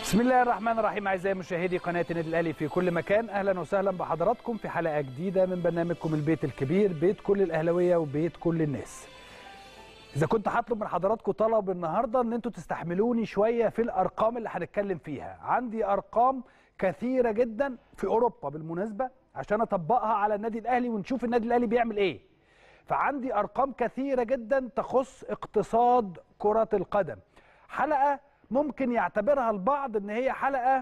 بسم الله الرحمن الرحيم اعزائي مشاهدي قناه النادي الاهلي في كل مكان اهلا وسهلا بحضراتكم في حلقه جديده من برنامجكم البيت الكبير بيت كل الاهلاويه وبيت كل الناس اذا كنت هطلب من حضراتكم طلب النهارده ان انتوا تستحملوني شويه في الارقام اللي هنتكلم فيها عندي ارقام كثيره جدا في اوروبا بالمناسبه عشان اطبقها على النادي الاهلي ونشوف النادي الاهلي بيعمل ايه فعندي ارقام كثيره جدا تخص اقتصاد كره القدم حلقه ممكن يعتبرها البعض ان هي حلقه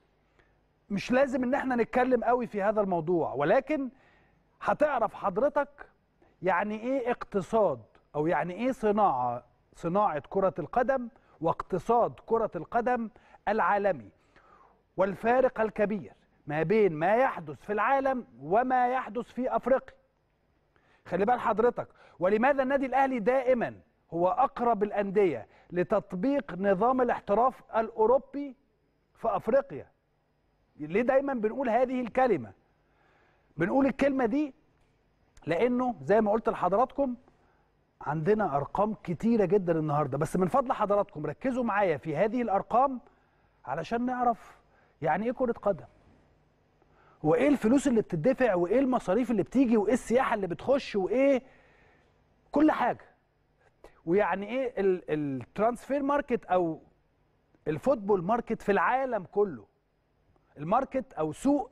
مش لازم ان احنا نتكلم قوي في هذا الموضوع ولكن هتعرف حضرتك يعني ايه اقتصاد او يعني ايه صناعه صناعه كره القدم واقتصاد كره القدم العالمي والفارق الكبير ما بين ما يحدث في العالم وما يحدث في افريقيا خلي بال حضرتك ولماذا النادي الاهلي دائما هو اقرب الانديه لتطبيق نظام الاحتراف الاوروبي في افريقيا ليه دايما بنقول هذه الكلمه بنقول الكلمه دي لانه زي ما قلت لحضراتكم عندنا ارقام كتيره جدا النهارده بس من فضل حضراتكم ركزوا معايا في هذه الارقام علشان نعرف يعني ايه كره قدم وايه الفلوس اللي بتدفع وايه المصاريف اللي بتيجي وايه السياحه اللي بتخش وايه كل حاجه ويعني ايه الترانسفير ماركت او الفوتبول ماركت في العالم كله الماركت او سوق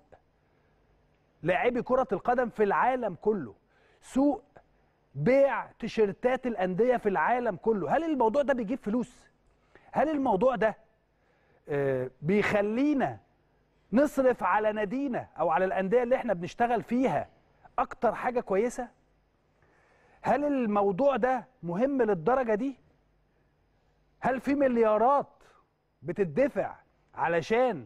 لاعبي كرة القدم في العالم كله سوق بيع تيشيرتات الأندية في العالم كله هل الموضوع ده بيجيب فلوس هل الموضوع ده آه بيخلينا نصرف على نادينا او على الأندية اللي احنا بنشتغل فيها اكتر حاجة كويسة هل الموضوع ده مهم للدرجة دي؟ هل في مليارات بتدفع علشان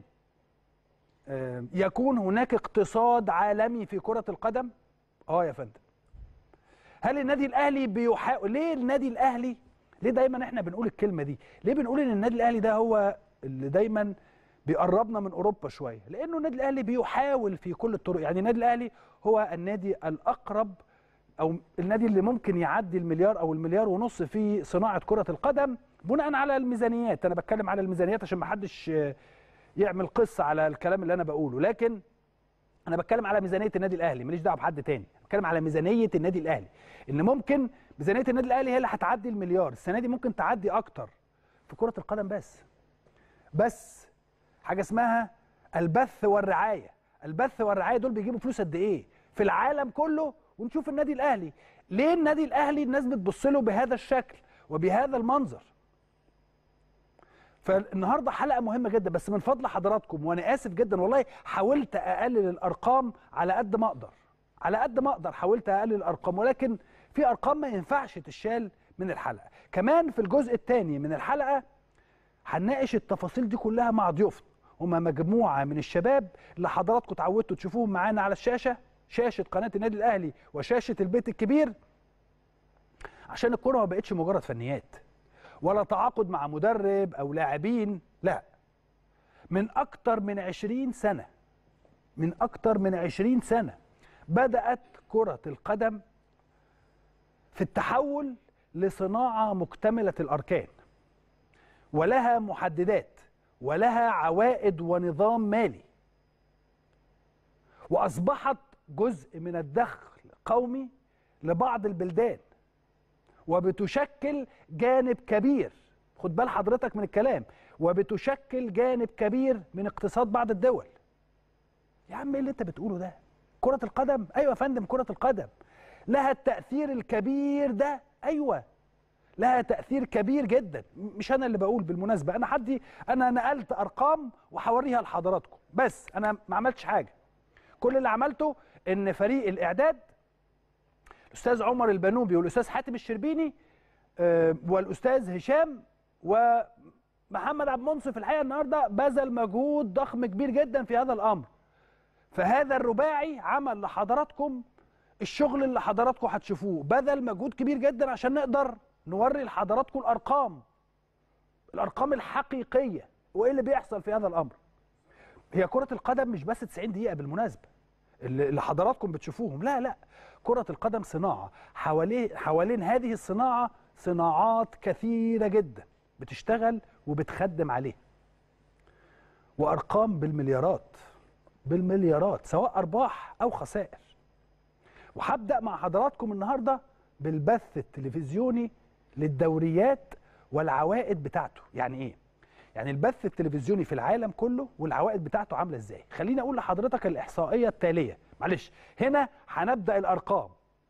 يكون هناك اقتصاد عالمي في كرة القدم؟ اه يا فندم. هل النادي الاهلي بيحاول ليه النادي الاهلي ليه دايما احنا بنقول الكلمة دي؟ ليه بنقول ان النادي الاهلي ده هو اللي دايما بيقربنا من اوروبا شوية؟ لانه النادي الاهلي بيحاول في كل الطرق، يعني النادي الاهلي هو النادي الاقرب او النادي اللي ممكن يعدي المليار او المليار ونص في صناعه كره القدم بناء على الميزانيات انا بتكلم على الميزانيات عشان ما حدش يعمل قصه على الكلام اللي انا بقوله لكن انا بتكلم على ميزانيه النادي الاهلي ماليش دعوه بحد تاني بتكلم على ميزانيه النادي الاهلي ان ممكن ميزانيه النادي الاهلي هي اللي هتعدي المليار السنه دي ممكن تعدي اكتر في كره القدم بس بس حاجه اسمها البث والرعايه البث والرعايه دول بيجيبوا فلوس قد ايه في العالم كله ونشوف النادي الاهلي ليه النادي الاهلي الناس بتبص له بهذا الشكل وبهذا المنظر فالنهارده حلقه مهمه جدا بس من فضل حضراتكم وانا اسف جدا والله حاولت اقلل الارقام على قد ما اقدر على قد ما اقدر حاولت اقلل الارقام ولكن في ارقام ما ينفعش تشال من الحلقه كمان في الجزء الثاني من الحلقه هنناقش التفاصيل دي كلها مع ضيوفنا هما مجموعه من الشباب اللي حضراتكم اتعودتوا تشوفوهم معانا على الشاشه شاشه قناه النادي الاهلي وشاشه البيت الكبير عشان الكوره ما بقتش مجرد فنيات ولا تعاقد مع مدرب او لاعبين لا من اكتر من 20 سنه من اكتر من 20 سنه بدات كره القدم في التحول لصناعه مكتمله الاركان ولها محددات ولها عوائد ونظام مالي واصبحت جزء من الدخل قومي لبعض البلدان وبتشكل جانب كبير خد بال حضرتك من الكلام وبتشكل جانب كبير من اقتصاد بعض الدول يا عم ايه اللي انت بتقوله ده كرة القدم ايوه يا فندم كرة القدم لها التأثير الكبير ده ايوه لها تأثير كبير جدا مش انا اللي بقول بالمناسبة انا حدي انا نقلت ارقام وهوريها لحضراتكم بس انا ما عملتش حاجة كل اللي عملته ان فريق الاعداد الاستاذ عمر البنوبي والاستاذ حاتم الشربيني والاستاذ هشام ومحمد عبد المنصف الحقيقه النهارده بذل مجهود ضخم كبير جدا في هذا الامر فهذا الرباعي عمل لحضراتكم الشغل اللي حضراتكم هتشوفوه بذل مجهود كبير جدا عشان نقدر نوري لحضراتكم الارقام الارقام الحقيقيه وايه اللي بيحصل في هذا الامر هي كره القدم مش بس 90 دقيقه بالمناسبه اللي حضراتكم بتشوفوهم لا لا كرة القدم صناعة حوالين حوالين هذه الصناعة صناعات كثيرة جدا بتشتغل وبتخدم عليها وارقام بالمليارات بالمليارات سواء ارباح او خسائر وهبدا مع حضراتكم النهارده بالبث التلفزيوني للدوريات والعوائد بتاعته يعني ايه يعني البث التلفزيوني في العالم كله والعوائد بتاعته عامله ازاي خليني اقول لحضرتك الاحصائيه التاليه معلش هنا هنبدا الارقام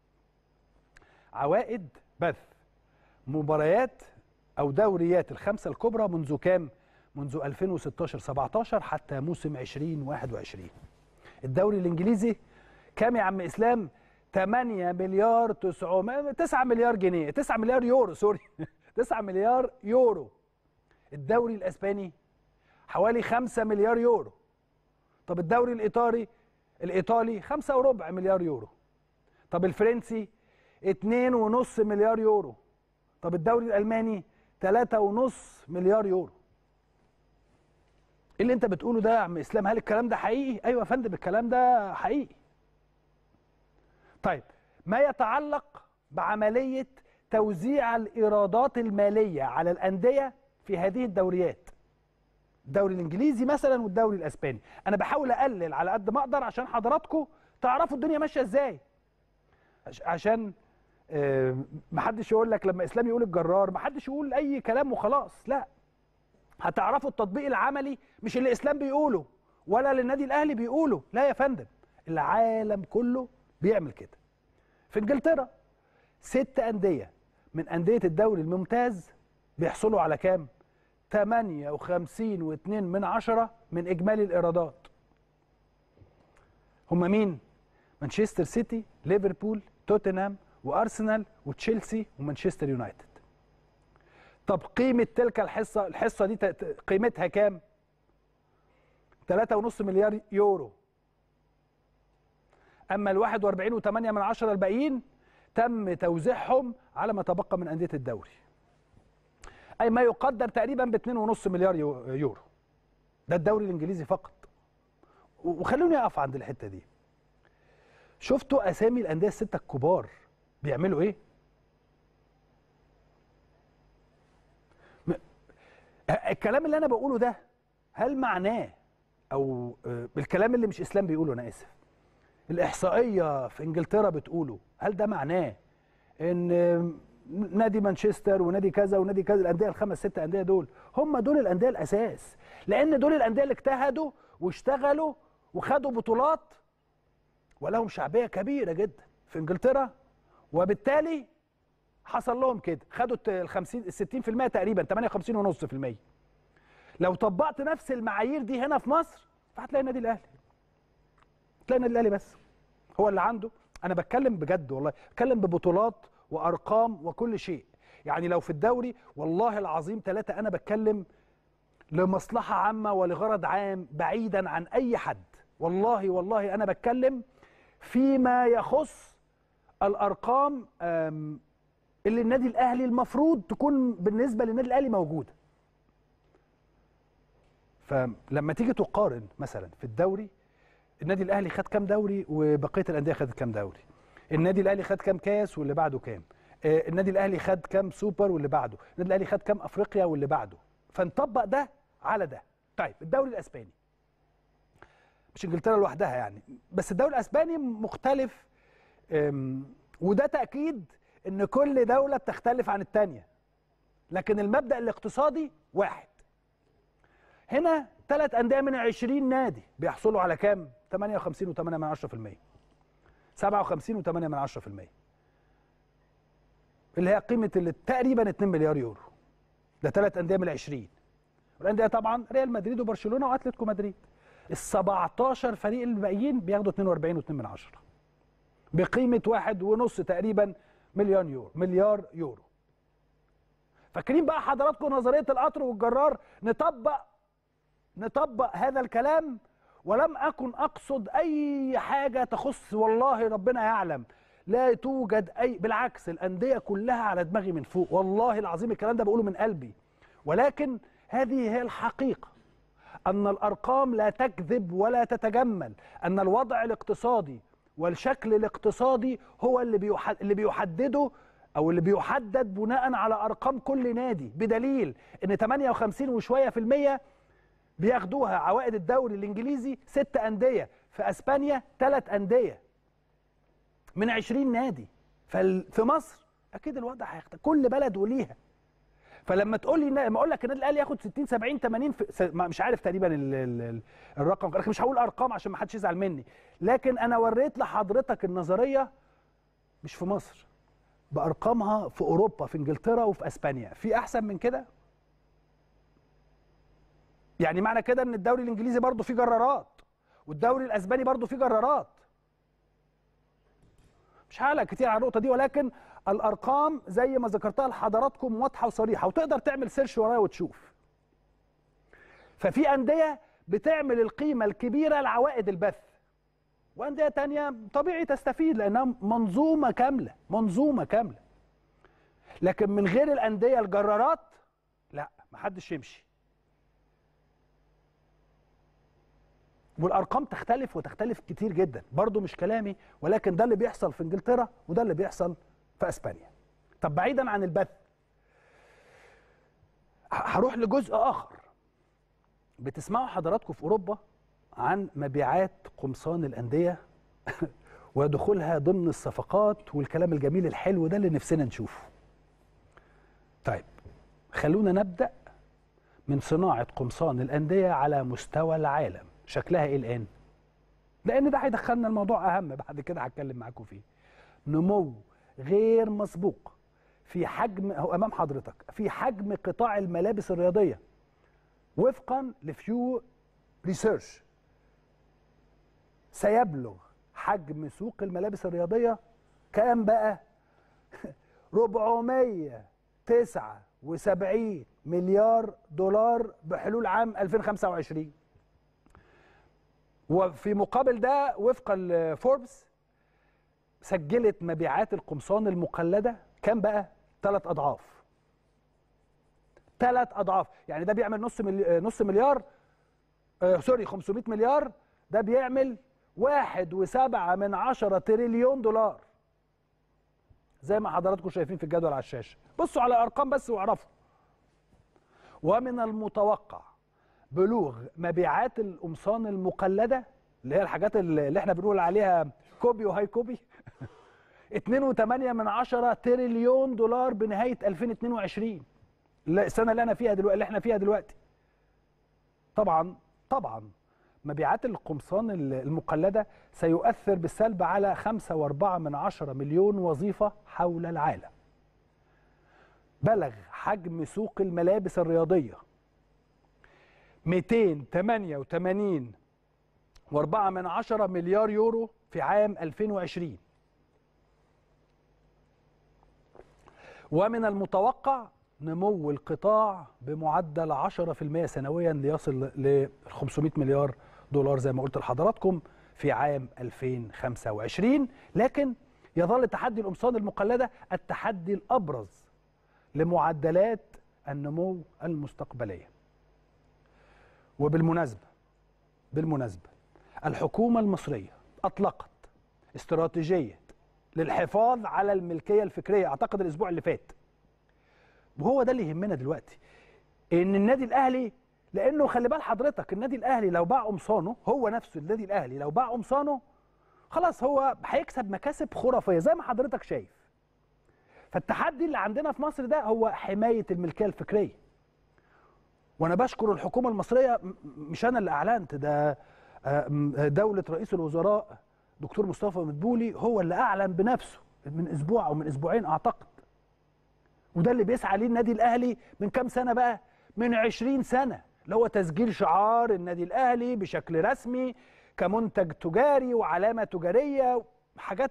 عوائد بث مباريات او دوريات الخمسه الكبرى منذ كام منذ 2016 17 حتى موسم 2021 الدوري الانجليزي كام يا عم اسلام 8 مليار 900 9 مليار جنيه 9 مليار يورو سوري 9 مليار يورو الدوري الاسباني حوالي 5 مليار يورو طب الدوري الايطالي الايطالي 5 وربع مليار يورو طب الفرنسي 2.5 مليار يورو طب الدوري الالماني 3.5 مليار يورو ايه اللي انت بتقوله ده يا عم اسلام هل الكلام ده حقيقي ايوه يا فندم الكلام ده حقيقي طيب ما يتعلق بعمليه توزيع الايرادات الماليه على الانديه في هذه الدوريات الدوري الانجليزي مثلا والدوري الاسباني انا بحاول اقلل على قد ما اقدر عشان حضراتكم تعرفوا الدنيا ماشيه ازاي عشان آه، محدش يقول لك لما اسلام يقول الجرار محدش يقول اي كلام وخلاص لا هتعرفوا التطبيق العملي مش اللي اسلام بيقوله ولا اللي النادي الاهلي بيقوله لا يا فندم العالم كله بيعمل كده في انجلترا ست انديه من انديه الدوري الممتاز بيحصلوا على كام 58 و2 من عشرة من اجمالي الايرادات هم مين مانشستر سيتي ليفربول توتنهام وارسنال وتشيلسي ومانشستر يونايتد طب قيمه تلك الحصه الحصه دي ت- ت- قيمتها كام 3.5 مليار يورو اما ال 41.8 من عشرة الباقيين تم توزيعهم على ما تبقى من انديه الدوري اي ما يقدر تقريبا ب 2.5 مليار يو- يورو ده الدوري الانجليزي فقط و- وخلوني اقف عند الحته دي شفتوا اسامي الانديه السته الكبار بيعملوا ايه م- الكلام اللي انا بقوله ده هل معناه او آه، الكلام اللي مش اسلام بيقوله انا اسف الاحصائيه في انجلترا بتقوله هل ده معناه ان آه، نادي مانشستر ونادي كذا ونادي كذا الانديه الخمس ست انديه دول هم دول الانديه الاساس لان دول الانديه اللي اجتهدوا واشتغلوا وخدوا بطولات ولهم شعبيه كبيره جدا في انجلترا وبالتالي حصل لهم كده خدوا ال 50 ال 60% تقريبا 58.5% لو طبقت نفس المعايير دي هنا في مصر فهتلاقي النادي الاهلي تلاقي النادي الاهلي بس هو اللي عنده انا بتكلم بجد والله بتكلم ببطولات وارقام وكل شيء يعني لو في الدوري والله العظيم ثلاثة انا بتكلم لمصلحة عامة ولغرض عام بعيدا عن اي حد والله والله انا بتكلم فيما يخص الارقام أم، اللي النادي الاهلي المفروض تكون بالنسبه للنادي الاهلي موجوده فلما تيجي تقارن مثلا في الدوري النادي الاهلي خد كام دوري وبقيه الانديه خدت كام دوري النادي الاهلي خد كام كاس واللي بعده كام آه، النادي الاهلي خد كام سوبر واللي بعده النادي الاهلي خد كام افريقيا واللي بعده فنطبق ده على ده طيب الدوري الاسباني مش انجلترا لوحدها يعني بس الدوري الاسباني مختلف أم، وده تاكيد ان كل دوله بتختلف عن الثانيه لكن المبدا الاقتصادي واحد هنا ثلاث انديه من 20 نادي بيحصلوا على كام 58 و8 من 10% 57 و8 من 10% اللي هي قيمه اللي تقريبا 2 مليار يورو ده ثلاث انديه من 20 والانديه طبعا ريال مدريد وبرشلونه واتلتيكو مدريد ال 17 فريق الباقيين بياخدوا 42 و2 من 10 بقيمه واحد ونص تقريبا مليون يورو مليار يورو فاكرين بقى حضراتكم نظريه القطر والجرار نطبق نطبق هذا الكلام ولم اكن اقصد اي حاجه تخص والله ربنا يعلم لا توجد اي بالعكس الانديه كلها على دماغي من فوق والله العظيم الكلام ده بقوله من قلبي ولكن هذه هي الحقيقه ان الارقام لا تكذب ولا تتجمل ان الوضع الاقتصادي والشكل الاقتصادي هو اللي بيحد اللي بيحدده او اللي بيحدد بناء على ارقام كل نادي بدليل ان 58 وشويه في الميه بياخدوها عوائد الدوري الانجليزي ست انديه في اسبانيا ثلاث انديه من 20 نادي ففي مصر اكيد الوضع هيختلف كل بلد وليها فلما تقول لي لما اقول لك النادي الاهلي ياخد 60 70 80 في مش عارف تقريبا ال ال الرقم لكن مش هقول ارقام عشان ما حدش يزعل مني لكن انا وريت لحضرتك النظريه مش في مصر بارقامها في اوروبا في انجلترا وفي اسبانيا في احسن من كده يعني معنى كده ان الدوري الانجليزي برضه فيه جرارات والدوري الاسباني برضه فيه جرارات مش هعلق كتير على النقطه دي ولكن الارقام زي ما ذكرتها لحضراتكم واضحه وصريحه وتقدر تعمل سيرش ورايا وتشوف ففي انديه بتعمل القيمه الكبيره لعوائد البث وانديه تانية طبيعي تستفيد لانها منظومه كامله منظومه كامله لكن من غير الانديه الجرارات لا محدش يمشي والارقام تختلف وتختلف كتير جدا برضو مش كلامي ولكن ده اللي بيحصل في انجلترا وده اللي بيحصل في اسبانيا طب بعيدا عن البث هروح لجزء اخر بتسمعوا حضراتكم في اوروبا عن مبيعات قمصان الانديه ودخولها ضمن الصفقات والكلام الجميل الحلو ده اللي نفسنا نشوفه طيب خلونا نبدا من صناعه قمصان الانديه على مستوى العالم شكلها ايه الان لان ده هيدخلنا الموضوع اهم بعد كده هتكلم معاكم فيه نمو غير مسبوق في حجم هو امام حضرتك في حجم قطاع الملابس الرياضيه وفقا لفيو ريسيرش سيبلغ حجم سوق الملابس الرياضيه كام بقى 479 مليار دولار بحلول عام 2025 وفي مقابل ده وفقا لفوربس سجلت مبيعات القمصان المقلده كام بقى؟ ثلاث اضعاف. ثلاث اضعاف، يعني ده بيعمل نص ملي... نص مليار آه سوري 500 مليار ده بيعمل واحد وسبعة من عشرة تريليون دولار. زي ما حضراتكم شايفين في الجدول على الشاشة. بصوا على الأرقام بس واعرفوا. ومن المتوقع بلوغ مبيعات القمصان المقلده اللي هي الحاجات اللي احنا بنقول عليها كوبي وهاي كوبي 2.8 من عشرة تريليون دولار بنهايه 2022 السنه اللي انا فيها دلوقتي اللي احنا فيها دلوقتي طبعا طبعا مبيعات القمصان المقلده سيؤثر بالسلب على 5.4 من عشرة مليون وظيفه حول العالم بلغ حجم سوق الملابس الرياضيه 288 و4 من عشرة مليار يورو في عام 2020 ومن المتوقع نمو القطاع بمعدل 10% سنويا ليصل ل 500 مليار دولار زي ما قلت لحضراتكم في عام 2025 لكن يظل تحدي القمصان المقلده التحدي الابرز لمعدلات النمو المستقبليه وبالمناسبة بالمناسبة الحكومة المصرية أطلقت استراتيجية للحفاظ على الملكية الفكرية أعتقد الأسبوع اللي فات وهو ده اللي يهمنا دلوقتي إن النادي الأهلي لأنه خلي بال حضرتك النادي الأهلي لو باع قمصانه هو نفسه النادي الأهلي لو باع قمصانه خلاص هو هيكسب مكاسب خرافية زي ما حضرتك شايف فالتحدي اللي عندنا في مصر ده هو حماية الملكية الفكرية وانا بشكر الحكومه المصريه مش انا اللي اعلنت ده دوله رئيس الوزراء دكتور مصطفى مدبولي هو اللي اعلن بنفسه من اسبوع او من اسبوعين اعتقد وده اللي بيسعى ليه النادي الاهلي من كام سنه بقى من 20 سنه اللي هو تسجيل شعار النادي الاهلي بشكل رسمي كمنتج تجاري وعلامه تجاريه حاجات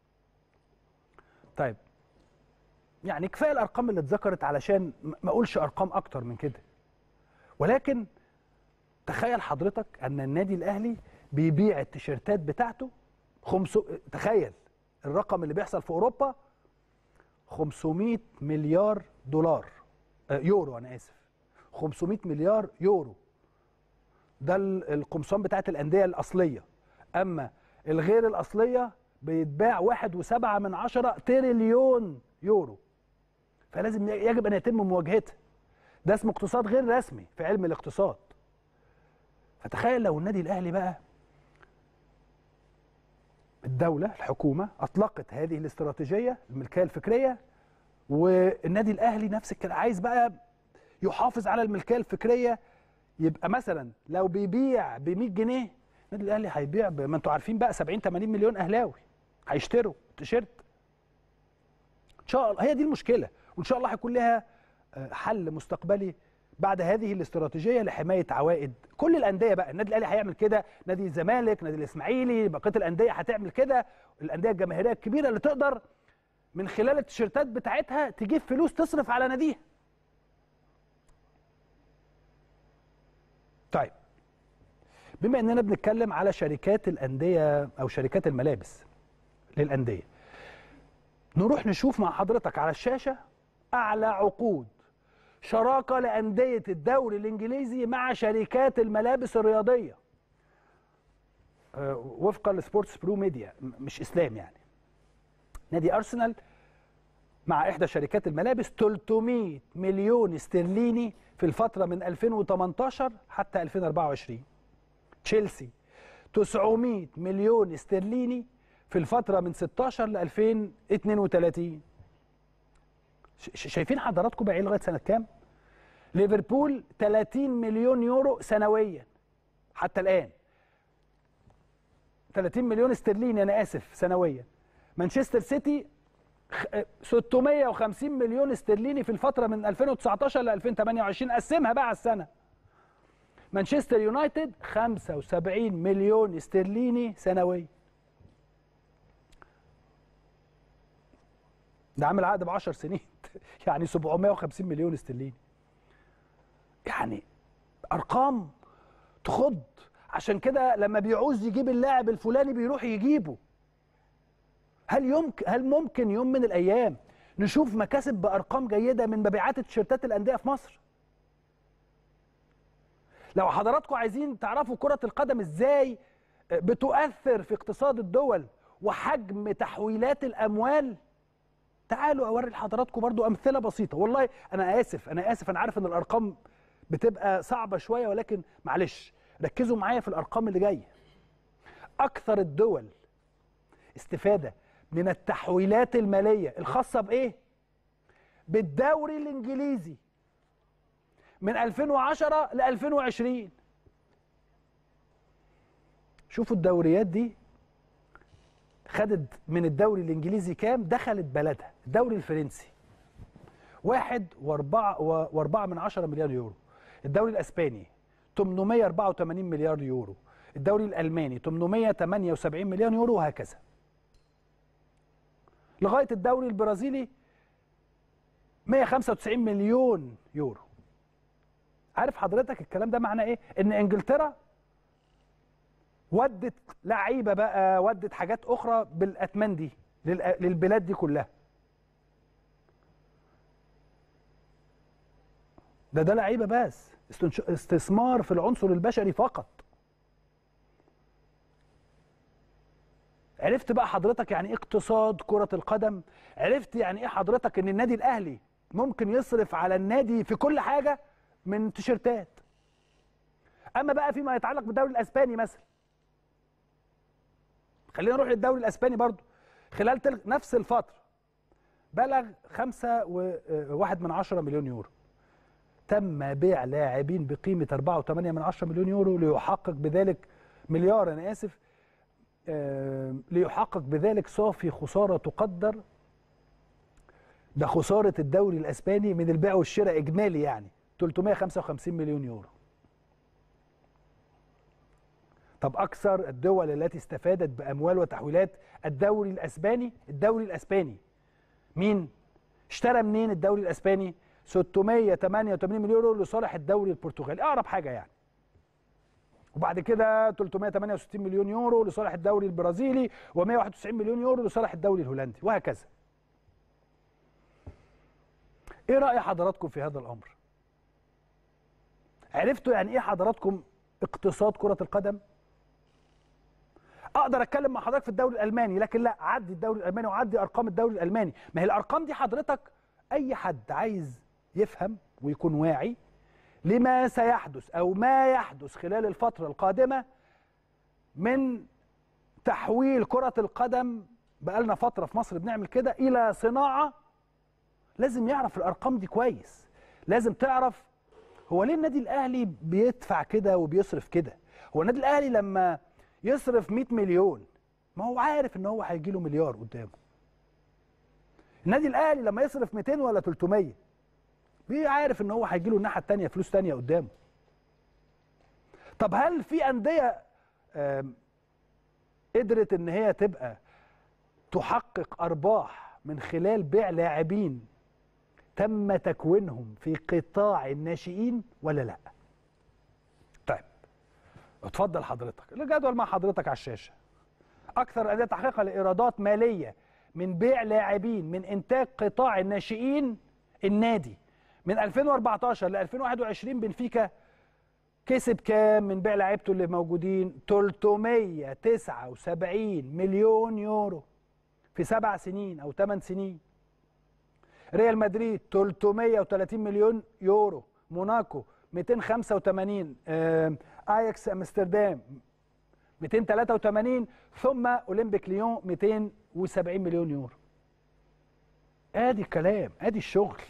طيب يعني كفايه الارقام اللي اتذكرت علشان ما اقولش ارقام اكتر من كده ولكن تخيل حضرتك ان النادي الاهلي بيبيع التيشيرتات بتاعته خمسو... تخيل الرقم اللي بيحصل في اوروبا 500 مليار دولار آه يورو انا اسف 500 مليار يورو ده القمصان بتاعت الانديه الاصليه اما الغير الاصليه بيتباع واحد وسبعة من عشرة تريليون يورو فلازم يجب ان يتم مواجهتها ده اسمه اقتصاد غير رسمي في علم الاقتصاد فتخيل لو النادي الاهلي بقى الدوله الحكومه اطلقت هذه الاستراتيجيه الملكيه الفكريه والنادي الاهلي نفس الكلام عايز بقى يحافظ على الملكيه الفكريه يبقى مثلا لو بيبيع ب 100 جنيه النادي الاهلي هيبيع ب- ما انتوا عارفين بقى 70 80 مليون اهلاوي هيشتروا تيشيرت ان شاء الله هي دي المشكله وان شاء الله هيكون لها آه، حل مستقبلي بعد هذه الاستراتيجيه لحمايه عوائد كل الانديه بقى النادي الاهلي هيعمل كده نادي الزمالك نادي الاسماعيلي بقيه الانديه هتعمل كده الانديه الجماهيريه الكبيره اللي تقدر من خلال التيشيرتات بتاعتها تجيب فلوس تصرف على ناديها طيب بما اننا بنتكلم على شركات الانديه او شركات الملابس للانديه نروح نشوف مع حضرتك على الشاشه اعلى عقود شراكه لانديه الدوري الانجليزي مع شركات الملابس الرياضيه آه، وفقا لسبورتس برو ميديا م- مش اسلام يعني نادي ارسنال مع احدى شركات الملابس 300 مليون استرليني في الفتره من 2018 حتى 2024 تشيلسي 900 مليون استرليني في الفتره من 16 ل 2032 ش- ش- شايفين حضراتكم بعين لغايه سنه كام ليفربول 30 مليون يورو سنويا حتى الان 30 مليون استرليني انا اسف سنويا مانشستر سيتي خ- 650 مليون استرليني في الفتره من 2019 ل 2028 قسمها بقى على السنه مانشستر يونايتد 75 مليون استرليني سنويا ده عامل عقد ب 10 سنين يعني 750 مليون استرليني يعني ارقام تخض عشان كده لما بيعوز يجيب اللاعب الفلاني بيروح يجيبه هل يمكن هل ممكن يوم من الايام نشوف مكاسب بارقام جيده من مبيعات التيشيرتات الانديه في مصر لو حضراتكم عايزين تعرفوا كره القدم ازاي بتؤثر في اقتصاد الدول وحجم تحويلات الاموال تعالوا اوري لحضراتكم برضو امثله بسيطه والله انا اسف انا اسف انا عارف ان الارقام بتبقى صعبه شويه ولكن معلش ركزوا معايا في الارقام اللي جايه اكثر الدول استفاده من التحويلات الماليه الخاصه بايه بالدوري الانجليزي من 2010 ل 2020 شوفوا الدوريات دي خدت من الدوري الانجليزي كام دخلت بلدها الدوري الفرنسي واحد واربعة, واربعة من عشرة مليار يورو الدوري الاسباني 884 مليار يورو الدوري الالماني 878 مليون يورو وهكذا لغايه الدوري البرازيلي 195 مليون يورو عارف حضرتك الكلام ده معناه ايه ان انجلترا ودت لعيبه بقى ودت حاجات اخرى بالاثمان دي للأ- للبلاد دي كلها ده ده لعيبه بس استنش- استثمار في العنصر البشري فقط عرفت بقى حضرتك يعني ايه اقتصاد كرة القدم عرفت يعني ايه حضرتك ان النادي الاهلي ممكن يصرف على النادي في كل حاجة من تيشيرتات اما بقى فيما يتعلق بالدوري الاسباني مثلا خلينا نروح للدوري الاسباني برضو خلال تل... نفس الفترة بلغ خمسة وواحد من عشرة مليون يورو تم بيع لاعبين بقيمة أربعة وثمانية من عشرة مليون يورو ليحقق بذلك مليار أنا آسف آه، ليحقق بذلك صافي خسارة تقدر ده خسارة الدوري الأسباني من البيع والشراء إجمالي يعني 355 مليون يورو طب أكثر الدول التي استفادت بأموال وتحويلات الدوري الأسباني الدوري الأسباني مين؟ اشترى منين الدوري الأسباني؟ 688 مليون يورو لصالح الدوري البرتغالي أقرب حاجة يعني وبعد كده 368 مليون يورو لصالح الدوري البرازيلي و191 مليون يورو لصالح الدوري الهولندي وهكذا ايه رأي حضراتكم في هذا الأمر عرفتوا يعني ايه حضراتكم اقتصاد كرة القدم اقدر اتكلم مع حضرتك في الدوري الالماني لكن لا عدي الدوري الالماني وعدي ارقام الدوري الالماني ما هي الارقام دي حضرتك اي حد عايز يفهم ويكون واعي لما سيحدث او ما يحدث خلال الفتره القادمه من تحويل كره القدم بقالنا فتره في مصر بنعمل كده الى صناعه لازم يعرف الارقام دي كويس لازم تعرف هو ليه النادي الاهلي بيدفع كده وبيصرف كده هو النادي الاهلي لما يصرف 100 مليون ما هو عارف ان هو هيجي له مليار قدامه النادي الاهلي لما يصرف 200 ولا 300 عارف ان هو هيجي له الناحيه الثانيه فلوس ثانيه قدامه طب هل في انديه قدرت ان هي تبقى تحقق ارباح من خلال بيع لاعبين تم تكوينهم في قطاع الناشئين ولا لا طيب اتفضل حضرتك الجدول مع حضرتك على الشاشه اكثر الانديه تحقيقا لايرادات ماليه من بيع لاعبين من انتاج قطاع الناشئين النادي من 2014 ل 2021 بنفيكا كسب كام من بيع لعيبته اللي موجودين 379 مليون يورو في سبع سنين او ثمان سنين ريال مدريد 330 مليون يورو موناكو 285 آه، اياكس امستردام 283 ثم اولمبيك ليون 270 مليون يورو ادي الكلام ادي الشغل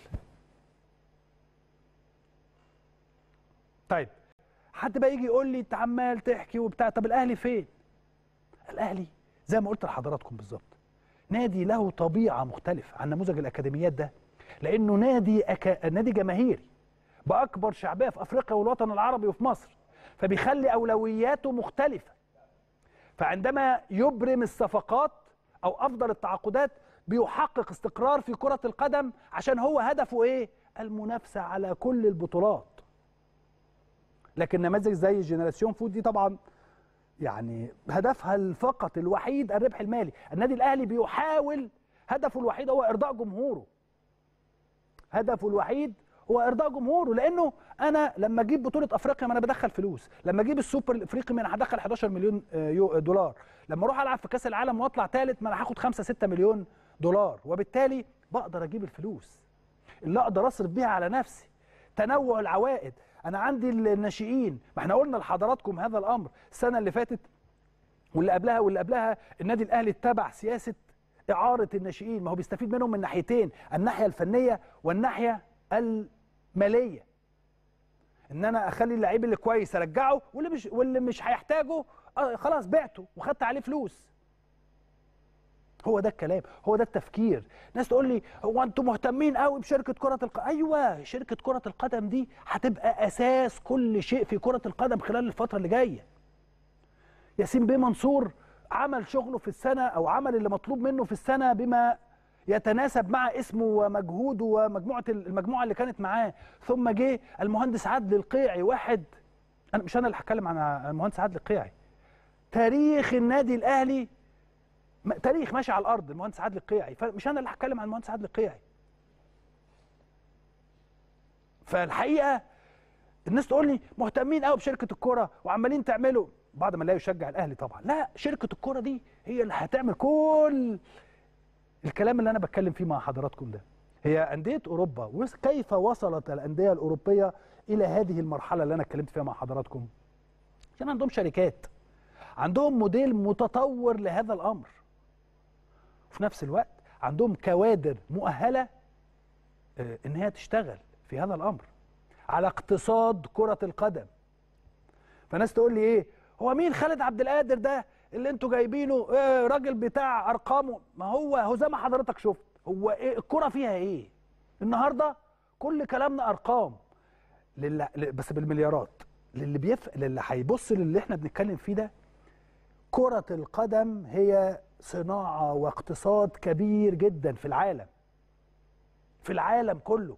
طيب حد بقى يجي يقول لي انت عمال تحكي وبتاع طب الاهلي فين الاهلي زي ما قلت لحضراتكم بالظبط نادي له طبيعه مختلفه عن نموذج الاكاديميات ده لانه نادي أكا... نادي جماهيري باكبر شعبيه في افريقيا والوطن العربي وفي مصر فبيخلي اولوياته مختلفه فعندما يبرم الصفقات او افضل التعاقدات بيحقق استقرار في كره القدم عشان هو هدفه ايه المنافسه على كل البطولات لكن نماذج زي جنراسيون فود دي طبعا يعني هدفها فقط الوحيد الربح المالي النادي الاهلي بيحاول هدفه الوحيد هو ارضاء جمهوره هدفه الوحيد هو ارضاء جمهوره لانه انا لما اجيب بطوله افريقيا ما انا بدخل فلوس لما اجيب السوبر الافريقي ما انا هدخل 11 مليون دولار لما اروح العب في كاس العالم واطلع ثالث ما انا هاخد 5 6 مليون دولار وبالتالي بقدر اجيب الفلوس اللي اقدر اصرف بيها على نفسي تنوع العوائد انا عندي الناشئين ما احنا قلنا لحضراتكم هذا الامر السنه اللي فاتت واللي قبلها واللي قبلها النادي الاهلي اتبع سياسه اعاره الناشئين ما هو بيستفيد منهم من ناحيتين الناحيه الفنيه والناحيه الماليه ان انا اخلي اللعيب اللي كويس ارجعه واللي مش واللي مش هيحتاجه آه خلاص بعته وخدت عليه فلوس هو ده الكلام هو ده التفكير ناس تقول لي هو انتم مهتمين قوي بشركه كره القدم ايوه شركه كره القدم دي هتبقى اساس كل شيء في كره القدم خلال الفتره اللي جايه ياسين بيه منصور عمل شغله في السنه او عمل اللي مطلوب منه في السنه بما يتناسب مع اسمه ومجهوده ومجموعه المجموعه اللي كانت معاه ثم جه المهندس عادل القيعي واحد انا مش انا اللي هتكلم عن المهندس عادل القيعي تاريخ النادي الاهلي تاريخ ماشي على الارض المهندس عادل القيعي فمش انا اللي هتكلم عن المهندس عادل القيعي فالحقيقه الناس تقول لي مهتمين قوي بشركه الكوره وعمالين تعملوا بعد ما لا يشجع الاهلي طبعا لا شركه الكوره دي هي اللي هتعمل كل الكلام اللي انا بتكلم فيه مع حضراتكم ده هي انديه اوروبا وكيف وصلت الانديه الاوروبيه الى هذه المرحله اللي انا اتكلمت فيها مع حضراتكم عشان عندهم شركات عندهم موديل متطور لهذا الامر وفي نفس الوقت عندهم كوادر مؤهله ان هي تشتغل في هذا الامر على اقتصاد كره القدم فناس تقول لي ايه هو مين خالد عبد القادر ده اللي انتوا جايبينه إيه راجل بتاع ارقامه ما هو هو زي ما حضرتك شفت هو ايه الكره فيها ايه النهارده كل كلامنا ارقام للي بس بالمليارات للي بيف للي هيبص للي احنا بنتكلم فيه ده كرة القدم هي صناعة واقتصاد كبير جدا في العالم في العالم كله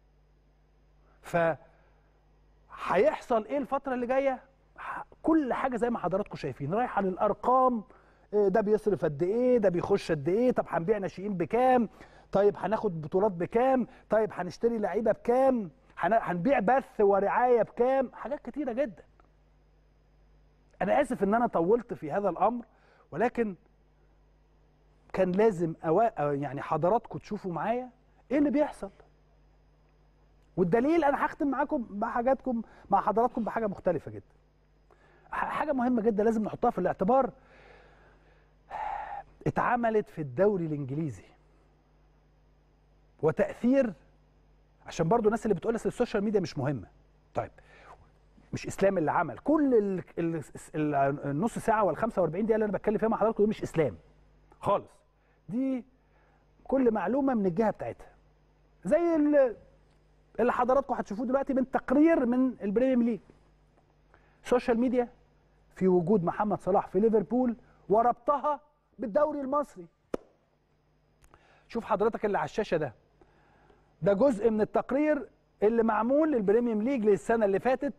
ف هيحصل ايه الفترة اللي جاية كل حاجة زي ما حضراتكم شايفين رايحة للأرقام ده بيصرف قد ايه ده بيخش قد ايه طب هنبيع ناشئين بكام طيب هناخد بطولات بكام طيب هنشتري لعيبة بكام هنبيع بث ورعاية بكام حاجات كتيرة جدا انا اسف ان انا طولت في هذا الامر ولكن كان لازم أوا... يعني حضراتكم تشوفوا معايا ايه اللي بيحصل والدليل انا هختم معاكم بحاجاتكم مع حضراتكم بحاجه مختلفه جدا ح- حاجه مهمه جدا لازم نحطها في الاعتبار اتعملت في الدوري الانجليزي وتاثير عشان برضو الناس اللي بتقول أصل السوشيال ميديا مش مهمه طيب مش اسلام اللي عمل كل ال ال ال النص ساعه وال 45 دقيقه اللي انا بتكلم فيها مع حضراتكم دي مش اسلام خالص دي كل معلومه من الجهه بتاعتها زي ال- اللي حضراتكم هتشوفوه دلوقتي من تقرير من البريمير ليج سوشيال ميديا في وجود محمد صلاح في ليفربول وربطها بالدوري المصري شوف حضرتك اللي على الشاشه ده ده جزء من التقرير اللي معمول للبريميوم ليج للسنه اللي فاتت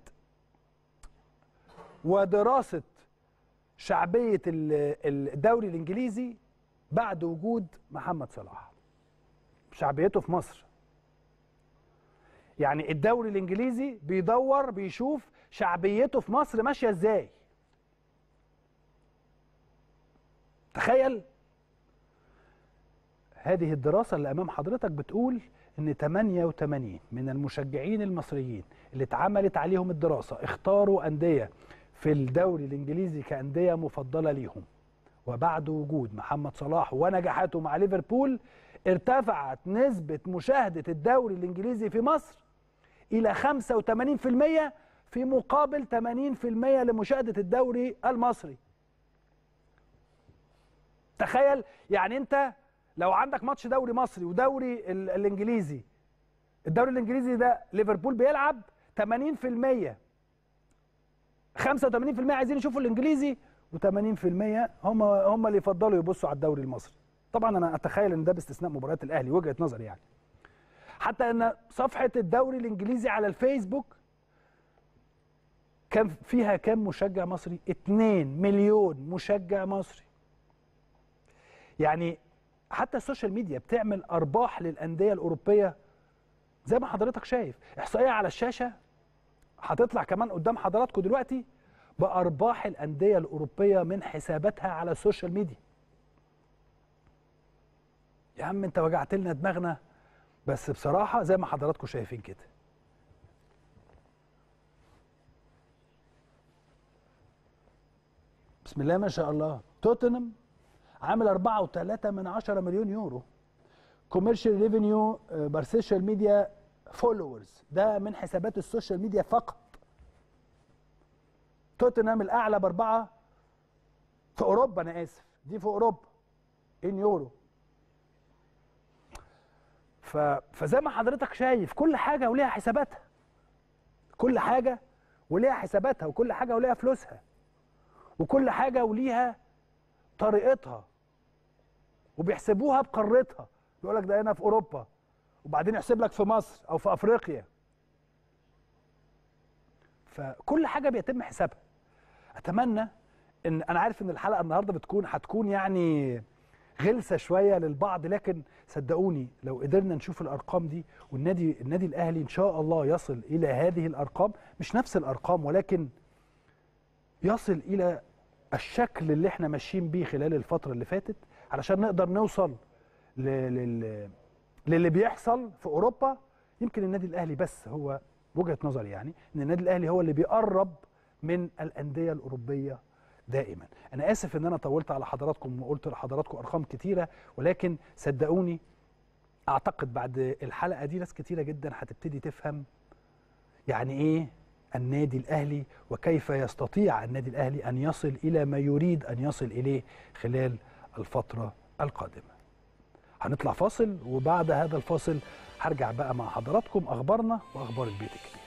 ودراسه شعبيه ال- الدوري الانجليزي بعد وجود محمد صلاح شعبيته في مصر يعني الدوري الانجليزي بيدور بيشوف شعبيته في مصر ماشيه ازاي تخيل هذه الدراسة اللي أمام حضرتك بتقول إن 88 من المشجعين المصريين اللي اتعملت عليهم الدراسة اختاروا أندية في الدوري الإنجليزي كأندية مفضلة ليهم وبعد وجود محمد صلاح ونجاحاته مع ليفربول ارتفعت نسبة مشاهدة الدوري الإنجليزي في مصر إلى 85% في مقابل 80% لمشاهدة الدوري المصري تخيل يعني انت لو عندك ماتش دوري مصري ودوري ال- الانجليزي الدوري الانجليزي ده ليفربول بيلعب 80% 85% عايزين يشوفوا الانجليزي و80% هم هم اللي يفضلوا يبصوا على الدوري المصري طبعا انا اتخيل ان ده باستثناء مباريات الاهلي وجهه نظري يعني حتى ان صفحه الدوري الانجليزي على الفيسبوك كان فيها كام مشجع مصري 2 مليون مشجع مصري يعني حتى السوشيال ميديا بتعمل ارباح للانديه الاوروبيه زي ما حضرتك شايف احصائيه على الشاشه هتطلع كمان قدام حضراتكم دلوقتي بارباح الانديه الاوروبيه من حساباتها على السوشيال ميديا يا عم انت وجعت لنا دماغنا بس بصراحه زي ما حضراتكم شايفين كده بسم الله ما شاء الله توتنهام عامل 4.3 من 10 مليون يورو كوميرشال ريفينيو بار سوشيال ميديا فولورز ده من حسابات السوشيال ميديا فقط توتنهام الاعلى باربعه في اوروبا انا اسف دي في اوروبا ان يورو ف... فزي ما حضرتك شايف كل حاجه وليها حساباتها كل حاجه وليها حساباتها وكل حاجه وليها فلوسها وكل حاجه وليها طريقتها وبيحسبوها بقارتها يقول لك ده هنا في اوروبا وبعدين يحسب لك في مصر او في افريقيا فكل حاجه بيتم حسابها اتمنى ان انا عارف ان الحلقه النهارده بتكون هتكون يعني غلسه شويه للبعض لكن صدقوني لو قدرنا نشوف الارقام دي والنادي النادي الاهلي ان شاء الله يصل الى هذه الارقام مش نفس الارقام ولكن يصل الى الشكل اللي احنا ماشيين بيه خلال الفتره اللي فاتت علشان نقدر نوصل ل- لل... للي بيحصل في اوروبا يمكن النادي الاهلي بس هو وجهه نظري يعني ان النادي الاهلي هو اللي بيقرب من الانديه الاوروبيه دائما انا اسف ان انا طولت على حضراتكم وقلت لحضراتكم ارقام كتيره ولكن صدقوني اعتقد بعد الحلقه دي ناس كتيره جدا هتبتدي تفهم يعني ايه النادي الاهلي وكيف يستطيع النادي الاهلي ان يصل الى ما يريد ان يصل اليه خلال الفتره القادمه هنطلع فاصل وبعد هذا الفاصل هرجع بقى مع حضراتكم اخبارنا واخبار البيت الكبير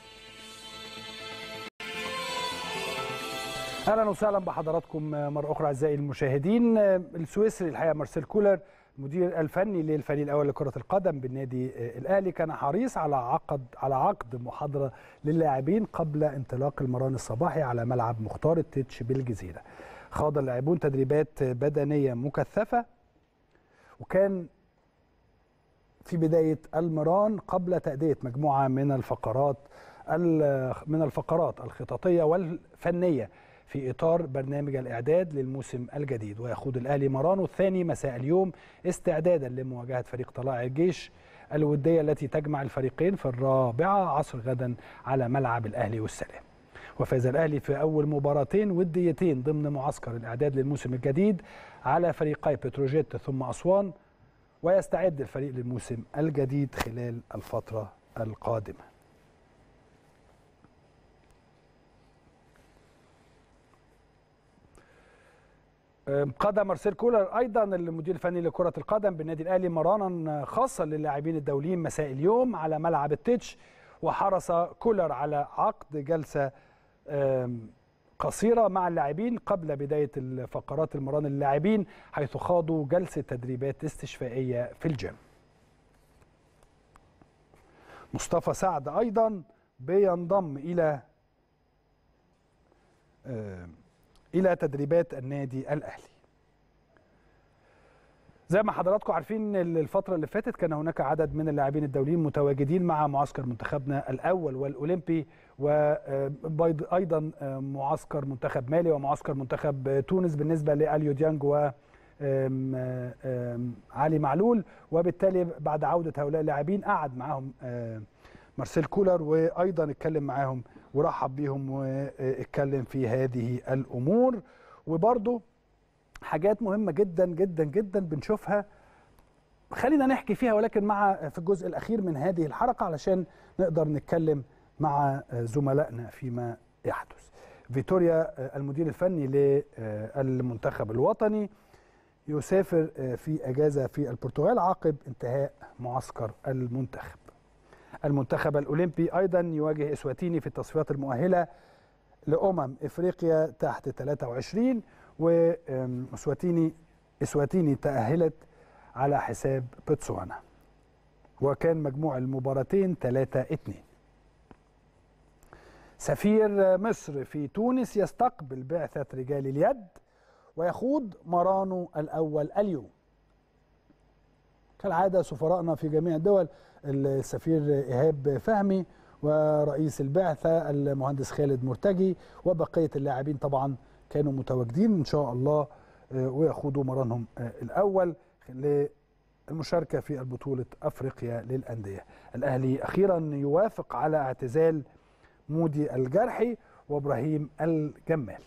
اهلا وسهلا بحضراتكم مره اخرى اعزائي المشاهدين السويسري الحقيقه مارسيل كولر المدير الفني للفريق الاول لكره القدم بالنادي الاهلي كان حريص على عقد على عقد محاضره للاعبين قبل انطلاق المران الصباحي على ملعب مختار التتش بالجزيره خاض اللاعبون تدريبات بدنيه مكثفه وكان في بدايه المران قبل تاديه مجموعه من الفقرات من الفقرات الخططيه والفنيه في اطار برنامج الاعداد للموسم الجديد ويخوض الاهلي مرانه الثاني مساء اليوم استعدادا لمواجهه فريق طلائع الجيش الوديه التي تجمع الفريقين في الرابعه عصر غدا على ملعب الاهلي والسلام وفاز الاهلي في اول مباراتين وديتين ضمن معسكر الاعداد للموسم الجديد على فريقي بتروجيت ثم اسوان ويستعد الفريق للموسم الجديد خلال الفتره القادمه قدم مارسيل كولر ايضا المدير الفني لكره القدم بالنادي الاهلي مرانا خاصا للاعبين الدوليين مساء اليوم على ملعب التتش وحرص كولر على عقد جلسه قصيره مع اللاعبين قبل بدايه الفقرات المران اللاعبين حيث خاضوا جلسه تدريبات استشفائيه في الجيم. مصطفى سعد ايضا بينضم الى الى تدريبات النادي الاهلي. زي ما حضراتكم عارفين الفترة اللي فاتت كان هناك عدد من اللاعبين الدوليين متواجدين مع معسكر منتخبنا الأول والأولمبي وأيضا معسكر منتخب مالي ومعسكر منتخب تونس بالنسبة لأليو ديانج و علي معلول وبالتالي بعد عودة هؤلاء اللاعبين قعد معاهم مارسيل كولر وأيضا اتكلم معاهم ورحب بيهم واتكلم في هذه الأمور وبرضه حاجات مهمة جدا جدا جدا بنشوفها خلينا نحكي فيها ولكن مع في الجزء الأخير من هذه الحلقة علشان نقدر نتكلم مع زملائنا فيما يحدث فيتوريا المدير الفني للمنتخب الوطني يسافر في أجازة في البرتغال عقب انتهاء معسكر المنتخب المنتخب الأولمبي أيضا يواجه إسواتيني في التصفيات المؤهلة لأمم إفريقيا تحت 23 واسواتيني اسواتيني تأهلت على حساب بوتسوانا وكان مجموع المباراتين 3 2 سفير مصر في تونس يستقبل بعثة رجال اليد ويخوض مرانو الأول اليوم كالعادة سفراءنا في جميع الدول السفير إيهاب فهمي ورئيس البعثة المهندس خالد مرتجي وبقية اللاعبين طبعا كانوا متواجدين ان شاء الله ويخوضوا مرانهم الاول للمشاركه في البطوله افريقيا للانديه. الاهلي اخيرا يوافق على اعتزال مودي الجرحي وابراهيم الجمال.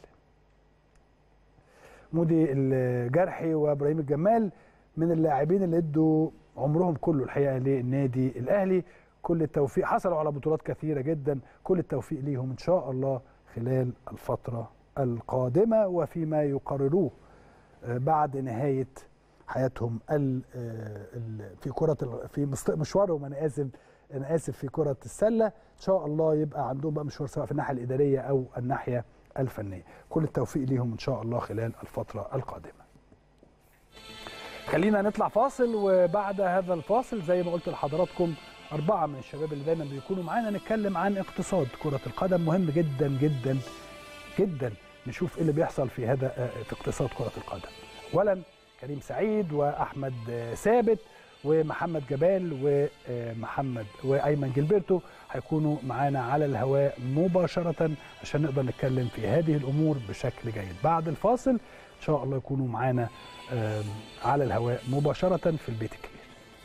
مودي الجرحي وابراهيم الجمال من اللاعبين اللي ادوا عمرهم كله الحقيقه للنادي الاهلي كل التوفيق حصلوا على بطولات كثيره جدا كل التوفيق ليهم ان شاء الله خلال الفتره القادمة وفيما يقرروه بعد نهاية حياتهم في كرة في مشوارهم أنا آسف أنا آسف في كرة السلة إن شاء الله يبقى عندهم بقى مشوار سواء في الناحية الإدارية أو الناحية الفنية كل التوفيق ليهم إن شاء الله خلال الفترة القادمة خلينا نطلع فاصل وبعد هذا الفاصل زي ما قلت لحضراتكم أربعة من الشباب اللي دايما بيكونوا معانا نتكلم عن اقتصاد كرة القدم مهم جدا جدا جدا نشوف ايه اللي بيحصل في هذا في اقتصاد كره القدم. اولا كريم سعيد واحمد ثابت ومحمد جبال ومحمد وايمن جilberto هيكونوا معانا على الهواء مباشره عشان نقدر نتكلم في هذه الامور بشكل جيد. بعد الفاصل ان شاء الله يكونوا معانا على الهواء مباشره في البيت الكبير.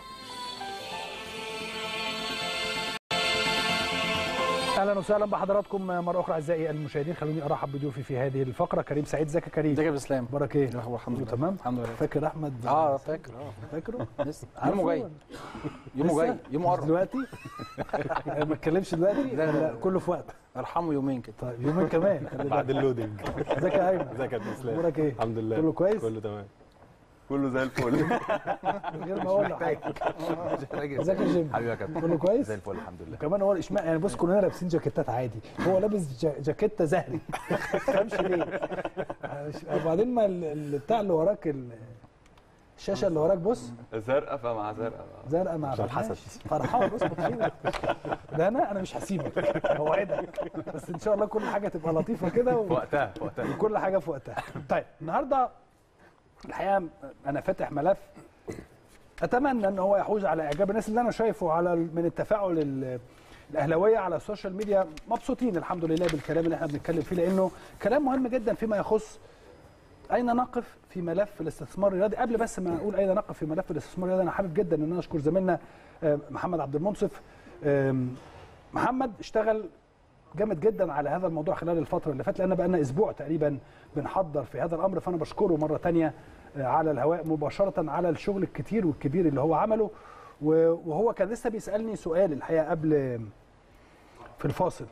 اهلا وسهلا بحضراتكم مره اخرى اعزائي المشاهدين خلوني ارحب بضيوفي في هذه الفقره كريم سعيد ازيك يا كريم ازيك يا اسلام بارك ايه الاخبار الحمد لله تمام الحمد لله فاكر احمد اه فاكر اه فاكره لسه يومه جاي يومه جاي يومه قرب دلوقتي ما اتكلمش دلوقتي لا، لا، لا. كله في وقت ارحمه يومين كده طيب يومين كمان خلي بالك. بعد اللودنج ازيك يا ايمن ازيك يا كابتن اسلام اخبارك ايه الحمد لله كله كويس كله تمام كله زي الفل من غير ما اقول له حاجه ازيك يا جيم حبيبي يا كابتن كله كويس زي الفل الحمد لله كمان هو اشمعنى يعني بص كلنا لابسين جاكيتات عادي هو لابس جا- جاكيته زهري ما تفهمش ليه وبعدين ما ال- ال- بتاع اللي وراك ال- الشاشه اللي وراك بص زرقاء فمع زرقاء زرقاء مع عشان فرحان. الحسد. فرحان بص مبسوط ده انا انا مش هسيبك اوعدك بس ان شاء الله كل حاجه تبقى لطيفه كده و... في وقتها في وقتها وكل حاجه في وقتها طيب النهارده الحقيقه انا فاتح ملف اتمنى ان هو يحوز على اعجاب الناس اللي انا شايفه على ال- من التفاعل ال- الاهلاويه على السوشيال ميديا مبسوطين الحمد لله بالكلام اللي احنا بنتكلم فيه لانه كلام مهم جدا فيما يخص اين نقف في ملف الاستثمار الرياضي قبل بس ما اقول اين نقف في ملف الاستثمار الرياضي انا حابب جدا ان انا اشكر زميلنا آه، محمد عبد المنصف آم، محمد اشتغل جامد جدا على هذا الموضوع خلال الفتره اللي فاتت لان بقى لنا اسبوع تقريبا بنحضر في هذا الامر فانا بشكره مره تانية آه، على الهواء مباشره على الشغل الكتير والكبير اللي هو عمله و- وهو كان لسه بيسالني سؤال الحقيقه قبل في الفاصل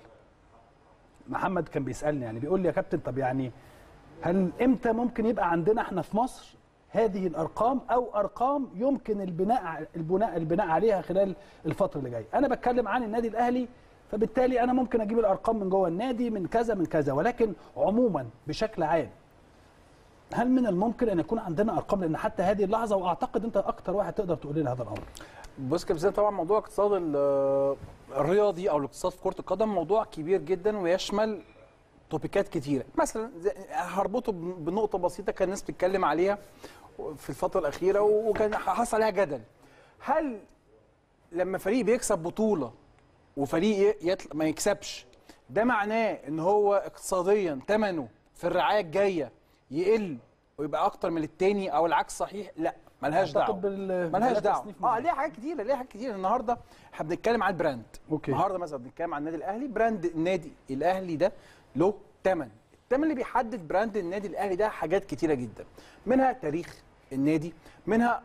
محمد كان بيسالني يعني بيقول لي يا كابتن طب يعني هل امتى ممكن يبقى عندنا احنا في مصر هذه الارقام او ارقام يمكن البناء البناء البناء عليها خلال الفتره اللي جايه انا بتكلم عن النادي الاهلي فبالتالي انا ممكن اجيب الارقام من جوه النادي من كذا من كذا ولكن عموما بشكل عام هل من الممكن ان يكون عندنا ارقام لان حتى هذه اللحظه واعتقد انت اكتر واحد تقدر تقول لنا هذا الامر بص كابتن زياد، طبعا موضوع الاقتصاد ال- الرياضي او الاقتصاد في كره القدم موضوع كبير جدا ويشمل توبيكات كتيره مثلا زي- هربطه بن- بنقطه بسيطه كان الناس بتتكلم عليها في الفتره الاخيره وكان حصل عليها جدل هل لما فريق بيكسب بطوله وفريق يطلع ما يكسبش ده معناه ان هو اقتصاديا ثمنه في الرعايه الجايه يقل ويبقى اكتر من التاني او العكس صحيح لا ملهاش دعوه أعتقد بال- ملهاش بلا دعوه تصنيف اه معين. ليها حاجات كتيره ليها حاجات كتيره النهارده احنا بنتكلم عن البراند أوكي. النهارده مثلا بنتكلم عن النادي الاهلي براند النادي الاهلي ده له ثمن الثمن اللي بيحدد براند النادي الاهلي ده حاجات كتيره جدا منها تاريخ النادي منها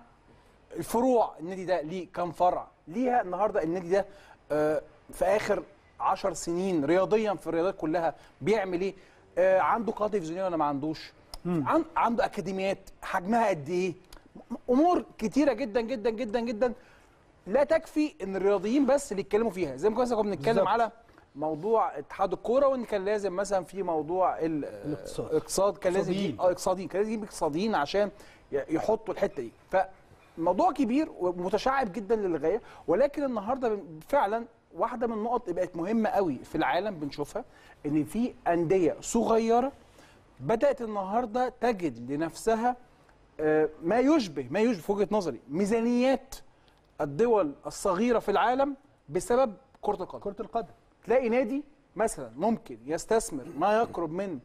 الفروع النادي ده ليه كام فرع ليها النهارده النادي ده آه، في اخر عشر سنين رياضيا في الرياضات كلها بيعمل ايه آه، عنده قاعده تلفزيونيه ولا ما عندوش عن عنده اكاديميات حجمها قد ايه م- امور كتيره جدا جدا جدا جدا لا تكفي ان الرياضيين بس اللي يتكلموا فيها زي ما كنا كنا بنتكلم بالظبط. على موضوع اتحاد الكوره وان كان لازم مثلا في موضوع ال- الاقتصاد. الاقتصاد كان لازم اقتصاديين. يجيب اه اقتصاديين كان لازم يجيب اقتصاديين عشان ي- يحطوا الحته دي فموضوع كبير ومتشعب جدا للغايه ولكن النهارده فعلا واحده من النقط اللي بقت مهمه قوي في العالم بنشوفها ان في انديه صغيره بدات النهارده تجد لنفسها آه، ما يشبه ما يشبه في وجهه نظري ميزانيات الدول الصغيره في العالم بسبب كره القدم كره القدم تلاقي نادي مثلا ممكن يستثمر ما يقرب من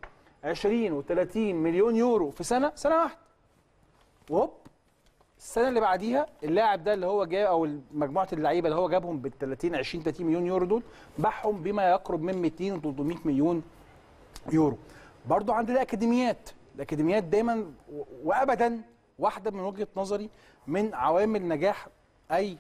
20 و30 مليون يورو في سنه سنه واحده وهوب السنه اللي بعديها اللاعب ده اللي هو جاي او مجموعه اللعيبه اللي هو جابهم بال 30 20 30 مليون يورو دول باعهم بما يقرب من 200 و 300 مليون يورو برضو عندنا اكاديميات الاكاديميات دايما و- وابدا واحده من وجهه نظري من عوامل نجاح اي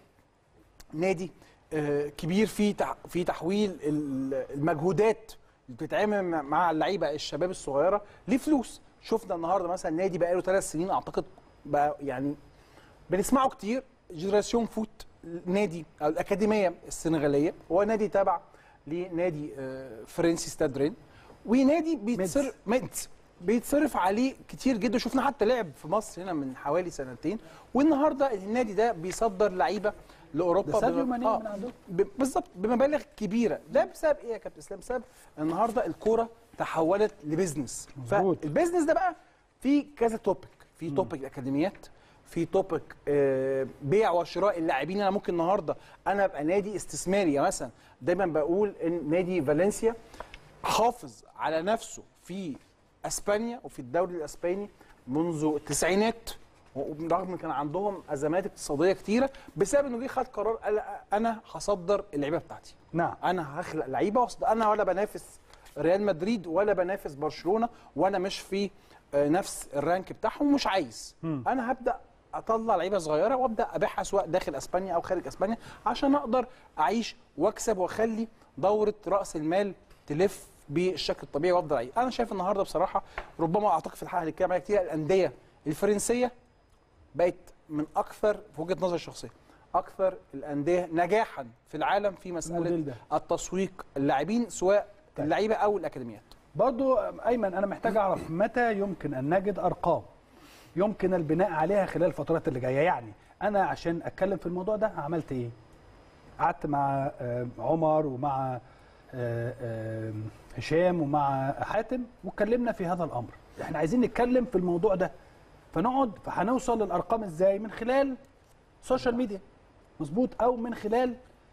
نادي آه، كبير في تح- في تحويل ال- المجهودات اللي بتتعمل مع- مع اللعيبه الشباب الصغيره لفلوس شفنا النهارده مثلا نادي بقى له ثلاث سنين اعتقد بقى يعني بنسمعه كتير جنراسيون فوت نادي او الاكاديميه السنغاليه هو نادي تابع لنادي آه، فرنسي ستاد رين ونادي بيتصرف ميدز بيتصرف عليه كتير جدا شفنا حتى لعب في مصر هنا من حوالي سنتين والنهارده النادي ده بيصدر لعيبه لاوروبا ده ساديو بم- ماني من عندهم. ب- بالظبط بمبالغ كبيره ده بسبب ايه يا كابتن اسلام بسبب النهارده الكوره تحولت لبزنس مظبوط. فالبزنس ده بقى في كذا توبيك في توبيك الاكاديميات في توبيك آه، بيع وشراء اللاعبين انا ممكن النهارده انا ابقى نادي استثماري يعني مثلا دايما بقول ان نادي فالنسيا حافظ على نفسه في اسبانيا وفي الدوري الاسباني منذ التسعينات رغم ان كان عندهم ازمات اقتصاديه كتيره بسبب انه جه خد قرار قال انا هصدر اللعيبه بتاعتي نعم انا هخلق لعيبه وأصد- انا ولا بنافس ريال مدريد ولا بنافس برشلونه وانا مش في آه، نفس الرانك بتاعهم مش عايز انا هبدا اطلع لعيبه صغيره وابدا ابيعها سواء داخل اسبانيا او خارج اسبانيا عشان اقدر اعيش واكسب واخلي دوره راس المال تلف بالشكل الطبيعي وافضل اعيش انا شايف النهارده بصراحه ربما اعتقد في الحلقه اللي هنتكلم عليها كتير الانديه الفرنسيه بقت من اكثر في وجهه نظري الشخصيه اكثر الانديه نجاحا في العالم في مساله الموديل ده. التسويق اللاعبين سواء طيب. اللعيبه او الاكاديميات برضو ايمن انا محتاج اعرف متى يمكن ان نجد ارقام يمكن البناء عليها خلال الفترات اللي جايه يعني انا عشان اتكلم في الموضوع ده عملت ايه قعدت مع آه، عمر ومع آه، آه، هشام ومع حاتم واتكلمنا في هذا الامر احنا عايزين نتكلم في الموضوع ده فنقعد فهنوصل للارقام ازاي من خلال سوشيال ميديا مظبوط او من خلال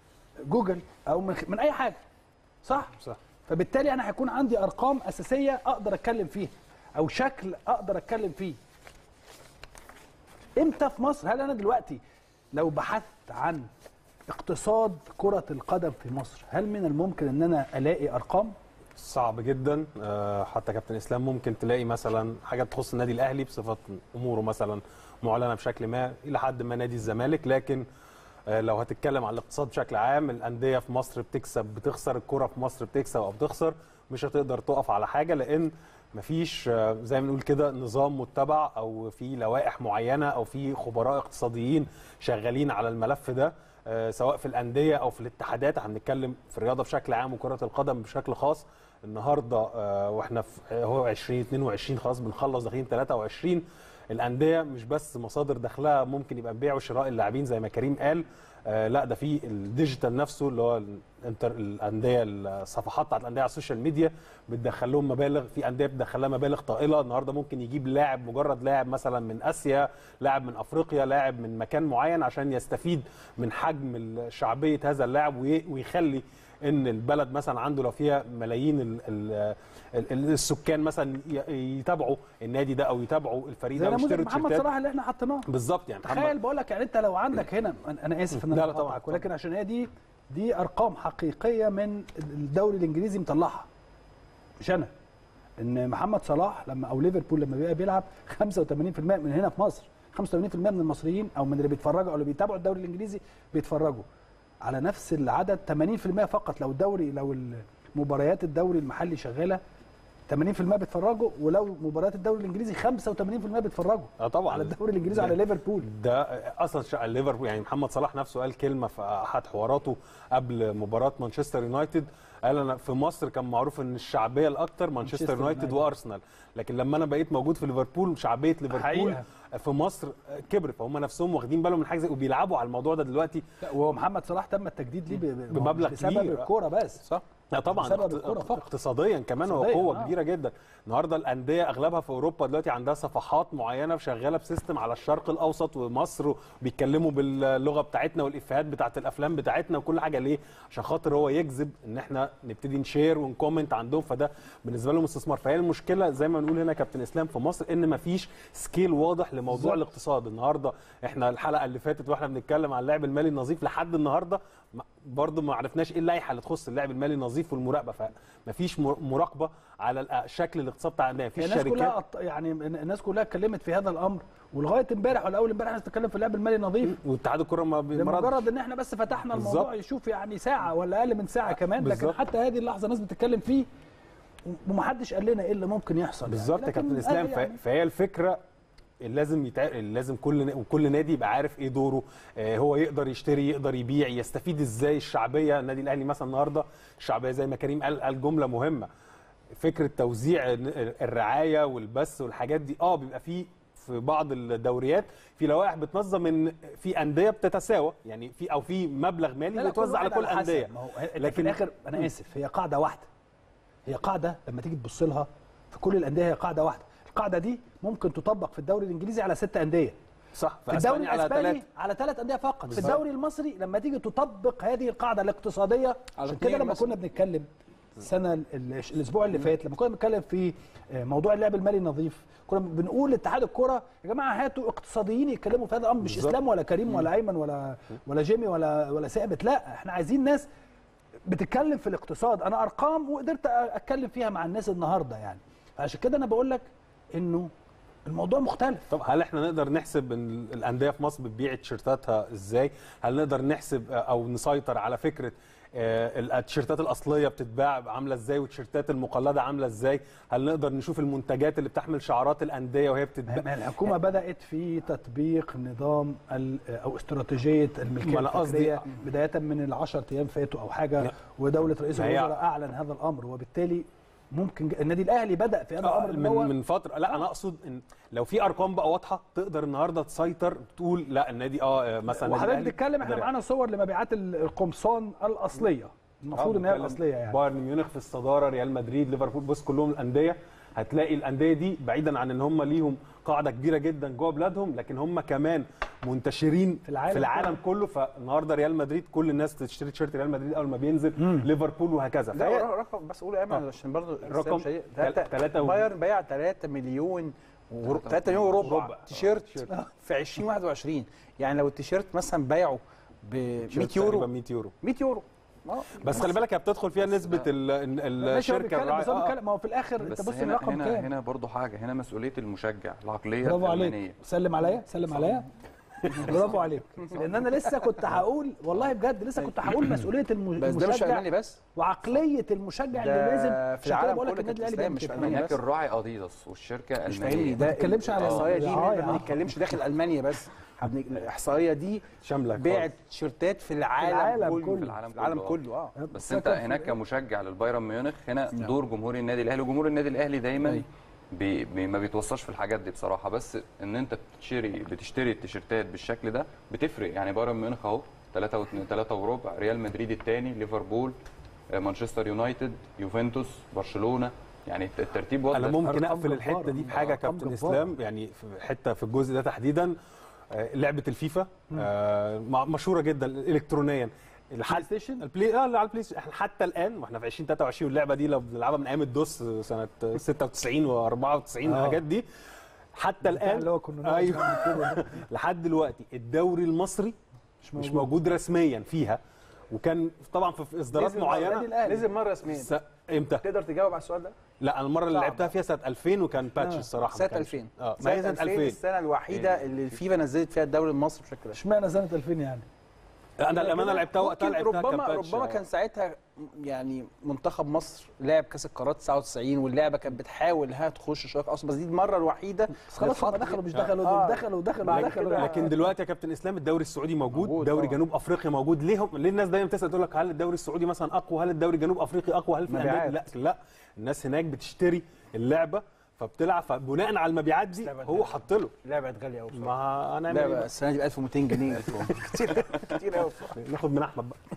جوجل او من, من اي حاجه صح صح فبالتالي انا هيكون عندي ارقام اساسيه اقدر اتكلم فيها او شكل اقدر اتكلم فيه امتى في مصر هل انا دلوقتي لو بحثت عن اقتصاد كره القدم في مصر هل من الممكن ان انا الاقي ارقام صعب جدا آه، حتى كابتن اسلام ممكن تلاقي مثلا حاجات تخص النادي الاهلي بصفه اموره مثلا معلنه بشكل ما الى حد ما نادي الزمالك لكن آه، لو هتتكلم عن الاقتصاد بشكل عام الانديه في مصر بتكسب بتخسر الكره في مصر بتكسب او بتخسر مش هتقدر تقف على حاجه لان مفيش آه، زي ما نقول كده نظام متبع او في لوائح معينه او في خبراء اقتصاديين شغالين على الملف ده آه، سواء في الانديه او في الاتحادات احنا بنتكلم في الرياضه بشكل عام وكره القدم بشكل خاص النهارده آه، واحنا في هو 2022 خلاص بنخلص داخلين 23 الانديه مش بس مصادر دخلها ممكن يبقى بيع وشراء اللاعبين زي ما كريم قال آه، لا ده في الديجيتال نفسه اللي هو الانتر الانديه الصفحات بتاعت الانديه على السوشيال ميديا بتدخل لهم مبالغ في انديه بتدخل لها مبالغ طائله النهارده ممكن يجيب لاعب مجرد لاعب مثلا من اسيا لاعب من افريقيا لاعب من مكان معين عشان يستفيد من حجم شعبيه هذا اللاعب وي- ويخلي ان البلد مثلا عنده لو فيها ملايين ال ال ال السكان مثلا ي- يتابعوا النادي ده او يتابعوا الفريق زي ده نموذج ويشتروا محمد تيشيرتات صلاح اللي احنا حطيناه بالظبط يعني تخيل محمد بقول لك يعني انت لو عندك هنا أنا- انا اسف ان لا، انا لا، طبعاً، بقطعك ولكن عشان هي دي دي ارقام حقيقيه من الدوري الانجليزي مطلعها مش انا ان محمد صلاح لما او ليفربول لما بيبقى بيلعب 85% من هنا في مصر 85% من المصريين او من اللي بيتفرجوا او اللي بيتابعوا الدوري الانجليزي بيتفرجوا على نفس العدد 80% فقط لو الدوري لو مباريات الدوري المحلي شغاله 80% بيتفرجوا ولو مباريات الدوري الانجليزي 85% بيتفرجوا اه طبعا على الدوري الانجليزي على ليفربول ده اصلا شع- ليفربول يعني محمد صلاح نفسه قال كلمه في احد حواراته قبل مباراه مانشستر يونايتد قال انا في مصر كان معروف ان الشعبيه الاكثر مانشستر مانشستر يونايتد يونايتد. وارسنال لكن لما انا بقيت موجود في ليفربول شعبيه ليفربول حقيقة. في مصر كبرت فهم نفسهم واخدين بالهم من حاجه زي وبيلعبوا على الموضوع ده دلوقتي وهو محمد صلاح تم التجديد ليه ب- ب- بمبلغ بسبب كبير. الكوره بس صح لا طبعا بسبب اقت- الكرة فقط. اقتصاديا كمان هو اقتصادياً، قوه آه. كبيره جدا النهارده الانديه اغلبها في اوروبا دلوقتي عندها صفحات معينه شغاله بسيستم على الشرق الاوسط ومصر وبيتكلموا باللغه بتاعتنا والافيهات بتاعت الافلام بتاعتنا وكل حاجه ليه عشان خاطر هو يجذب ان احنا نبتدي نشير ونكومنت عندهم فده بالنسبه لهم استثمار فهي المشكله زي ما بنقول هنا كابتن اسلام في مصر ان مفيش سكيل واضح لموضوع بالظبط. الاقتصاد النهارده احنا الحلقه اللي فاتت واحنا بنتكلم عن اللعب المالي النظيف لحد النهارده ما- برضه ما عرفناش ايه اللائحه اللي تخص اللعب المالي النظيف والمراقبه فمفيش مر- مراقبه على الأ- شكل الاقتصاد بتاع الانديه مفيش الناس كلها شركات أط- يعني الناس كلها اتكلمت في هذا الامر ولغايه امبارح ولا اول امبارح الناس بتتكلم في اللعب المالي النظيف واتحاد الكره ما بي- ما لمجرد ردش. ان احنا بس فتحنا الموضوع بالظبط. يشوف يعني ساعه ولا اقل من ساعه كمان لكن بالظبط. حتى هذه اللحظه الناس بتتكلم فيه ومحدش قال لنا ايه اللي ممكن يحصل بالظبط يا يعني. كابتن لكن اسلام آه ف- يعني فهي الفكره لازم يتع... لازم كل نا- وكل نادي يبقى عارف ايه دوره آه هو يقدر يشتري يقدر يبيع يستفيد ازاي الشعبيه النادي الاهلي مثلا النهارده الشعبيه زي ما كريم قال قال جمله مهمه فكره توزيع ال- الرعايه والبث والحاجات دي اه بيبقى في في بعض الدوريات في لوائح بتنظم ان في انديه بتتساوى يعني في او في مبلغ لا، مالي لا، بيتوزع على واحد كل حسب. الانديه ما هو هي- في لكن- الاخر انا اسف هي قاعده واحده هي قاعده لما تيجي تبص لها في كل الانديه هي قاعده واحده القاعده دي ممكن تطبق في الدوري الانجليزي على ست انديه صح في الدوري أسبانيا على الاسباني ثلاثة. على ثلاث انديه فقط في بالظبط. الدوري المصري لما تيجي تطبق هذه القاعده الاقتصاديه على عشان اتنين كده لما مثلاً. كنا بنتكلم السنه ال- ال- الاسبوع اللي فات لما كنا بنتكلم في آه، موضوع اللعب المالي النظيف كنا بنقول لاتحاد الكره يا جماعه هاتوا اقتصاديين يتكلموا في هذا الامر مش بالظبط. اسلام ولا كريم ولا ايمن ولا ولا جيمي ولا ولا ثابت لا احنا عايزين ناس بتتكلم في الاقتصاد انا ارقام وقدرت اتكلم فيها مع الناس النهارده يعني عشان كده انا بقول لك انه الموضوع مختلف طب هل احنا نقدر نحسب ان الانديه في مصر بتبيع تيشيرتاتها ازاي؟ هل نقدر نحسب آه، او نسيطر على فكره آه، التيشيرتات الاصليه بتتباع عامله ازاي والتيشيرتات المقلده عامله ازاي؟ هل نقدر نشوف المنتجات اللي بتحمل شعارات الانديه وهي بتتباع؟ ما الحكومه بدات في تطبيق نظام ال- او استراتيجيه الملكيه ما أنا قصدي- الفكريه بدايه من ال 10 ايام فاتوا او حاجه لا. ودوله رئيس ما هي- الوزراء اعلن هذا الامر وبالتالي ممكن ج- النادي الاهلي بدا في هذا آه، الامر إن هو من من فتره لا انا اقصد ان لو في ارقام بقى واضحه تقدر النهارده تسيطر تقول لا النادي اه آه، مثلا النادي وحضرتك الأهلي بتتكلم احنا قدر معانا صور لمبيعات ال- القمصان الاصليه المفروض ان هي بنتكلم الاصليه يعني بايرن ميونخ في الصداره ريال مدريد ليفربول بص كلهم الانديه هتلاقي الانديه دي بعيدا عن ان هم ليهم قاعده كبيره جدا جوه بلادهم لكن هم كمان منتشرين في العالم في العالم كله فالنهارده ريال مدريد كل الناس تشتري تيشيرت ريال مدريد اول ما بينزل ليفربول وهكذا لا فهي رقم بس قول يا ايمن عشان برضه الرقم تل- تلاتة و- بايرن بايع 3 مليون 3 مليون وربع وربع. تيشيرت تيشيرت. في 2021 يعني لو التيشيرت مثلا بايعه ب 100 تقريبا يورو 100 يورو 100 يورو اه بس خلي بالك هي بتدخل فيها نسبه ال- ال- ماشي هو الشركه بيتكلم الراعي- بس هو آه. بيتكلم ما هو في الاخر انت بس بص هنا الرقم هنا كام هنا برضه حاجه هنا مسؤوليه المشجع العقليه برافو الالمانيه عليك سلم عليا سلم عليا برافو عليك لان انا لسه كنت هقول والله بجد لسه كنت هقول مسؤوليه الم- بس ده مش المشجع الماني بس وعقليه المشجع ده اللي لازم في عشان كده العالم بقول لك كله النادي كابتن الاهلي اسلام، بيعمل مش كده. ألمانيا هناك بس. الراعي اديداس والشركه مش المانيه فاهمني ده بتتكلمش على الاحصائيه دي الرعاية، ما آه. بنتكلمش داخل المانيا بس إحنا بن- الاحصائيه دي شامله بيعت تيشيرتات في العالم, العالم كله كله. في العالم في العالم كله، آه. كله اه بس انت هناك كمشجع للبايرن ميونخ هنا دور جمهور النادي الاهلي وجمهور النادي الاهلي دايما بي بي ما بيتوصاش في الحاجات دي بصراحه بس ان انت بتشتري بتشتري التيشيرتات بالشكل ده بتفرق يعني بايرن ميونخ اهو 3 و 3 وربع ريال مدريد الثاني ليفربول آه، مانشستر يونايتد يوفنتوس برشلونه يعني الترتيب واضح انا ممكن أرقام اقفل جبارة. الحته دي بحاجه أرقام كابتن جبارة. اسلام يعني في حته في الجزء ده تحديدا آه، لعبه الفيفا آه، مع- مشهوره جدا الكترونيا الحد ستيشن؟ البلاي اه اللي على البلاي ستيشن. احنا حتى الان واحنا في 2023 اللعبه دي لو بنلعبها من ايام الدوس سنه 96 و94 آه. الحاجات دي حتى الان اللي هو كنا نقعد ايوه نعمل كده. لحد دلوقتي الدوري المصري مش مش موجود. موجود رسميا فيها وكان طبعا في في اصدارات نزل مرة النادي معينه الأهلي. نزل مره رسميا س... امتى؟ تقدر تجاوب على السؤال ده؟ لا انا المره اللي صعب. لعبتها فيها سنه 2000 وكان باتش آه. الصراحه ما سنه كانش- 2000 اه ما هي سنه 2000 السنه الوحيده اللي الفيفا نزلت فيها الدوري المصري بالشكل ده اشمعنى سنه 2000 يعني انا الامانه لعبتها وقتها ممكن لعبتها ربما كباتش. ربما كان ساعتها يعني منتخب مصر لعب كاس القارات 99 واللعبه كانت بتحاول انها تخش شويه في اصلا بس دي المره الوحيده بس خلاص هم اللي دخلوا مش اتحط- دخلوا آه. دول دخلوا دخلوا بعد دخلوا كده- لكن دلوقتي يا كابتن اسلام الدوري السعودي موجود, موجود دوري طبعا. جنوب افريقيا موجود ليه هم ليه الناس دايما تسال تقول لك هل الدوري السعودي مثلا اقوى هل الدوري الجنوب افريقي اقوى هل في مبيعات. الأندية؟ لا لا الناس هناك بتشتري اللعبه فبتلعب فبناء على المبيعات دي لعبة هو حط له لعبه غاليه قوي ما هنعمل لا إيه بقى بقى؟ السنه دي ب 1200 جنيه كتير كتير قوي ناخد من احمد بقى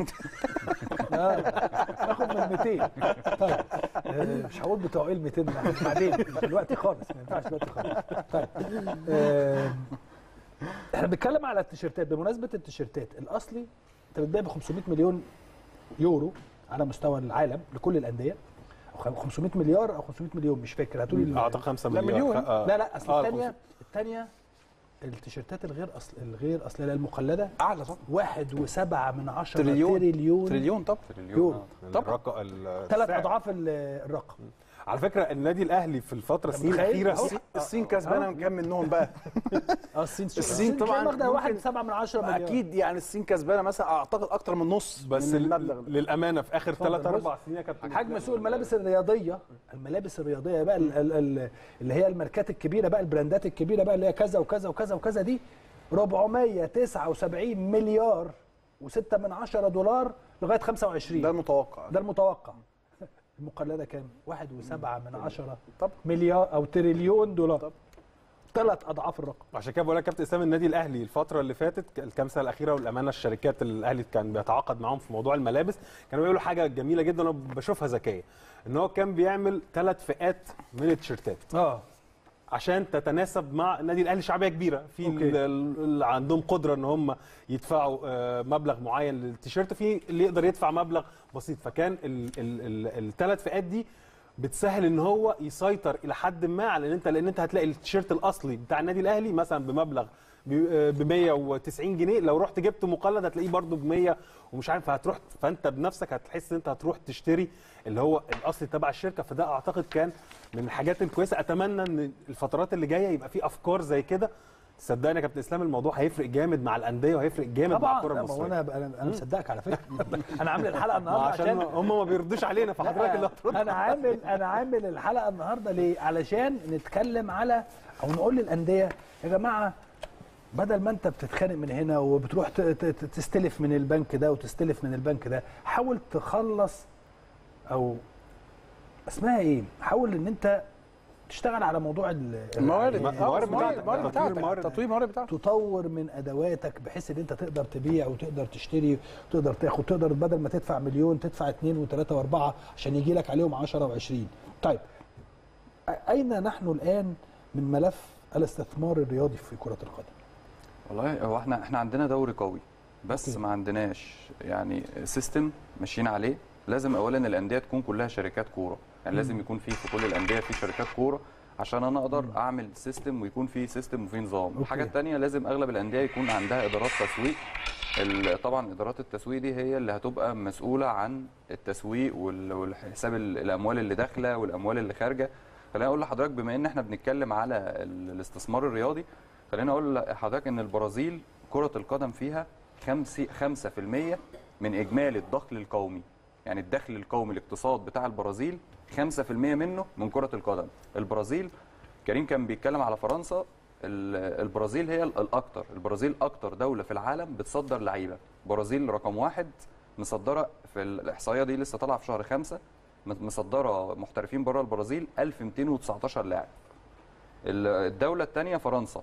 آه، ناخد من 200 طيب آه، مش هقول بتوع ايه ال 200 ده، بعدين مش دلوقتي خالص ما ينفعش دلوقتي خالص طيب آه، احنا بنتكلم على التيشيرتات بمناسبه التيشيرتات الاصلي انت بتبيع ب 500 مليون يورو على مستوى العالم لكل الانديه او خ- 500 مليار او 500 مليون مش فاكر هاتوا لي اعتقد 5 لا، مليار مليون. آه. لا لا اصل آه، الثانيه الثانيه التيشيرتات الغير اصل الغير اصليه المقلده اعلى طبعا واحد وسبعة من عشرة تريليون. تريليون تريليون طبعا تريليون يورو. آه. طبعا. الرقم ال- ثلاث السعر. اضعاف ال- الرقم على فكره النادي الاهلي في الفتره السنين متخيل؟ الاخيره أهو. الصين كسبانه من كام منهم بقى اه الصين الصين طبعاً واخده ممكن- واحد سبعة من عشرة مليار اكيد يعني الصين كسبانه مثلا اعتقد اكتر من نص بس من ال- المبلغ ده للامانه في اخر اتفضل، 3 بص. 4 سنين يا كابتن حجم سوق الملابس الرياضيه الملابس الرياضيه بقى ال- ال- ال- اللي هي الماركات الكبيره بقى البراندات الكبيره بقى اللي هي كذا وكذا وكذا وكذا دي 479 مليار و6 من عشرة دولار لغايه 25 ده المتوقع ده المتوقع المقلده كام؟ واحد وسبعة من عشرة طب. مليار او تريليون دولار طب. ثلاث اضعاف الرقم عشان كده بقول لك كابتن اسلام النادي الاهلي الفتره اللي فاتت الكام سنه الاخيره والامانه الشركات اللي الاهلي كان بيتعاقد معاهم في موضوع الملابس كانوا بيعملوا حاجه جميله جدا انا بشوفها ذكيه ان هو كان بيعمل ثلاث فئات من التيشيرتات اه عشان تتناسب مع النادي الاهلي شعبيه كبيره في أوكي. ال- ال- اللي عندهم قدره ان هم يدفعوا آه، مبلغ معين للتيشيرت في اللي يقدر يدفع مبلغ بسيط فكان الثلاث فئات دي بتسهل ان هو يسيطر الى حد ما على ان انت لان انت هتلاقي التيشيرت الاصلي بتاع النادي الاهلي مثلا بمبلغ ب 190 جنيه لو رحت جبت مقلد هتلاقيه برده ب 100 ومش عارف هتروح فانت بنفسك هتحس ان انت هتروح تشتري اللي هو الاصلي تبع الشركه فده اعتقد كان من الحاجات الكويسه اتمنى ان الفترات اللي جايه يبقى في افكار زي كده صدقني يا كابتن اسلام الموضوع هيفرق جامد مع الانديه وهيفرق جامد مع طبعا الكره لا، ما هو المصريه انا انا أنا مصدقك على فكره انا عامل الحلقه ما النهارده عشان عشان هم ما بيردوش علينا فحضرتك اللي هترد انا عامل انا عامل الحلقه النهارده ليه؟ علشان نتكلم على او نقول للانديه يا جماعه بدل ما انت بتتخانق من هنا وبتروح ت- ت- ت- تستلف من البنك ده وتستلف من البنك ده حاول تخلص او اسمها ايه؟ حاول ان انت تشتغل على موضوع ال- الموارد الموارد بتاعتك. الموارد تطوير بتاعتك الموارد. تطوير الموارد بتاعتك تطور من ادواتك بحيث ان انت تقدر تبيع وتقدر تشتري وتقدر تاخد تقدر بدل ما تدفع مليون تدفع اثنين وثلاثه واربعه عشان يجي لك عليهم 10 و20 طيب أ- اين نحن الان من ملف الاستثمار الرياضي في كره القدم؟ والله هو احنا احنا عندنا دوري قوي بس أوكي. ما عندناش يعني سيستم ماشيين عليه لازم اولا الانديه تكون كلها شركات كوره يعني لازم يكون في في كل الانديه في شركات كوره عشان انا اقدر اعمل سيستم ويكون في سيستم وفي نظام الحاجه الثانيه لازم اغلب الانديه يكون عندها ادارات تسويق ال- طبعا ادارات التسويق دي هي اللي هتبقى مسؤوله عن التسويق وال- والحساب ال- الاموال اللي داخله والاموال اللي خارجه خليني اقول لحضرتك بما ان احنا بنتكلم على ال- الاستثمار الرياضي خليني اقول لحضرتك ان البرازيل كره القدم فيها 5 5% من اجمالي الدخل القومي يعني الدخل القومي الاقتصاد بتاع البرازيل 5% منه من كره القدم البرازيل كريم كان بيتكلم على فرنسا ال- البرازيل هي ال- الاكتر البرازيل اكتر دوله في العالم بتصدر لعيبه البرازيل رقم واحد مصدره في الاحصائيه دي لسه طالعه في شهر خمسة م- مصدره محترفين بره البرازيل 1219 لاعب ال- الدوله الثانيه فرنسا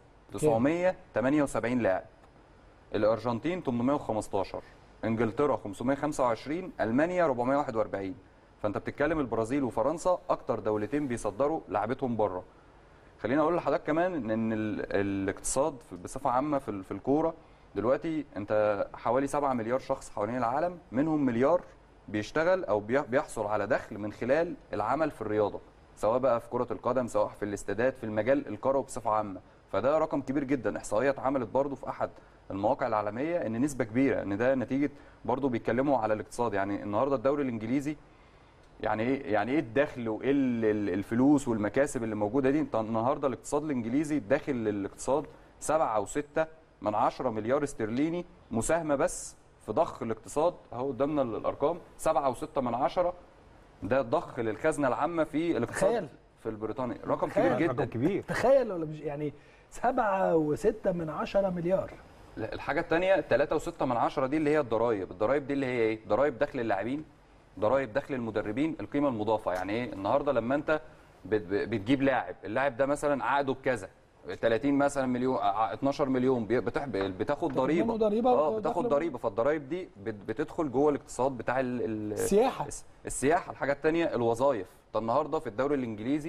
978 لاعب الارجنتين 815 انجلترا 525 المانيا 441 فانت بتتكلم البرازيل وفرنسا اكتر دولتين بيصدروا لعبتهم بره خليني اقول لحضرتك كمان ان ال- الاقتصاد في- بصفه عامه في ال- في الكوره دلوقتي انت حوالي 7 مليار شخص حوالين العالم منهم مليار بيشتغل او بي- بيحصل على دخل من خلال العمل في الرياضه سواء بقى في كره القدم سواء في الاستادات في المجال الكروي بصفه عامه فده رقم كبير جدا احصائيه اتعملت برضو في احد المواقع العالميه ان نسبه كبيره ان ده نتيجه برضو بيتكلموا على الاقتصاد يعني النهارده الدوري الانجليزي يعني ايه يعني ايه الدخل وايه ال- ال- الفلوس والمكاسب اللي موجوده دي انت النهارده الاقتصاد الانجليزي داخل الاقتصاد 7 او 6 من 10 مليار استرليني مساهمه بس في ضخ الاقتصاد اهو قدامنا ال- الارقام 7 او 6 من 10 ده ضخ للخزنه العامه في الاقتصاد تخيل. في البريطاني رقم تخيل. كبير رقم جدا كبير تخيل ولا مش يعني سبعة وستة من عشرة مليار لا، الحاجه الثانيه 3 و6 من 10 دي اللي هي الضرايب الضرايب دي اللي هي ايه ضرايب دخل اللاعبين ضرايب دخل المدربين القيمه المضافه يعني ايه النهارده لما انت بت- بتجيب لاعب اللاعب ده مثلا عقده بكذا 30 مثلا مليون ع- 12 مليون بي- بتح- بتاخد ضريبه منه ضريبة اه ودخل بتاخد منه. ضريبه فالضرايب دي بت- بتدخل جوه الاقتصاد بتاع ال- ال- السياحة. الس- السياحه الحاجه الثانيه الوظائف ده النهارده في الدوري الانجليزي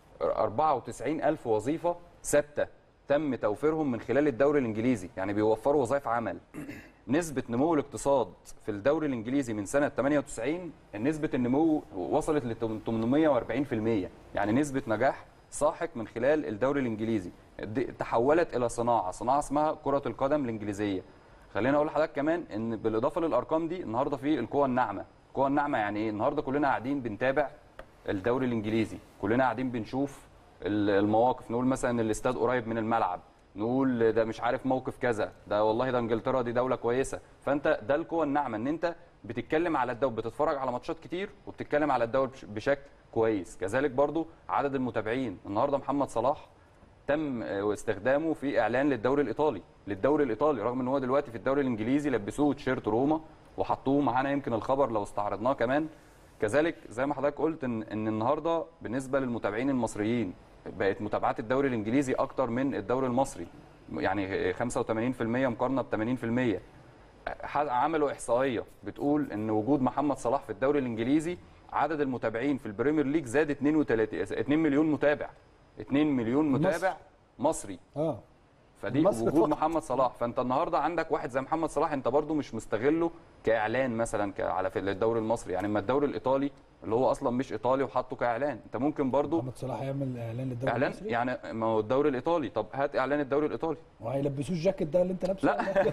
94 ألف وظيفة ثابتة تم توفيرهم من خلال الدوري الإنجليزي يعني بيوفروا وظائف عمل نسبة نمو الاقتصاد في الدوري الإنجليزي من سنة 98 نسبة النمو وصلت ل 840% يعني نسبة نجاح ساحق من خلال الدوري الإنجليزي دي تحولت إلى صناعة صناعة اسمها كرة القدم الإنجليزية خلينا أقول لحضرتك كمان إن بالإضافة للأرقام دي النهاردة في القوى الناعمة القوى الناعمة يعني إيه النهاردة كلنا قاعدين بنتابع الدوري الانجليزي كلنا قاعدين بنشوف ال- المواقف نقول مثلا ان الاستاد قريب من الملعب نقول ده مش عارف موقف كذا ده والله ده انجلترا دي دوله كويسه فانت ده القوه الناعمه ان انت بتتكلم على الدوري بتتفرج على ماتشات كتير وبتتكلم على الدوري بش- بشكل كويس كذلك برضو عدد المتابعين النهارده محمد صلاح تم آه، استخدامه في اعلان للدوري الايطالي للدوري الايطالي رغم ان هو دلوقتي في الدوري الانجليزي لبسوه تيشيرت روما وحطوه معانا يمكن الخبر لو استعرضناه كمان كذلك زي ما حضرتك قلت ان ان النهارده بالنسبه للمتابعين المصريين بقت متابعات الدوري الانجليزي اكتر من الدوري المصري يعني 85% مقارنه ب 80% ح- عملوا احصائيه بتقول ان وجود محمد صلاح في الدوري الانجليزي عدد المتابعين في البريمير ليج زاد 32 2 مليون متابع 2 مليون متابع مصري اه فدي مصر وجود فقط. محمد صلاح فانت النهارده عندك واحد زي محمد صلاح انت برضو مش مستغله كاعلان مثلا ك- على في الدوري المصري يعني اما الدوري الايطالي اللي هو اصلا مش ايطالي وحطه كاعلان انت ممكن برضو محمد صلاح يعمل اعلان للدوري اعلان المصري يعني ما هو الدوري الايطالي طب هات اعلان الدوري الايطالي وهيلبسوه الجاكيت ده اللي انت لابسه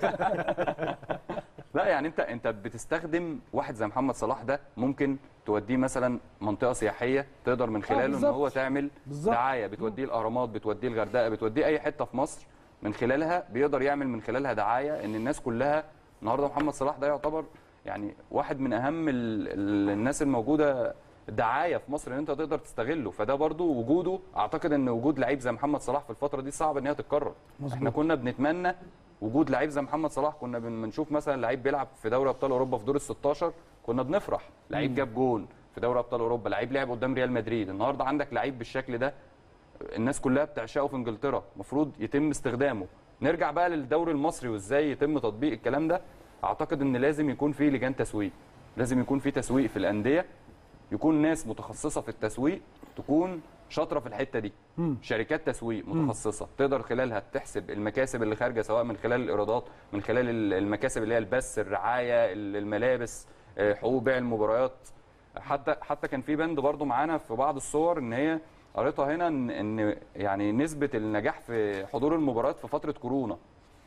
لا. لا يعني انت انت بتستخدم واحد زي محمد صلاح ده ممكن توديه مثلا منطقه سياحيه تقدر من خلاله ان بالظبط. هو تعمل بالظبط. دعايه بتوديه الاهرامات بتوديه الغردقه بتوديه اي حته في مصر من خلالها بيقدر يعمل من خلالها دعايه ان الناس كلها النهارده محمد صلاح ده يعتبر يعني واحد من اهم ال ال الناس الموجوده دعايه في مصر ان انت تقدر تستغله فده برضو وجوده اعتقد ان وجود لعيب زي محمد صلاح في الفتره دي صعب ان هي تتكرر مظبوط. احنا كنا بنتمنى وجود لعيب زي محمد صلاح كنا بن- بنشوف مثلا لعيب بيلعب في دوري ابطال اوروبا في دور ال 16 كنا بنفرح لعيب جاب جون في دوري ابطال اوروبا لعيب لعب قدام ريال مدريد النهارده عندك لعيب بالشكل ده الناس كلها بتعشقه في انجلترا المفروض يتم استخدامه نرجع بقى للدوري المصري وازاي يتم تطبيق الكلام ده اعتقد ان لازم يكون في لجان تسويق لازم يكون في تسويق في الانديه يكون ناس متخصصه في التسويق تكون شاطره في الحته دي شركات تسويق متخصصه تقدر خلالها تحسب المكاسب اللي خارجه سواء من خلال الايرادات من خلال ال- المكاسب اللي هي البث الرعايه ال- الملابس آه، حقوق بيع المباريات حتى حتى كان في بند برضو معانا في بعض الصور ان هي قريتها هنا ان ان يعني نسبه النجاح في حضور المباريات في فتره كورونا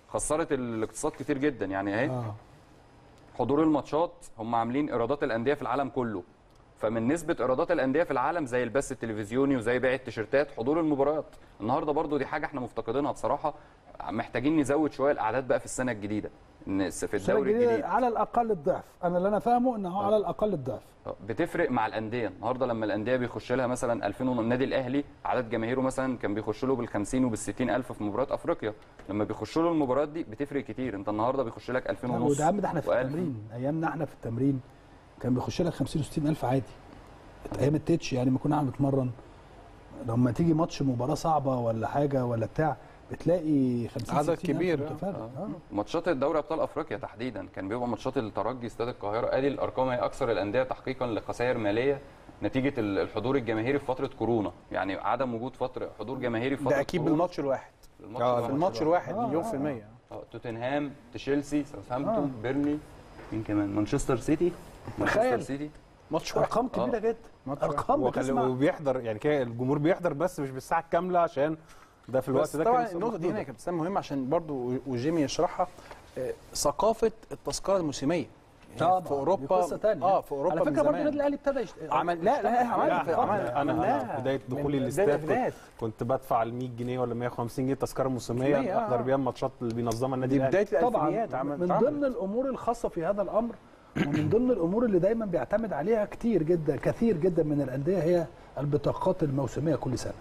خسرت الاقتصاد كتير جدا يعني اهي اه حضور الماتشات هم عاملين ايرادات الانديه في العالم كله فمن نسبه ايرادات الانديه في العالم زي البث التلفزيوني وزي بيع التيشيرتات حضور المباريات النهارده برضو دي حاجه احنا مفتقدينها بصراحه محتاجين نزود شويه الاعداد بقى في السنه الجديده إن في السنة الدوري الجديدة الجديد على الاقل الضعف انا اللي انا فاهمه ان هو على الاقل الضعف بتفرق مع الانديه النهارده لما الانديه بيخش لها مثلا 2000 ون- النادي الاهلي عدد جماهيره مثلا كان بيخش له بال 50 وبال 60 الف في مباريات افريقيا لما بيخشوا له المباريات دي بتفرق كتير انت النهارده بيخش لك 2000 ونص وده عم ده احنا في و1000. التمرين ايامنا احنا في التمرين كان بيخش لك 50 و60 الف عادي ايام التتش يعني ما كنا احنا بنتمرن لما تيجي ماتش مباراه صعبه ولا حاجه ولا بتاع بتلاقي 50 عدد 60 ألف كبير، آه. متفرج. آه. ماتشات الدوري ابطال افريقيا تحديدا كان بيبقى ماتشات الترجي استاد القاهره ادي الارقام هي اكثر الانديه تحقيقا لخسائر ماليه نتيجه ال- الحضور الجماهيري في فتره كورونا يعني عدم وجود فتره حضور جماهيري في فتره ده اكيد كورونا. بالماتش الواحد الماتش آه، الواحد. في الماتش الواحد آه، مليون آه، في المية آه، توتنهام تشيلسي ساوثهامبتون بيرني مين كمان مانشستر سيتي مانشستر تخيل. سيتي ماتش واحد ارقام كبيره جدا ماتش واحد. ارقام وخلي- بتسمع وبيحضر يعني كده الجمهور بيحضر بس مش بالساعه الكامله عشان ده في الوقت بس ده طبعا كان النقطه دي هنا محدودة. يا كابتن اسلام مهمه عشان برضو وجيمي يشرحها آه، ثقافه التذكره الموسميه يعني طبعا في دي اوروبا قصه ثانيه اه في اوروبا على فكره من برضه زمان. النادي الاهلي ابتدى يشت... عمل لا لا عمل لا، عمل انا انا لا. بدايه من دخولي بداية الاستاد البدايات. كنت, كنت بدفع ال 100 جنيه ولا 150 جنيه تذكره موسميه موسمية، آه. احضر بيها الماتشات اللي بينظمها النادي دي الاهلي بدايه طبعا الالفينيات عمل من ضمن الامور الخاصه في هذا الامر ومن ضمن الامور اللي دايما بيعتمد عليها كتير جدا كثير جدا من الانديه هي البطاقات الموسميه كل سنه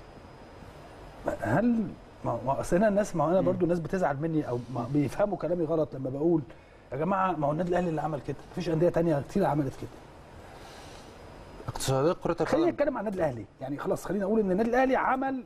هل ما ما اصل هنا الناس ما هو انا برضو الناس بتزعل مني او ما بيفهموا كلامي غلط لما بقول يا جماعه ما هو النادي الاهلي اللي عمل كده مفيش انديه تانية كتير عملت كده اقتصاديه كره خلينا القدم نتكلم عن النادي الاهلي يعني خلاص خلينا نقول ان النادي الاهلي عمل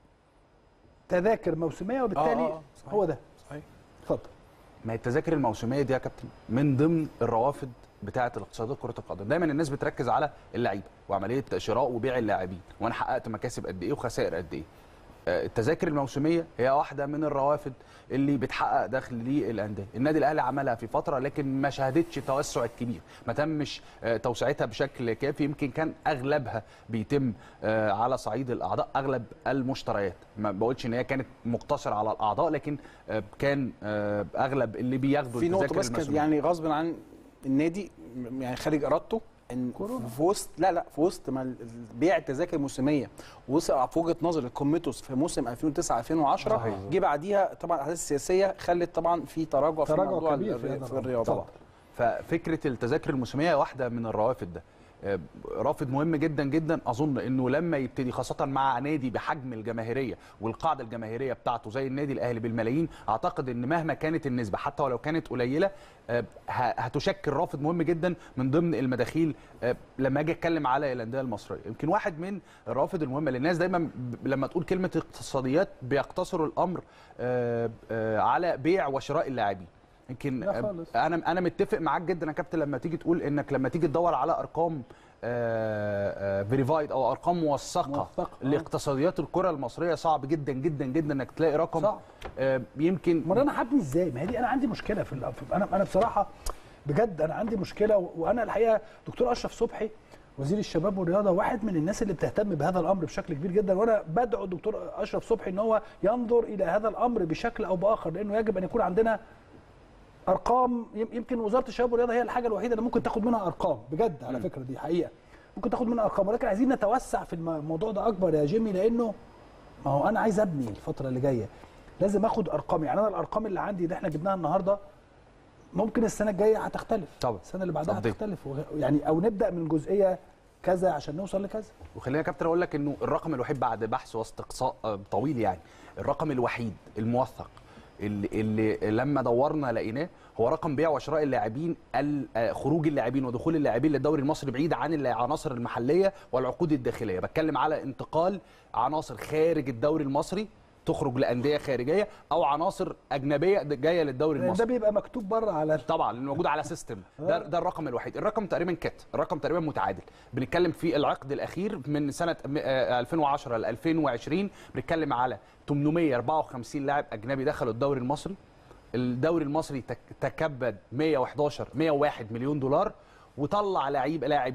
تذاكر موسميه وبالتالي آه، آه، صحيح. هو ده صحيح. اتفضل ما هي التذاكر الموسميه دي يا كابتن من ضمن الروافد بتاعه الاقتصادات كره القدم دايما الناس بتركز على اللعيبه وعمليه شراء وبيع اللاعبين وانا حققت مكاسب قد ايه وخسائر قد ايه آه، التذاكر الموسميه هي واحده من الروافد اللي بتحقق دخل للانديه النادي الاهلي عملها في فتره لكن ما شهدتش التوسع الكبير ما تمش آه، توسعتها بشكل كافي يمكن كان اغلبها بيتم آه، على صعيد الاعضاء اغلب المشتريات ما بقولش ان هي كانت مقتصره على الاعضاء لكن آه، كان آه، اغلب اللي بياخدوا في نقطه التذاكر بس كانت الموسمية. يعني غصب عن النادي م- يعني خارج ارادته ان في وسط لا لا في وسط ما ال- ال- بيع التذاكر الموسميه وصل في وجهه نظر الكوميتوس في موسم 2009 2010 صحيح. جه بعديها طبعا الاحداث السياسيه خلت طبعا في تراجع في تراجع موضوع كبير ال- في هذا في الأمر. الرياضه طبعا ففكره التذاكر الموسميه واحده من الروافد ده آه، رافد مهم جدا جدا اظن انه لما يبتدي خاصه مع نادي بحجم الجماهيريه والقاعده الجماهيريه بتاعته زي النادي الاهلي بالملايين اعتقد ان مهما كانت النسبه حتى ولو كانت قليله آه، ه- هتشكل رافد مهم جدا من ضمن المداخيل آه، لما اجي اتكلم على الانديه المصريه يمكن واحد من الروافد المهمه للناس دايما ب- لما تقول كلمه اقتصاديات بيقتصروا الامر آه، آه، على بيع وشراء اللاعبين يمكن لا خالص. انا انا متفق معاك جدا يا كابتن لما تيجي تقول انك لما تيجي تدور على ارقام فيريفايد او ارقام موثقه موثقة، آه. لاقتصاديات الكره المصريه صعب جدا جدا جدا انك تلاقي رقم صعب. آه، يمكن امال انا هبني ازاي؟ ما هي دي انا عندي مشكله في ال- في- انا انا بصراحه بجد انا عندي مشكله و- وانا الحقيقه دكتور اشرف صبحي وزير الشباب والرياضه واحد من الناس اللي بتهتم بهذا الامر بشكل كبير جدا وانا بدعو الدكتور اشرف صبحي ان هو ينظر الى هذا الامر بشكل او باخر لانه يجب ان يكون عندنا ارقام يم- يمكن وزاره الشباب والرياضه هي الحاجه الوحيده اللي ممكن تاخد منها ارقام بجد على فكره دي حقيقه ممكن تاخد منها ارقام ولكن عايزين نتوسع في الم- الموضوع ده اكبر يا جيمي لانه ما هو انا عايز ابني الفتره اللي جايه لازم اخد ارقام يعني انا الارقام اللي عندي اللي احنا جبناها النهارده ممكن السنه الجايه هتختلف طبعا. السنه اللي بعدها صدق. هتختلف وغ- يعني او نبدا من جزئيه كذا عشان نوصل لكذا وخلينا يا كابتن اقول لك انه الرقم الوحيد بعد بحث واستقصاء آه، طويل يعني الرقم الوحيد الموثق اللي, اللي لما دورنا لقيناه هو رقم بيع وشراء اللاعبين ال- آه، خروج اللاعبين ودخول اللاعبين للدوري المصري بعيد عن العناصر المحليه والعقود الداخليه بتكلم على انتقال عناصر خارج الدوري المصري تخرج لانديه خارجيه او عناصر اجنبيه جايه للدوري لأن المصري ده بيبقى مكتوب بره على طبعا لانه موجود على سيستم ده ده الرقم الوحيد الرقم تقريبا كات الرقم تقريبا متعادل بنتكلم في العقد الاخير من سنه م- آه، 2010 ل 2020 بنتكلم على 854 لاعب اجنبي دخلوا الدوري المصري الدوري المصري تك- تكبد 111 101 مليون دولار وطلع لعيب لاعبين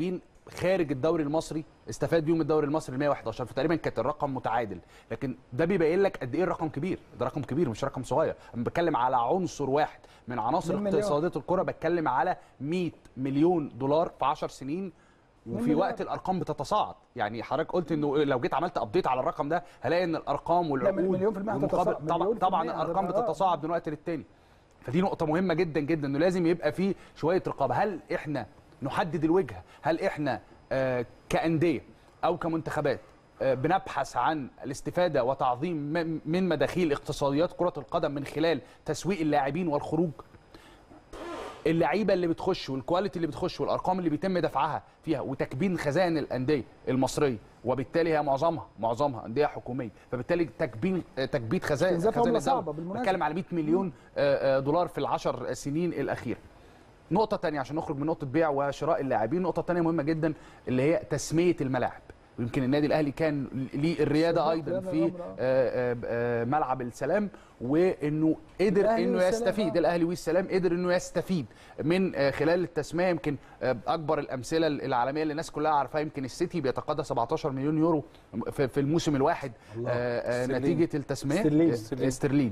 خارج الدوري المصري استفاد بيهم الدوري المصري 111 فتقريبا كانت الرقم متعادل لكن ده بيبين لك قد ايه الرقم كبير ده رقم كبير مش رقم صغير انا بتكلم على عنصر واحد من عناصر من مليون. اقتصاديه الكره بتكلم على 100 مليون دولار في 10 سنين وفي مليار. وقت الارقام بتتصاعد يعني حضرتك قلت انه لو جيت عملت ابديت على الرقم ده هلاقي ان الارقام والعقود مليون في المية والمقابل- هتتصاعد. طبعا مليون في طبعا المية الارقام هتبقى- بتتصاعد من وقت للتاني فدي نقطة مهمة جدا جدا انه لازم يبقى في شوية رقابة، هل احنا نحدد الوجهة؟ هل احنا آه كأندية أو كمنتخبات آه بنبحث عن الاستفادة وتعظيم م- من مداخيل اقتصاديات كرة القدم من خلال تسويق اللاعبين والخروج؟ اللعيبه اللي بتخش والكواليتي اللي بتخش والارقام اللي بيتم دفعها فيها وتكبين خزائن الانديه المصريه وبالتالي هي معظمها معظمها انديه حكوميه فبالتالي تكبين تكبيت خزائن استنزاف خزائن عملة الدولة. صعبة بالمناسبة. بتكلم على 100 مليون آه، آه، دولار في العشر سنين الاخيره نقطة تانية عشان نخرج من نقطة بيع وشراء اللاعبين، نقطة تانية مهمة جدا اللي هي تسمية الملاعب. ويمكن النادي الاهلي كان ليه الرياده سبق ايضا بهذا في الأمر، آه. آه، آه، آه، ملعب السلام وانه قدر الأهلي انه والسلام، يستفيد آه. الاهلي والسلام قدر انه يستفيد من آه، خلال التسميه يمكن آه، اكبر الامثله العالميه اللي الناس كلها عارفاها يمكن السيتي بيتقاضى 17 مليون يورو في في الموسم الواحد آه، آه، استرليني. نتيجه التسميه استرليني. آه، استرليني. استرليني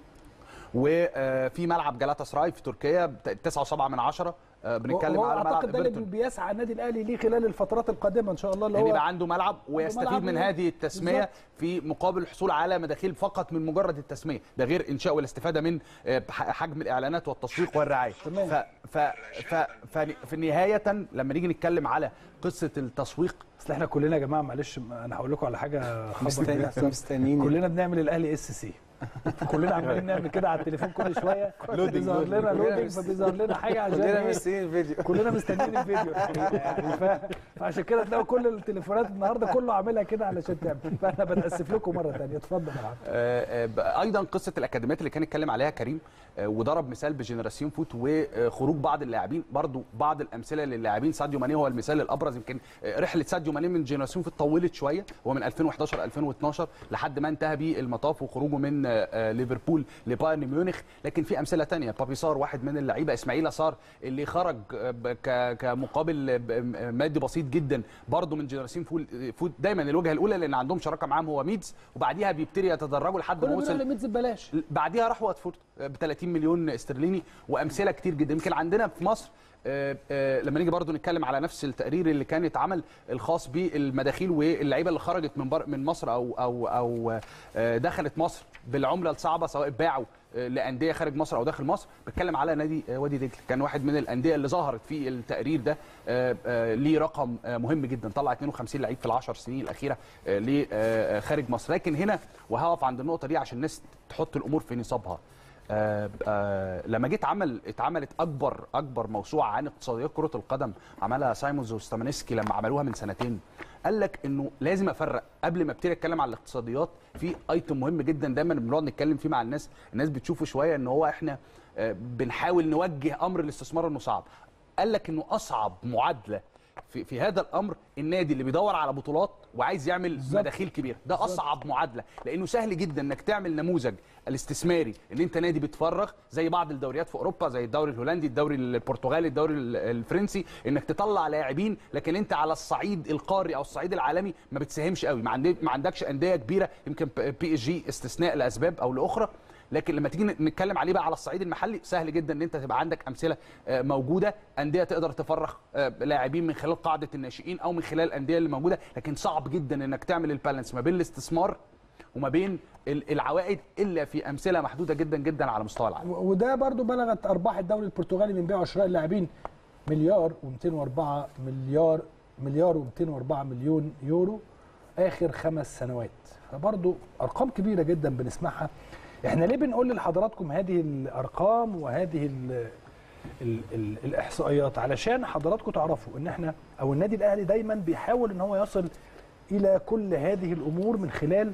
وفي ملعب جلاتا سراي في تركيا 9.7 من عشرة آه، بنتكلم هو على ملعب اعتقد ده اللي ايفرتون بيسعى النادي الاهلي ليه خلال الفترات القادمه ان شاء الله اللي ان هو يبقى عنده ملعب ويستفيد ملعب من و- هذه التسميه بالظبط. في مقابل الحصول على مداخيل فقط من مجرد التسميه ده غير انشاء والاستفاده من آه، ح- حجم الاعلانات والتسويق والرعايه تمام. ف ف ف ف نهايه لما نيجي نتكلم على قصه التسويق اصل احنا كلنا يا جماعه معلش انا هقول لكم على حاجه خبر مستني بيحصل. مستنيين كلنا بنعمل الاهلي اس سي كلنا عمالين نعمل كده على التليفون كل شويه لودنج، بيظهر لودنج. لنا لودنج فبيظهر لنا حاجه عشان كلنا إيه؟ مستنيين الفيديو كلنا مستنيين الفيديو الحقيقة يعني ف... فعشان كده تلاقوا كل التليفونات النهارده كله عاملها كده علشان تعمل فاحنا بنأسف لكم مره ثانيه اتفضل يا عم آه، آه، ايضا قصه الاكاديميات اللي كان اتكلم عليها كريم آه، وضرب مثال بجنراسيون فوت وخروج بعض اللاعبين برضو بعض الامثله للاعبين ساديو ماني هو المثال الابرز يمكن آه، رحله ساديو ماني من جنراسيون فوت طولت شويه هو من 2011 2012 لحد ما انتهى بيه المطاف وخروجه من آه، آه، ليفربول لبايرن ميونخ لكن في امثله تانية بابي صار واحد من اللعيبه اسماعيل صار اللي خرج آه، ب- ك- كمقابل آه، ب- آه، مادي بسيط جدا برضو من جنراسيون فول- فوت دايما الوجهه الاولى لان عندهم شراكه معاهم هو ميدز وبعديها بيبتدي يتدرجوا لحد كل ما دول وصل اهلي ميتز ببلاش بعديها راح واتفورد ب 30 مليون استرليني وامثله كتير جدا يمكن عندنا في مصر آه، آه، لما نيجي برضو نتكلم على نفس التقرير اللي كان اتعمل الخاص بالمداخيل واللعيبه اللي خرجت من بر من مصر او او او آه، دخلت مصر بالعمله الصعبه سواء باعوا آه، لانديه خارج مصر او داخل مصر بتكلم على نادي آه، وادي دجله كان واحد من الانديه اللي ظهرت في التقرير ده آه، آه، ليه رقم آه، مهم جدا طلع 52 لعيب في العشر سنين الاخيره آه، ليه آه، آه، خارج مصر لكن هنا وهقف عند النقطه دي عشان الناس تحط الامور في نصابها آه، آه، لما جيت عمل اتعملت اكبر اكبر موسوعه عن اقتصاديات كره القدم عملها سايمونز وستامانسكي لما عملوها من سنتين قال لك انه لازم افرق قبل ما ابتدي اتكلم عن الاقتصاديات في ايتم مهم جدا دايما بنقعد نتكلم فيه مع الناس الناس بتشوفه شويه ان هو احنا آه، بنحاول نوجه امر الاستثمار انه صعب قال لك انه اصعب معادله في, في هذا الامر النادي اللي بيدور على بطولات وعايز يعمل بالظبط. مداخيل كبيره ده اصعب معادله لانه سهل جدا انك تعمل نموذج الاستثماري ان انت نادي بتفرغ زي بعض الدوريات في اوروبا زي الدوري الهولندي الدوري البرتغالي الدوري ال- الفرنسي انك تطلع لاعبين لكن انت على الصعيد القاري او الصعيد العالمي ما بتساهمش قوي ما, عندك ما عندكش انديه كبيره يمكن بي اس جي استثناء لاسباب او لاخرى لكن لما تيجي نتكلم عليه بقى على الصعيد المحلي سهل جدا ان انت تبقى عندك امثله آه، موجوده انديه تقدر تفرغ آه، لاعبين من خلال قاعده الناشئين او من خلال الانديه اللي موجوده لكن صعب جدا انك تعمل البالانس ما بين الاستثمار وما بين ال- العوائد الا في امثله محدوده جدا جدا على مستوى العالم و- وده برضو بلغت ارباح الدوري البرتغالي من بيع وشراء اللاعبين مليار و204 مليار مليار و204 مليون يورو اخر خمس سنوات فبرضو ارقام كبيره جدا بنسمعها احنا ليه بنقول لحضراتكم هذه الارقام وهذه ال ال ال الاحصائيات علشان حضراتكم تعرفوا ان احنا او النادي الاهلي دايما بيحاول ان هو يصل الى كل هذه الامور من خلال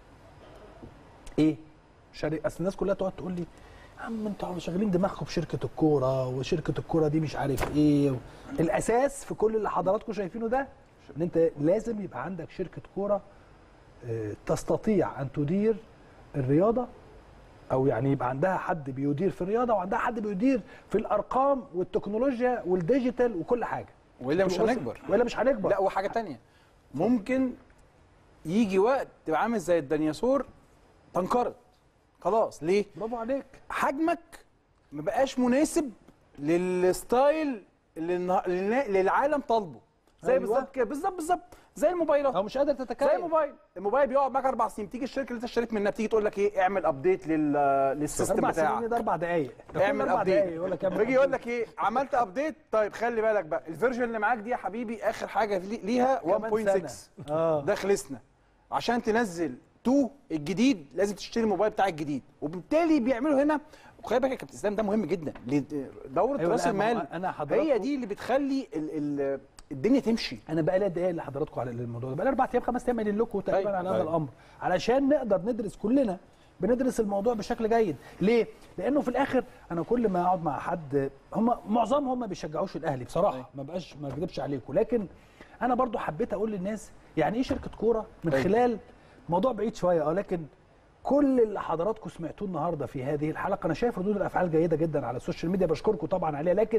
ايه شركه اصل الناس كلها تقعد تقول لي يا عم انتوا شغالين دماغكم بشركه الكوره وشركه الكوره دي مش عارف ايه الاساس في كل اللي حضراتكم شايفينه ده ان انت لازم يبقى عندك شركه كوره آه، تستطيع ان تدير الرياضه او يعني يبقى عندها حد بيدير في الرياضه وعندها حد بيدير في الارقام والتكنولوجيا والديجيتال وكل حاجه والا مش بص- هنكبر والا مش هنكبر لا وحاجه تانية ممكن يجي وقت تبقى عامل زي الديناصور تنقرض خلاص ليه برافو عليك حجمك ما بقاش مناسب للستايل اللي النها- اللي اللي العالم طالبه زي أيوة. بالظبط كده بالظبط بالظبط زي الموبايلات او مش قادر زي تتكلم الموبايل الموبايل بيقعد معاك اربع سنين تيجي الشركه اللي انت اشتريت منها بتيجي تقول لك ايه اعمل ابديت لل للسيستم اربع سنين بتاعك ده اربع دقايق ده كل اعمل اربع دقايق ابديت يقول لك اعمل بيجي يقول update. لك ايه عملت ابديت طيب خلي بالك بقى الفيرجن اللي معاك دي يا حبيبي اخر حاجه لي- ليها كمان 1.6 سنة. اه ده خلصنا عشان تنزل 2 الجديد لازم تشتري الموبايل بتاعك الجديد وبالتالي بيعملوا هنا وخلي بالك يا كابتن اسلام ده مهم جدا ليه- دوره أيوة، راس لا، ما هو المال أنا حضراتكم- هي دي اللي بتخلي ال ال الدنيا تمشي انا بقى لي دقايق لحضراتكم على الموضوع ده بقى لي اربع ايام خمس ايام قايلين لكم تقريبا أيوة. على هذا أيوة. الامر علشان نقدر ندرس كلنا بندرس الموضوع بشكل جيد ليه لانه في الاخر انا كل ما اقعد مع حد هم معظمهم ما بيشجعوش الاهلي بصراحه ما بقاش ما اكذبش عليكم لكن انا برضو حبيت اقول للناس يعني ايه شركه كوره من أيوة. خلال موضوع بعيد شويه اه لكن كل اللي حضراتكم سمعتوه النهارده في هذه الحلقه انا شايف ردود الافعال جيده جدا على السوشيال ميديا بشكركم طبعا عليها لكن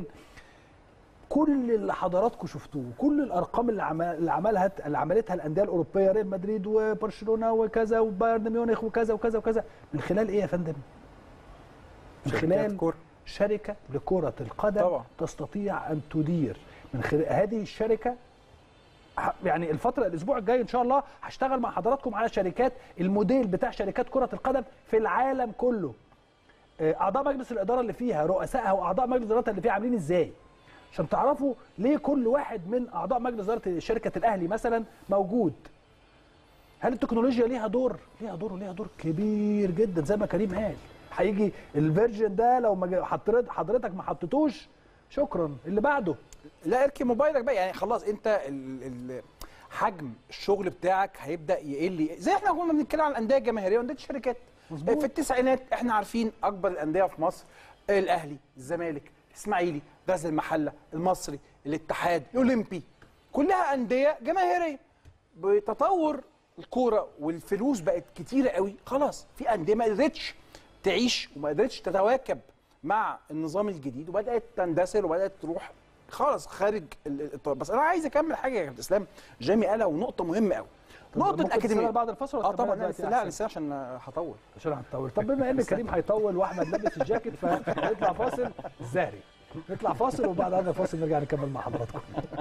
كل اللي حضراتكم شفتوه كل الارقام اللي عمل اللي عملها اللي عملتها الانديه الاوروبيه ريال مدريد وبرشلونه وكذا وبايرن ميونخ وكذا وكذا وكذا من خلال ايه يا فندم؟ من شركات خلال كورة. شركه لكره القدم طبعا. تستطيع ان تدير من خلال هذه الشركه ح- يعني الفترة الأسبوع الجاي إن شاء الله هشتغل مع حضراتكم على شركات الموديل بتاع شركات كرة القدم في العالم كله. آه، أعضاء مجلس الإدارة اللي فيها رؤسائها وأعضاء مجلس الإدارة اللي فيها عاملين إزاي؟ عشان تعرفوا ليه كل واحد من أعضاء مجلس إدارة شركة الأهلي مثلا موجود. هل التكنولوجيا ليها دور؟ ليها دور وليها دور كبير جدا زي ما كريم قال. هيجي الفيرجن ده لو ما جا- حضرتك حضرتك ما حطيتوش شكرا اللي بعده لا اركن موبايلك بقى يعني خلاص انت ال ال حجم الشغل بتاعك هيبدا يقل زي احنا كنا بنتكلم عن الانديه الجماهيريه وانديه الشركات مظبوط. في التسعينات احنا عارفين اكبر الانديه في مصر الاهلي الزمالك الاسماعيلي غزل المحله المصري الاتحاد الاولمبي كلها انديه جماهيريه بتطور الكوره والفلوس بقت كتيره قوي خلاص في انديه ما قدرتش تعيش وما قدرتش تتواكب مع النظام الجديد وبدات تندثر وبدات تروح خالص خارج ال- الاطار بس انا عايز اكمل حاجه يا كابتن اسلام جيمي قالها ونقطه مهمه قوي نقطه ممكن الاكاديميه تستنى بعد الفصل ولا اه طبعا تكملها لا دلوقتي لا أحسن؟ لسه عشان هطول عشان هنطول طب بما ان كريم هيطول واحمد لابس الجاكيت فنطلع فاصل الزهري نطلع فاصل وبعد هذا الفاصل نرجع نكمل مع حضراتكم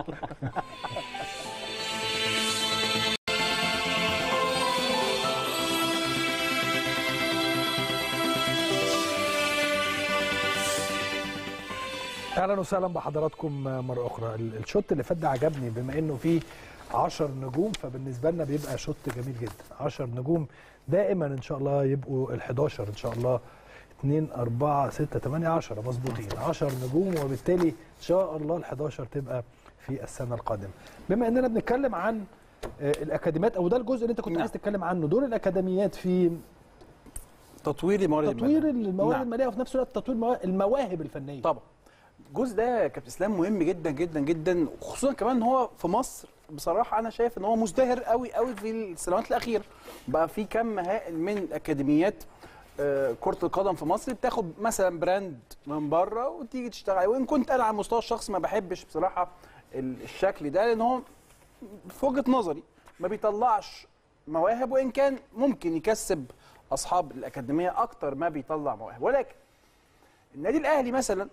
اهلا وسهلا بحضراتكم مره اخرى ال- الشوت اللي فات ده عجبني بما انه فيه 10 نجوم فبالنسبه لنا بيبقى شوت جميل جدا 10 نجوم دائما ان شاء الله يبقوا ال 11 ان شاء الله 2 4 6 8 10 مظبوطين 10 نجوم وبالتالي ان شاء الله ال 11 تبقى في السنه القادمه بما اننا بنتكلم عن آه، الاكاديميات او ده الجزء اللي انت كنت نعم. عايز تتكلم عنه دور الاكاديميات في تطوير الموارد تطوير المالية. الموارد نعم. الماليه وفي نفس الوقت تطوير الموا- المواهب الفنيه طبعا الجزء ده يا كابتن اسلام مهم جدا جدا جدا وخصوصا كمان ان هو في مصر بصراحه انا شايف ان هو مزدهر قوي قوي في السنوات الاخيره بقى في كم هائل من اكاديميات آه، كره القدم في مصر بتاخد مثلا براند من بره وتيجي تشتغل عليه. وان كنت انا على المستوى الشخصي ما بحبش بصراحه ال- الشكل ده لان هو في وجهه نظري ما بيطلعش مواهب وان كان ممكن يكسب اصحاب الاكاديميه اكتر ما بيطلع مواهب ولكن النادي الاهلي مثلا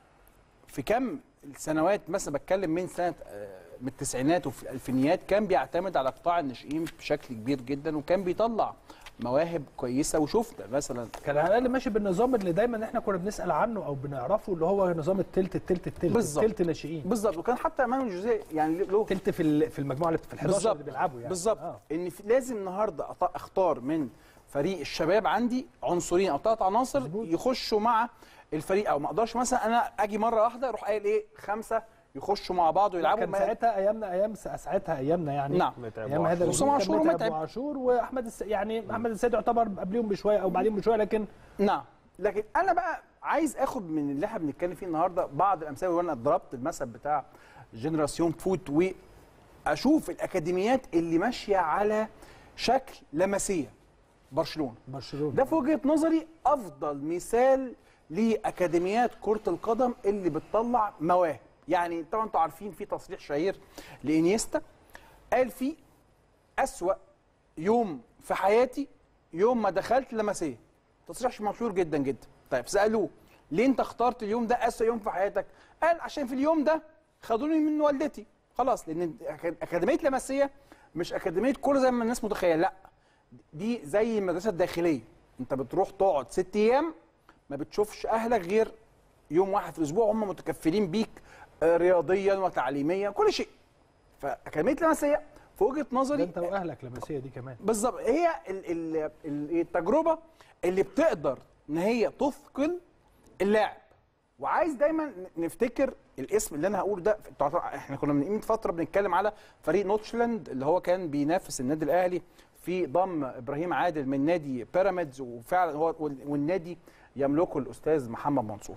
في كم السنوات مثلا بتكلم من سنه آه، من التسعينات وفي الالفينيات كان بيعتمد على قطاع الناشئين بشكل كبير جدا وكان بيطلع مواهب كويسه وشفنا مثلا كان على الاقل ماشي بالنظام اللي دايما احنا كنا بنسال عنه او بنعرفه اللي هو نظام التلت التلت التلت بالظبط. التلت ناشئين بالظبط وكان حتى امام الجوزيه يعني له تلت في ال- في المجموعه اللي في ال 11 اللي بيلعبوا يعني بالظبط آه. ان في لازم النهارده أط- اختار من فريق الشباب عندي عنصرين او ثلاث عناصر مظبوط. يخشوا مع الفريق او ما اقدرش مثلا انا اجي مره واحده اروح قايل ايه خمسه يخشوا مع بعض ويلعبوا كان ما- ساعتها ايامنا ايام س- ساعتها ايامنا يعني نعم متعب ايام هذا وحسام الجيل كان عاشور متعب ومتعب. وعاشور واحمد الس... يعني احمد السيد يعتبر قبليهم بشويه او بعدين بشويه لكن نعم لكن انا بقى عايز اخد من اللي احنا بنتكلم فيه النهارده بعض الامثله وانا ضربت المثل بتاع جنراسيون فوت واشوف الاكاديميات اللي ماشيه على شكل لمسيه برشلونه برشلونه ده في وجهه نظري افضل مثال لاكاديميات كره القدم اللي بتطلع مواهب يعني طبعا انتوا عارفين في تصريح شهير لانيستا قال فيه اسوا يوم في حياتي يوم ما دخلت لمسيه تصريح مشهور جدا جدا طيب سالوه ليه انت اخترت اليوم ده اسوا يوم في حياتك قال عشان في اليوم ده خدوني من والدتي خلاص لان أكاد- اكاديميه لمسيه مش اكاديميه كوره زي ما الناس متخيله لا دي زي المدرسه الداخليه انت بتروح تقعد ست ايام ما بتشوفش اهلك غير يوم واحد في الاسبوع هم متكفلين بيك آه، رياضيا وتعليميا كل شيء فاكاديميه لمسيه في وجهه ده نظري انت واهلك لمسيه دي كمان بالظبط هي ال ال ال التجربه اللي بتقدر ان هي تثقل اللاعب وعايز دايما نفتكر الاسم اللي انا هقوله ده بتاع- احنا كنا من قيمه فتره بنتكلم على فريق نوتشلاند اللي هو كان بينافس النادي الاهلي في ضم ابراهيم عادل من نادي بيراميدز وفعلا هو وال- والنادي يملكه الاستاذ محمد منصور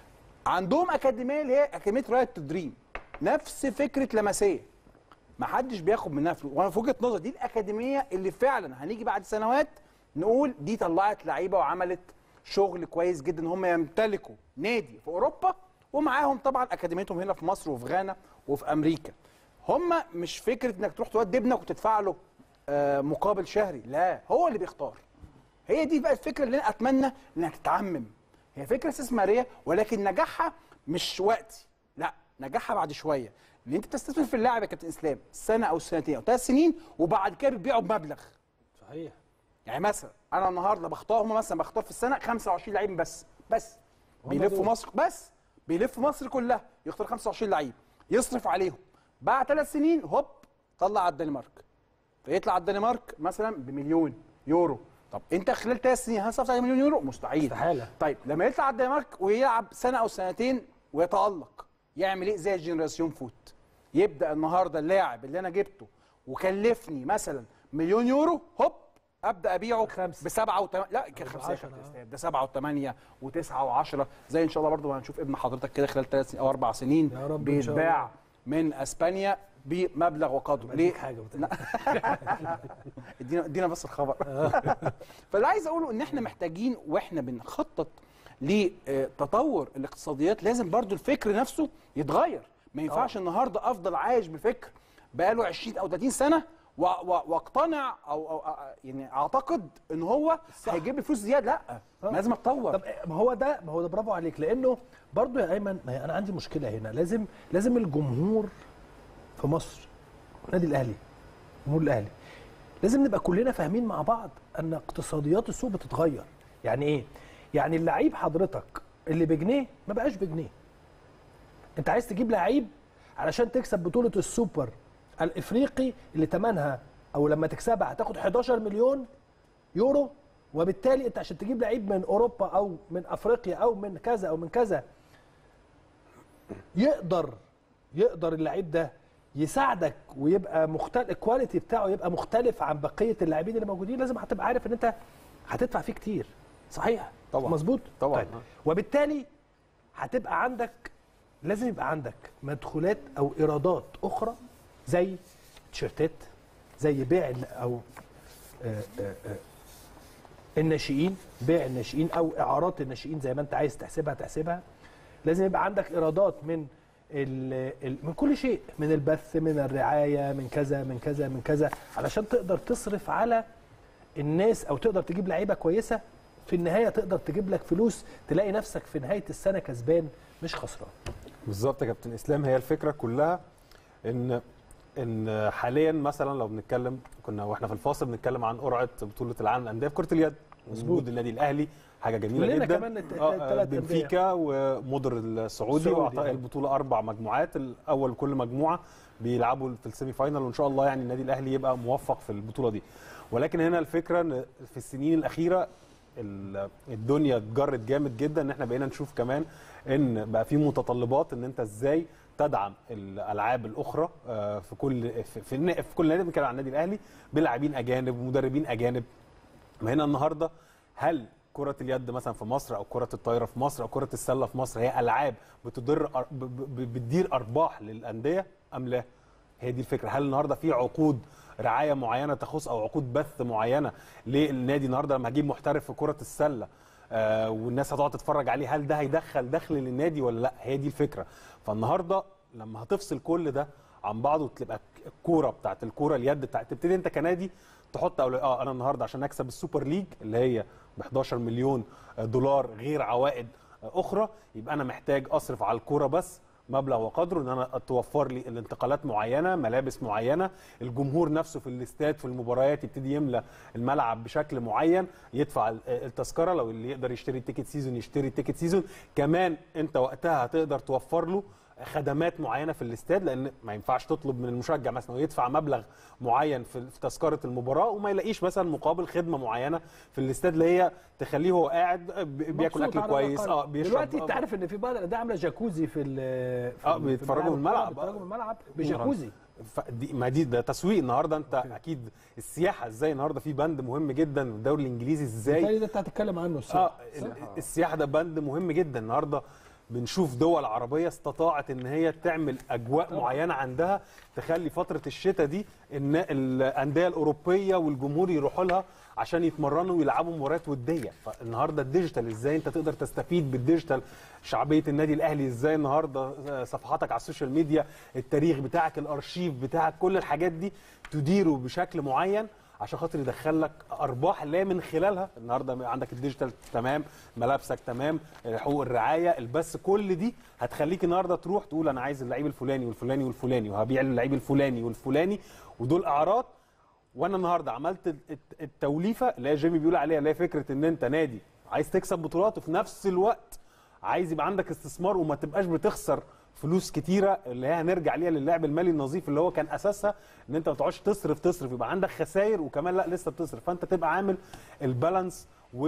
عندهم اكاديميه اللي هي اكاديميه رايت دريم نفس فكره لمسيه ما حدش بياخد منها فلوس وانا في وجهه نظري دي الاكاديميه اللي فعلا هنيجي بعد سنوات نقول دي طلعت لعيبه وعملت شغل كويس جدا هم يمتلكوا نادي في اوروبا ومعاهم طبعا اكاديميتهم هنا في مصر وفي غانا وفي امريكا هم مش فكره انك تروح تودي ابنك وتدفع له آه، مقابل شهري لا هو اللي بيختار هي دي بقى الفكره اللي انا اتمنى انها تتعمم هي فكره استثماريه ولكن نجاحها مش وقتي لا نجاحها بعد شويه لان انت بتستثمر في اللاعب يا كابتن اسلام سنه او سنتين او ثلاث سنين وبعد كده بتبيعه بمبلغ صحيح يعني مثلا انا النهارده بختار هم مثلا بختار في السنه 25 لعيب بس بس بيلفوا دول. مصر بس بيلفوا مصر كلها يختار 25 لعيب يصرف عليهم بعد ثلاث سنين هوب طلع على الدنمارك فيطلع على الدنمارك مثلا بمليون يورو طب انت خلال ثلاث سنين هتصرف عليه مليون يورو مستحيل استحالة. طيب لما يطلع على الدنمارك ويلعب سنه او سنتين ويتالق يعمل ايه زي الجنراسيون فوت يبدا النهارده اللاعب اللي انا جبته وكلفني مثلا مليون يورو هوب ابدا ابيعه خمسة. بسبعه وثمانيه لا كان خمسه يا عشرة، كابتن آه. إسلام. ده سبعه وثمانيه وتسعه وعشره زي ان شاء الله برضه هنشوف ابن حضرتك كده خلال ثلاث سنين او اربع سنين يا رب إن شاء بيتباع الله. من اسبانيا بمبلغ وقدره ليه ليه؟ حاجه ادينا ادينا بس الخبر فاللي عايز اقوله ان احنا محتاجين واحنا بنخطط لتطور الاقتصاديات لازم برضو الفكر نفسه يتغير ما ينفعش النهارده افضل عايش بفكر بقاله 20 او 30 سنه و- و- واقتنع او, أو أو- يعني اعتقد ان هو هيجيب لي فلوس زياده لا آه. لازم اتطور طب ما هو ده ما هو ده برافو عليك لانه برضو يا ايمن ما هي انا عندي مشكله هنا لازم لازم الجمهور في مصر النادي الاهلي جمهور الاهلي لازم نبقى كلنا فاهمين مع بعض ان اقتصاديات السوق بتتغير يعني ايه يعني اللعيب حضرتك اللي بجنيه ما بقاش بجنيه انت عايز تجيب لعيب علشان تكسب بطوله السوبر الافريقي اللي ثمنها او لما تكسبها هتاخد 11 مليون يورو وبالتالي انت عشان تجيب لعيب من اوروبا او من افريقيا او من كذا او من كذا يقدر يقدر اللعيب ده يساعدك ويبقى مختلف الكواليتي بتاعه يبقى مختلف عن بقيه اللاعبين اللي موجودين لازم هتبقى عارف ان انت هتدفع فيه كتير صحيح طبعا. مظبوط طبعا. طيب. وبالتالي هتبقى عندك لازم يبقى عندك مدخولات او ايرادات اخرى زي تيشيرتات زي بيع ال- او آه، آه، آه، الناشئين بيع الناشئين او اعارات الناشئين زي ما انت عايز تحسبها تحسبها لازم يبقى عندك ايرادات من ال ال من كل شيء من البث من الرعايه من كذا من كذا من كذا علشان تقدر تصرف على الناس او تقدر تجيب لعيبه كويسه في النهايه تقدر تجيب لك فلوس تلاقي نفسك في نهايه السنه كسبان مش خسران بالظبط يا كابتن اسلام هي الفكره كلها ان ان حاليا مثلا لو بنتكلم كنا واحنا في الفاصل بنتكلم عن قرعه بطوله العالم للانديه في كره اليد وجود النادي الاهلي حاجه جميله كلنا جدا كمان الت- آه، التلات أندية. بنفيكا ومودر السعودي السعودي، واعطاء آه. البطوله اربع مجموعات الاول كل مجموعه بيلعبوا في السيمي فاينال وان شاء الله يعني النادي الاهلي يبقى موفق في البطوله دي ولكن هنا الفكره ان في السنين الاخيره ال- الدنيا اتجرت جامد جدا ان احنا بقينا نشوف كمان ان بقى في متطلبات ان انت ازاي تدعم الالعاب الاخرى آه، في كل في, في, الن- في كل نادي بنتكلم عن النادي الاهلي بلاعبين اجانب ومدربين اجانب ما هنا النهارده هل كرة اليد مثلا في مصر او كرة الطايرة في مصر او كرة السلة في مصر هي العاب بتضر أر- ب- ب- بتدير ارباح للاندية ام لا؟ هي دي الفكرة هل النهارده في عقود رعاية معينة تخص او عقود بث معينة للنادي النهارده لما هجيب محترف في كرة السلة آه والناس هتقعد تتفرج عليه هل ده هيدخل دخل للنادي ولا لا هي دي الفكره فالنهارده لما هتفصل كل ده عن بعضه وتبقى الكوره بتاعت الكوره اليد بتاعت تبتدي انت كنادي تحط أولو... اه انا النهارده عشان اكسب السوبر ليج اللي هي ب 11 مليون دولار غير عوائد اخرى يبقى انا محتاج اصرف على الكوره بس مبلغ وقدره ان انا توفر لي الانتقالات معينه ملابس معينه الجمهور نفسه في الاستاد في المباريات يبتدي يملى الملعب بشكل معين يدفع ال- التذكره لو اللي يقدر يشتري التيكت سيزون يشتري التيكت سيزون كمان انت وقتها هتقدر توفر له خدمات معينه في الاستاد لان ما ينفعش تطلب من المشجع مثلا إنه يدفع مبلغ معين في في تذكره المباراه وما يلاقيش مثلا مقابل خدمه معينه في الاستاد اللي هي تخليه هو قاعد ب- بياكل مبسوط اكل على كويس الأقل. اه بيشرب دلوقتي انت عارف ان في بعض الانديه عامله جاكوزي في ال- في آه، ال- بيتفرجوا في من الملعب. بيتفرجوا من الملعب بجاكوزي فدي ما دي ده تسويق النهارده انت اكيد السياحه ازاي النهارده في بند مهم جدا الدوري الانجليزي ازاي بالتالي ده انت هتتكلم عنه اه الساعه ال- السياحه ده بند مهم جدا النهارده بنشوف دول عربيه استطاعت ان هي تعمل اجواء معينه عندها تخلي فتره الشتاء دي ان الانديه الاوروبيه والجمهور يروحوا لها عشان يتمرنوا ويلعبوا مباريات وديه فالنهارده الديجيتال ازاي انت تقدر تستفيد بالديجيتال شعبيه النادي الاهلي ازاي النهارده صفحاتك على السوشيال ميديا التاريخ بتاعك الارشيف بتاعك كل الحاجات دي تديره بشكل معين عشان خاطر يدخل لك ارباح اللي هي من خلالها النهارده عندك الديجيتال تمام ملابسك تمام حقوق الرعايه البث كل دي هتخليك النهارده تروح تقول انا عايز اللعيب الفلاني والفلاني والفلاني وهبيع اللعيب الفلاني والفلاني ودول اعراض وانا النهارده عملت الت- التوليفه اللي هي جيمي بيقول عليها اللي هي فكره ان انت نادي عايز تكسب بطولات وفي نفس الوقت عايز يبقى عندك استثمار وما تبقاش بتخسر فلوس كتيره اللي هي هنرجع ليها للعب المالي النظيف اللي هو كان اساسها ان انت ما تقعدش تصرف تصرف يبقى عندك خسائر وكمان لا لسه بتصرف فانت تبقى عامل البالانس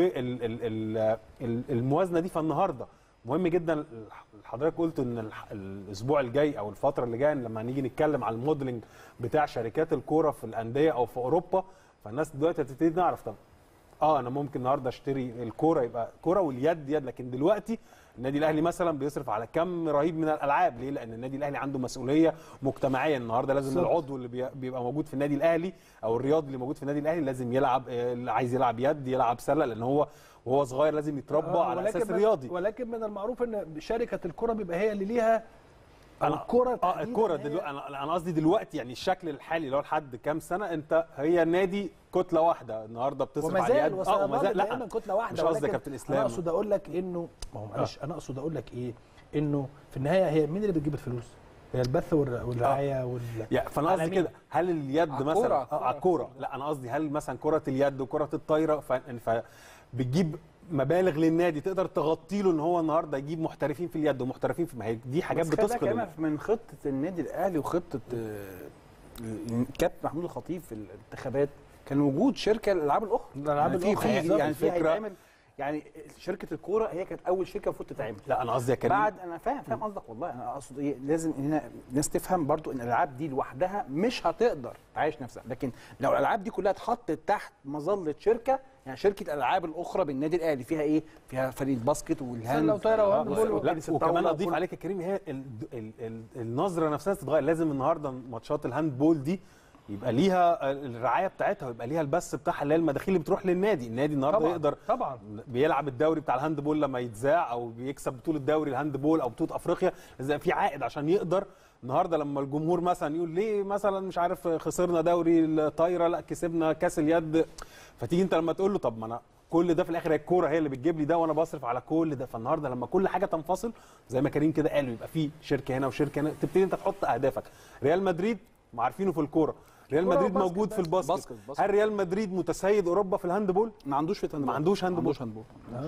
والموازنه دي فالنهارده مهم جدا حضرتك قلت ان الح- الاسبوع الجاي او الفتره اللي جايه لما نيجي نتكلم على الموديلنج بتاع شركات الكوره في الانديه او في اوروبا فالناس دلوقتي هتبتدي نعرف طب اه انا ممكن النهارده اشتري الكوره يبقى كوره واليد يد لكن دلوقتي النادي الاهلي مثلا بيصرف على كم رهيب من الالعاب ليه لان النادي الاهلي عنده مسؤوليه مجتمعيه النهارده لازم بالظبط. العضو اللي بي- بيبقى موجود في النادي الاهلي او الرياضي اللي موجود في النادي الاهلي لازم يلعب آه، اللي عايز يلعب يد يلعب سله لان هو وهو صغير لازم يتربى آه، على ولكن اساس من- رياضي ولكن من المعروف ان شركه الكره بيبقى هي اللي ليها أو أنا- الكره اه تحديداً الكوره هي- دلوقتي انا انا قصدي دلوقتي يعني الشكل الحالي اللي هو لحد كام سنه انت هي نادي كتله واحده النهارده بتصرف وما على زال اليد وسيظل زال دائما كتله واحده مش قصدي ولكن كابتن انا اسلام اقصد اقول لك انه ما هو معلش انا اقصد اقول لك ايه انه في النهايه هي مين اللي بتجيب الفلوس؟ هي البث والر- والرعايه وال يا فانا على قصدي مين؟ كده هل اليد على مثلا الكورة، آه، على الكوره لا انا قصدي هل مثلا كره اليد وكره الطايره ف... ف... بتجيب مبالغ للنادي تقدر تغطي له ان هو النهارده يجيب محترفين في اليد ومحترفين في ما هي دي حاجات بس خلي بتثقل بالك أنا من خطه النادي الاهلي وخطه آه، الكابتن محمود الخطيب في الانتخابات كان وجود شركه للالعاب الاخرى الألعاب يعني في الأخرى، في بالظبط. يعني في الفكرة- هيتعمل يعني شركه الكوره هي كانت اول شركه المفروض تتعمل لا انا قصدي يا كريم بعد انا فاهم فاهم قصدك والله انا اقصد ايه لازم هنا الناس تفهم برضو ان الالعاب دي لوحدها مش هتقدر تعيش نفسها لكن لو الالعاب دي كلها اتحطت تحت مظله شركه يعني شركه الالعاب الاخرى بالنادي الاهلي فيها ايه فيها فريق الباسكت والهاند سلة وطايرة وهاند و- بول و- لا وتنس وكمان الطاولة اضيف وكل- عليك يا كريم هي ال ال ال النظره نفسها تتغير لازم النهارده ماتشات الهاند بول دي يبقى ليها الرعايه بتاعتها ويبقى ليها البث بتاعها اللي هي المداخيل اللي بتروح للنادي النادي النهارده طبعا يقدر طبعا بيلعب الدوري بتاع الهاند بول لما يتذاع او بيكسب بطوله دوري الهاند بول او بطوله افريقيا لازم يبقى في عائد عشان يقدر النهارده لما الجمهور مثلا يقول ليه مثلا مش عارف خسرنا دوري الطايره لا كسبنا كاس اليد فتيجي انت لما تقول له طب ما انا كل ده في الاخر هي الكوره هي اللي بتجيب لي ده وانا بصرف على كل ده فالنهارده لما كل حاجه تنفصل زي ما كريم كده قال يبقى في شركه هنا وشركه هنا تبتدي انت تحط اهدافك ريال مدريد ما عارفينه في الكوره ريال كورة مدريد وباسكت موجود في بس. الباسكت باسكت- باسكت. هل ريال مدريد متسيد اوروبا في الهاند بول ما عندوش في ما عندوش هاند ما بول. عندوش هاند بول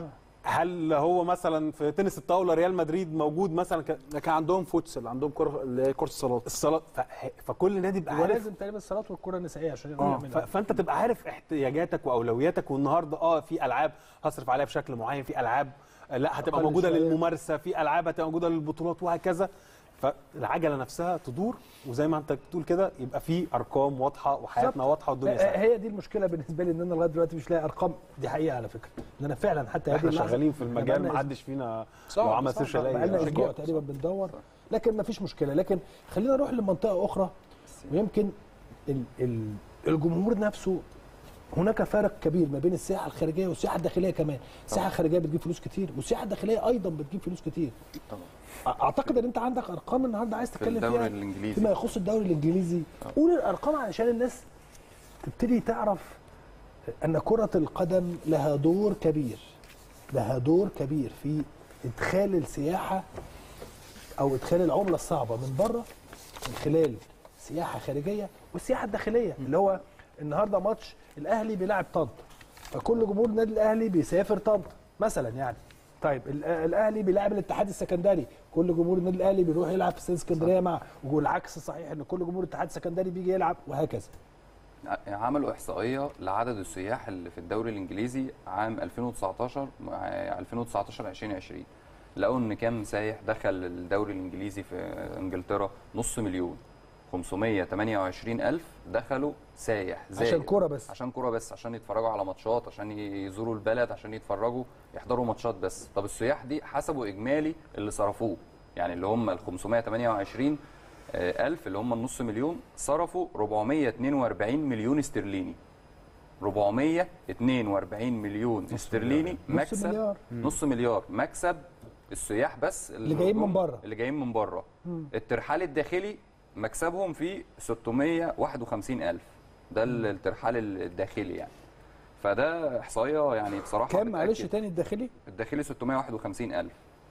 هل هو مثلا في تنس الطاوله ريال مدريد موجود مثلا ك... لكن عندهم فوتسل عندهم كره اللي هي كره الصالات الصلاه ف... فكل نادي يبقى عارف ولازم تقريبا الصلاه والكره النسائيه عشان اه يقولوا ف... فانت تبقى عارف احتياجاتك واولوياتك والنهارده اه في العاب هصرف عليها بشكل معين في العاب آه، لا هتبقى أقل موجوده شوية. للممارسه في العاب هتبقى موجوده للبطولات وهكذا فالعجله نفسها تدور وزي ما انت بتقول كده يبقى في ارقام واضحه وحياتنا بالظبط. واضحه والدنيا سهله هي دي المشكله بالنسبه لي ان انا لغايه دلوقتي مش لاقي ارقام دي حقيقه على فكره ان انا فعلا حتى هذه احنا اللحظة شغالين في إحنا المجال بقالنا ما حدش فينا صعب، لو عمل صعب. سيرش بقالنا هيلاقي اسبوع أشجار. تقريبا بندور لكن ما فيش مشكله لكن خلينا نروح لمنطقه اخرى ويمكن ال ال الجمهور نفسه هناك فارق كبير ما بين السياحه الخارجيه والسياحه الداخليه كمان السياحه الخارجيه بتجيب فلوس كتير والسياحه الداخليه ايضا بتجيب فلوس كتير طبعا اعتقد ان انت عندك ارقام النهارده عايز تتكلم الدوري فيها الإنجليزي. فيما يخص الدوري الانجليزي قول الارقام علشان الناس تبتدي تعرف ان كره القدم لها دور كبير لها دور كبير في ادخال السياحه او ادخال العمله الصعبه من بره من خلال سياحه خارجيه والسياحه الداخليه اللي هو النهارده ماتش الاهلي بيلعب طنطا فكل جمهور النادي الاهلي بيسافر طنطا مثلا يعني طيب ال- الاهلي بيلعب الاتحاد السكندري كل جمهور النادي الاهلي بيروح يلعب في استاد اسكندريه مع والعكس صحيح ان كل جمهور الاتحاد السكندري بيجي يلعب وهكذا عملوا احصائيه لعدد السياح اللي في الدوري الانجليزي عام 2019 مع 2019 2020 لقوا ان كام سايح دخل الدوري الانجليزي في انجلترا نص مليون 528 الف دخلوا سايح زائر عشان كوره بس عشان كوره بس عشان يتفرجوا على ماتشات عشان يزوروا البلد عشان يتفرجوا يحضروا ماتشات بس طب السياح دي حسبوا اجمالي اللي صرفوه يعني اللي هم ال 528 آه، ألف اللي هم النص مليون صرفوا 442 مليون استرليني 442 مليون استرليني نص مكسب مليار. نص مليار مكسب السياح بس اللي جايين من جم- بره. اللي جايين من بره الترحال الداخلي مكسبهم فيه 651 ألف ده ال- الترحال الداخلي يعني فده احصائيه يعني بصراحه كام معلش بتأكد. تاني الداخلي الداخلي 651 ألف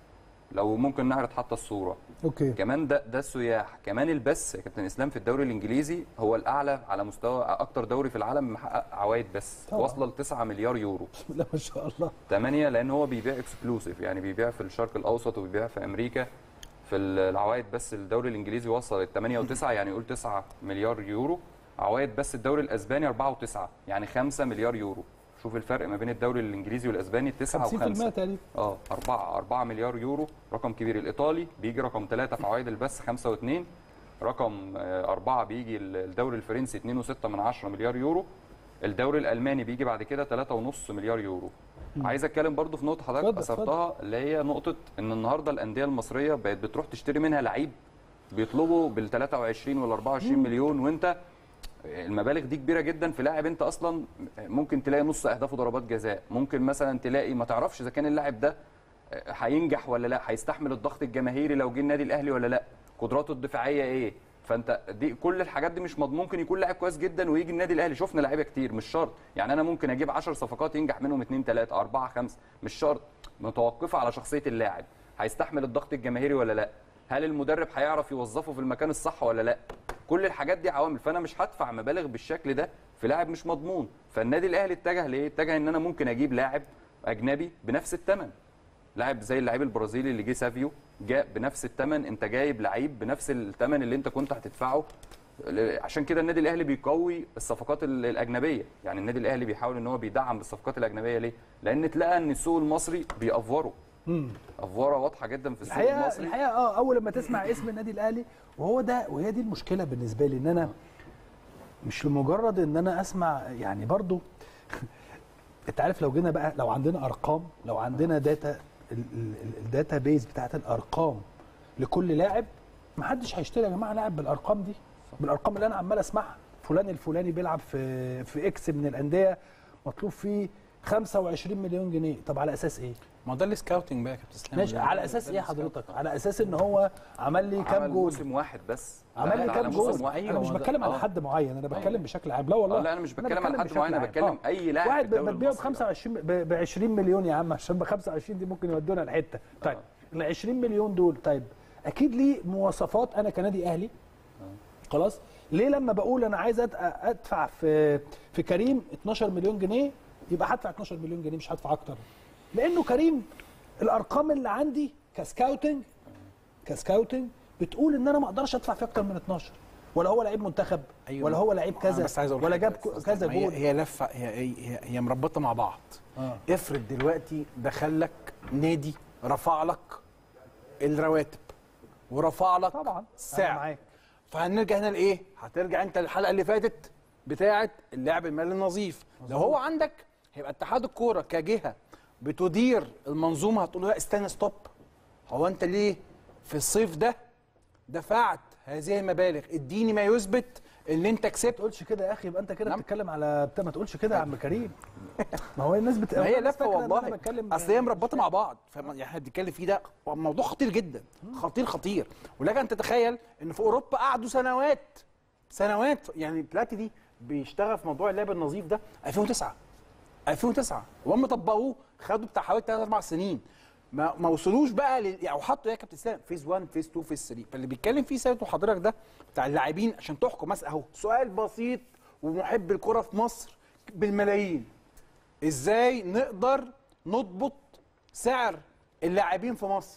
لو ممكن نعرض حتى الصوره اوكي كمان ده ده السياح كمان البث يا كابتن اسلام في الدوري الانجليزي هو الاعلى على مستوى اكتر دوري في العالم محقق عوائد بس طبعا. واصله ل 9 مليار يورو بسم الله ما شاء الله 8 لان هو بيبيع اكسكلوسيف يعني بيبيع في الشرق الاوسط وبيبيع في امريكا في العوائد بس الدوري الانجليزي وصل 8 و9 يعني يقول 9 مليار يورو عوائد بس الدوري الاسباني 4 و9 يعني 5 مليار يورو شوف الفرق ما بين الدوري الانجليزي والاسباني 9 50% و5 تقريبا اه 4 4 مليار يورو رقم كبير الايطالي بيجي رقم 3 في عوائد البث 5 و2 رقم 4 بيجي الدوري الفرنسي 2.6 من 10 مليار يورو الدوري الالماني بيجي بعد كده 3.5 مليار يورو عايز اتكلم برضو في نقطه حضرتك اتفضل، اثرتها اللي هي نقطه ان النهارده الانديه المصريه بقت بتروح تشتري منها لعيب بيطلبوا بال 23 ولا 24 مليون وانت المبالغ دي كبيره جدا في لاعب انت اصلا ممكن تلاقي نص اهدافه ضربات جزاء ممكن مثلا تلاقي ما تعرفش اذا كان اللاعب ده هينجح ولا لا هيستحمل الضغط الجماهيري لو جه النادي الاهلي ولا لا قدراته الدفاعيه ايه فانت دي كل الحاجات دي مش مضمون ممكن يكون لاعب كويس جدا ويجي النادي الاهلي شفنا لعيبه كتير مش شرط يعني انا ممكن اجيب 10 صفقات ينجح منهم 2 3 4 5 مش شرط متوقفه على شخصيه اللاعب هيستحمل الضغط الجماهيري ولا لا هل المدرب هيعرف يوظفه في المكان الصح ولا لا كل الحاجات دي عوامل فانا مش هدفع مبالغ بالشكل ده في لاعب مش مضمون فالنادي الاهلي اتجه لايه اتجه ان انا ممكن اجيب لاعب اجنبي بنفس الثمن لاعب زي اللاعب البرازيلي اللي جه سافيو جاء بنفس الثمن انت جايب لعيب بنفس الثمن اللي انت كنت هتدفعه عشان كده النادي الاهلي بيقوي الصفقات ال- الاجنبيه يعني النادي الاهلي بيحاول ان هو بيدعم بالصفقات الاجنبيه ليه لان اتلقى ان السوق المصري بيأفوروا افوره واضحه جدا في السوق الحقيقه المصري الحقيقه اه اول لما تسمع اسم النادي الاهلي وهو ده وهي دي المشكله بالنسبه لي ان انا مش لمجرد ان انا اسمع يعني برضو انت عارف لو جينا بقى لو عندنا ارقام لو عندنا داتا الداتا بيز بتاعت الارقام لكل لاعب ما حدش هيشتري يا جماعه لاعب بالارقام دي بالارقام اللي انا عمال اسمعها فلان الفلاني بيلعب في في اكس من الانديه مطلوب فيه 25 مليون جنيه طب على اساس ايه ما هو ده السكاوتنج بقى يا كابتن اسلام ماشي على اساس ايه حضرتك على اساس ان هو عمل لي كام عمل جول موسم واحد بس عمل لي على كام موسم جول واحد. انا مش أيوة، بتكلم على آه. حد معين انا بتكلم بشكل عام لا والله آه، لا انا مش بتكلم على حد بشكل معين انا عام. بتكلم آه. اي لاعب واحد في الدوري بتبيعه ب المصري. 25 ب 20 مليون يا عم عشان ب 25 دي ممكن يودونا لحته طيب ال 20 مليون دول طيب اكيد ليه مواصفات انا كنادي اهلي خلاص ليه لما بقول انا عايز أد- ادفع في في كريم 12 مليون جنيه يبقى هدفع 12 مليون جنيه مش هدفع اكتر لانه كريم الارقام اللي عندي كسكاوتنج كسكاوتنج بتقول ان انا ما اقدرش ادفع فيه اكتر من 12 ولا هو لعيب منتخب أيوة. ولا هو لعيب أنا كذا بس عايز أقول ولا حاجة جاب بس كو- أصلاً. كذا هي جول هي لفه هي هي, هي مربطه مع بعض آه. افرض دلوقتي دخل لك نادي رفع لك الرواتب ورفع لك طبعا أنا السعر معاك فهنرجع هنا لايه؟ هترجع انت للحلقه اللي فاتت بتاعه اللعب المالي النظيف لو هو عندك هيبقى اتحاد الكوره كجهه بتدير المنظومه هتقول له لا استنى ستوب هو انت ليه في الصيف ده دفعت هذه المبالغ اديني ما يثبت اللي انت ما كسبت تقولش كده يا اخي يبقى انت كده نعم. بتتكلم على بتاع ما تقولش كده يا عم كريم ما هو الناس بت... ما هي الناس لفه فاكرة إن أنا والله بتكلم اصل هي مربطه مع بعض فاهم يعني احنا بنتكلم فيه ده موضوع خطير جدا خطير خطير ولك ان تتخيل ان في اوروبا قعدوا سنوات سنوات يعني بلاتي دي بيشتغل في موضوع اللعب النظيف ده 2009 2009 وهم طبقوه خدوا بتاع حوالي 3 4 سنين ما ما وصلوش بقى لل... يعني وحطوا يا كابتن اسلام فيز 1 فيز 2 فيز 3 فاللي بيتكلم فيه سيد وحضرتك ده بتاع اللاعبين عشان تحكم مثلا اهو سؤال بسيط ومحب الكره في مصر بالملايين ازاي نقدر نضبط سعر اللاعبين في مصر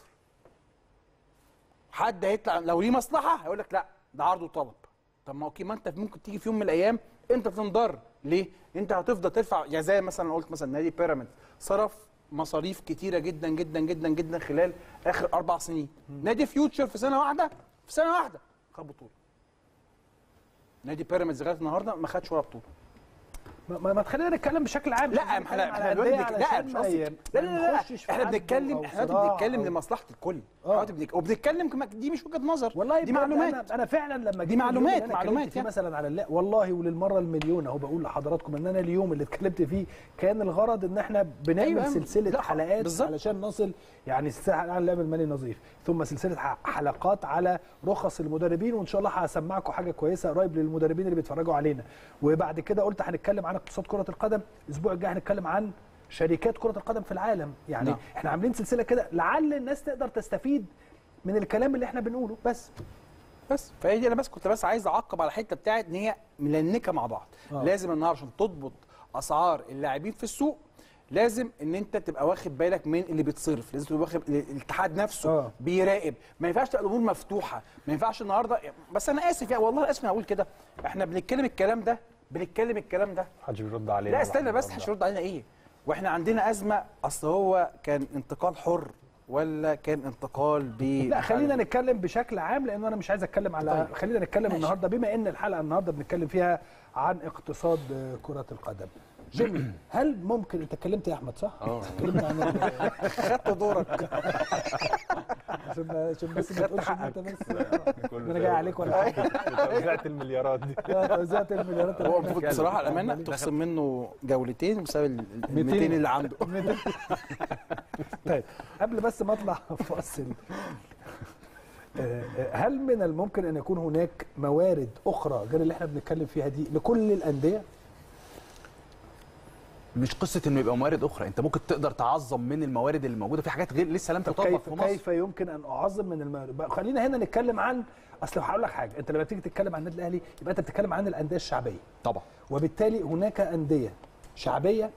حد هيطلع لو ليه مصلحه هيقول لك لا ده عرض وطلب طب ما اوكي ما انت ممكن تيجي في يوم من الايام انت تنضر ليه انت هتفضل تدفع يعني زي مثلا قلت مثلا نادي بيراميدز صرف مصاريف كتيره جدا جدا جدا جدا خلال اخر اربع سنين نادي فيوتشر في سنه واحده في سنه واحده خد بطوله نادي بيراميدز لغايه النهارده ما خدش ولا بطوله ما, ما, ما تخلينا نتكلم بشكل عام لا مش احنا بنتكلم احنا على دلوقتي أندية بنك- لا علشان مش ما قصدي ي- لا لا ما لا نخشش في احنا حد بنتكلم أو احنا دلوقتي صراع بنتكلم أو- لمصلحه الكل آه. دلوقتي بنك- وبنتكلم كما- دي مش وجهه نظر والله دي بجد معلومات انا انا فعلا لما دي جيت اليوم معلومات- اللي أنا معلومات اتكلمت فيه يعني. مثلا على اللا والله وللمره المليون اهو بقول لحضراتكم ان انا اليوم اللي اتكلمت فيه كان الغرض ان احنا بنعمل أيوة، أيوة سلسله لا، حلقات بالظبط. علشان نصل يعني سلسله حلقات عن اللعب المالي النظيف ثم سلسله ح- حلقات على رخص المدربين وان شاء الله هسمعكم حاجه كويسه قريب للمدربين اللي بيتفرجوا علينا وبعد كده قلت هنتكلم عن اقتصاد كره القدم الاسبوع الجاي هنتكلم عن شركات كره القدم في العالم يعني نعم. احنا عاملين سلسله كده لعل الناس تقدر تستفيد من الكلام اللي احنا بنقوله بس بس فهي دي انا بس كنت بس عايز اعقب على الحته بتاعت ان هي ملنكه مع بعض آه. لازم النهارده عشان تضبط اسعار اللاعبين في السوق لازم ان انت تبقى واخد بالك من اللي بيتصرف لازم تبقى واخد الاتحاد نفسه آه. بيراقب ما ينفعش تبقى الامور مفتوحه ما ينفعش النهارده بس انا اسف يعني والله اسف انا اقول كده احنا بنتكلم الكلام ده بنتكلم الكلام ده محدش بيرد علينا لا استنى بس محدش يرد علينا ايه واحنا عندنا ازمه اصل هو كان انتقال حر ولا كان انتقال ب لا خلينا نتكلم بشكل عام لان انا مش عايز اتكلم على طيب. خلينا نتكلم ماشي. النهارده بما ان الحلقه النهارده بنتكلم فيها عن اقتصاد آه، كره القدم جيمي هل ممكن انت اتكلمت يا احمد صح؟ اه اتكلمت عن ال- خدت دورك عشان عشان بس ما تقولش ان انت بس انا جاي عليك ولا حاجه توزعت المليارات دي لا، توزعت المليارات هو المفروض بصراحه الامانه تخصم منه جولتين بسبب ال 200 اللي عنده طيب قبل بس ما اطلع فاصل آه، آه، هل من الممكن ان يكون هناك موارد اخرى غير اللي احنا بنتكلم فيها دي لكل الانديه؟ مش قصه انه يبقى موارد اخرى انت ممكن تقدر تعظم من الموارد اللي موجوده في حاجات غير لسه لم طب تطبق كيف في مصر كيف يمكن ان اعظم من الموارد بقى خلينا هنا نتكلم عن اصل هقول لك حاجه انت لما تيجي تتكلم عن النادي الاهلي يبقى انت بتتكلم عن الانديه الشعبيه طبعا وبالتالي هناك انديه شعبيه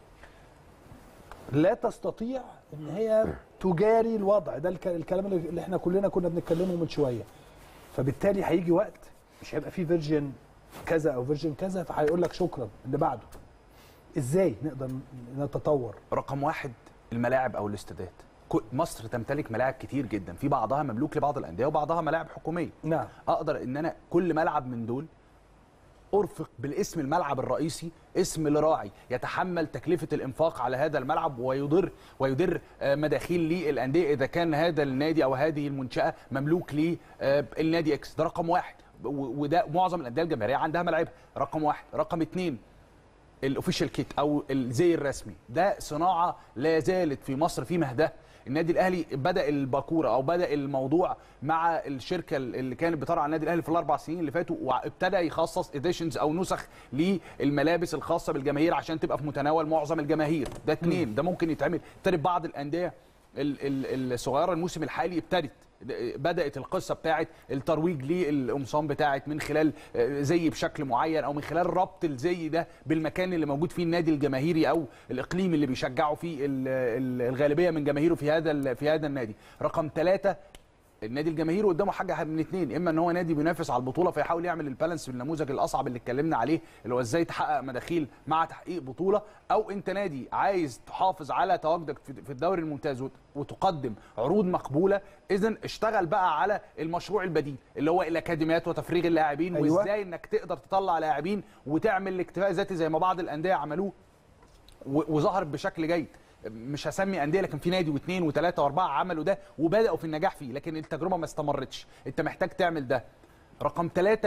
لا تستطيع ان هي تجاري الوضع ده الك- الكلام اللي اللي احنا كلنا كنا بنتكلمه من شويه فبالتالي هيجي وقت مش هيبقى فيه فيرجن كذا او فيرجن كذا فهيقول لك شكرا اللي بعده ازاي نقدر نتطور رقم واحد الملاعب او الاستادات كو- مصر تمتلك ملاعب كتير جدا في بعضها مملوك لبعض الانديه وبعضها ملاعب حكوميه نعم اقدر ان انا كل ملعب من دول ارفق بالاسم الملعب الرئيسي اسم لراعي يتحمل تكلفه الانفاق على هذا الملعب ويضر ويدر آه، مداخيل للانديه اذا كان هذا النادي او هذه المنشاه مملوك للنادي اكس ده رقم واحد و- وده معظم الانديه الجماهيريه عندها ملاعبها رقم واحد رقم اثنين الاوفيشال كيت او الزي الرسمي ده صناعه لا زالت في مصر في مهدها النادي الاهلي بدا الباكوره او بدا الموضوع مع الشركه اللي كانت بترعى النادي الاهلي في الاربع سنين اللي فاتوا وابتدى يخصص اديشنز او نسخ للملابس الخاصه بالجماهير عشان تبقى في متناول معظم الجماهير ده اتنين ده ممكن يتعمل ابتدت بعض الانديه ال- ال- الصغيره الموسم الحالي ابتدت بدات القصه بتاعه الترويج للقمصان بتاعه من خلال آه، زي بشكل معين او من خلال ربط الزي ده بالمكان اللي موجود فيه النادي الجماهيري او الاقليم اللي بيشجعوا فيه ال- ال- الغالبيه من جماهيره في هذا ال- في هذا النادي رقم ثلاثة النادي الجماهيري قدامه حاجه من اتنين اما ان هو نادي بينافس على البطوله فيحاول يعمل البالانس بالنموذج الاصعب اللي اتكلمنا عليه اللي هو ازاي تحقق مداخيل مع تحقيق بطوله او انت نادي عايز تحافظ على تواجدك في في الدوري الممتاز وت- وتقدم عروض مقبوله اذا اشتغل بقى على المشروع البديل اللي هو الاكاديميات وتفريغ اللاعبين أيوة. وازاي انك تقدر تطلع لاعبين وتعمل الاكتفاء الذاتي زي ما بعض الانديه عملوه و- وظهرت بشكل جيد مش هسمي انديه لكن في نادي واثنين وثلاثه واربعه عملوا ده وبداوا في النجاح فيه لكن التجربه ما استمرتش انت محتاج تعمل ده رقم ثلاثة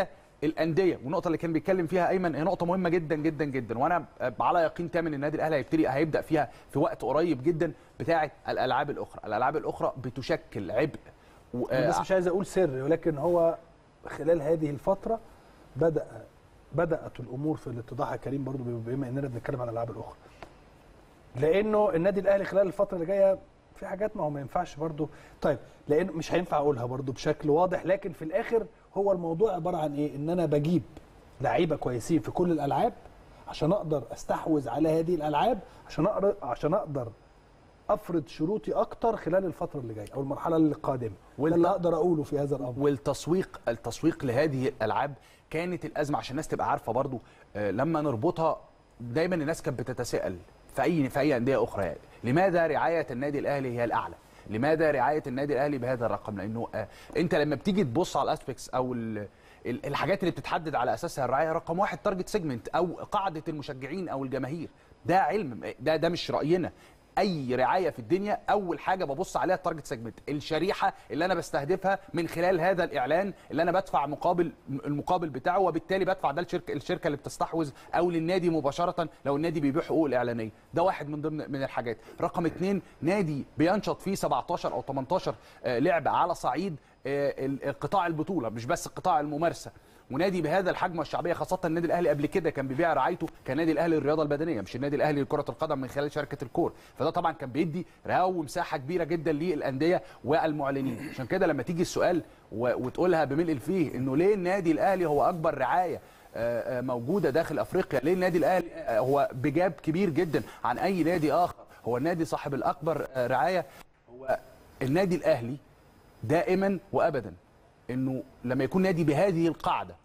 الانديه والنقطه اللي كان بيتكلم فيها ايمن هي نقطه مهمه جدا جدا جدا وانا على يقين تام ان النادي الاهلي هيبتدي هيبدا فيها في وقت قريب جدا بتاعه الالعاب الاخرى الالعاب الاخرى بتشكل عبء و- أنا بس مش عايز اقول سر ولكن هو خلال هذه الفتره بدا بدات الامور في الاتضاح يا كريم برضو بما اننا بنتكلم عن الالعاب الاخرى لانه النادي الاهلي خلال الفتره اللي جايه في حاجات ما هو ما ينفعش برضو طيب لان مش هينفع اقولها برضو بشكل واضح لكن في الاخر هو الموضوع عباره عن ايه ان انا بجيب لعيبه كويسين في كل الالعاب عشان اقدر استحوذ على هذه الالعاب عشان اقدر عشان اقدر افرض شروطي اكتر خلال الفتره اللي جايه او المرحله القادمه وده اللي اقدر اقوله في هذا الامر والتسويق التسويق لهذه الالعاب كانت الازمه عشان الناس تبقى عارفه برضو آه، لما نربطها دايما الناس كانت بتتساءل في اي في اي انديه اخرى يعني لماذا رعايه النادي الاهلي هي الاعلى لماذا رعايه النادي الاهلي بهذا الرقم لانه آه، انت لما بتيجي تبص على الاسبكتس او ال- ال- الحاجات اللي بتتحدد على اساسها الرعايه رقم واحد تارجت سيجمنت او قاعده المشجعين او الجماهير ده علم ده ده مش راينا اي رعايه في الدنيا اول حاجه ببص عليها التارجت سيجمنت الشريحه اللي انا بستهدفها من خلال هذا الاعلان اللي انا بدفع مقابل المقابل بتاعه وبالتالي بدفع ده الشركه الشركه اللي بتستحوذ او للنادي مباشره لو النادي بيبيع حقوق الاعلانيه ده واحد من ضمن من الحاجات رقم اتنين نادي بينشط فيه 17 او 18 آه، لعبه على صعيد آه، ال- قطاع البطوله مش بس قطاع الممارسه ونادي بهذا الحجم والشعبيه خاصه النادي الاهلي قبل كده كان بيبيع رعايته كنادي الاهلي للرياضه البدنيه مش النادي الاهلي لكره القدم من خلال شركه الكور فده طبعا كان بيدي رهاوه ومساحه كبيره جدا للانديه والمعلنين عشان كده لما تيجي السؤال و- وتقولها بملء الفيه انه ليه النادي الاهلي هو اكبر رعايه آه، آه، موجوده داخل افريقيا ليه النادي الاهلي آه، هو بجاب كبير جدا عن اي نادي اخر هو النادي صاحب الاكبر آه، رعايه هو النادي الاهلي دائما وابدا انه لما يكون نادي بهذه القاعده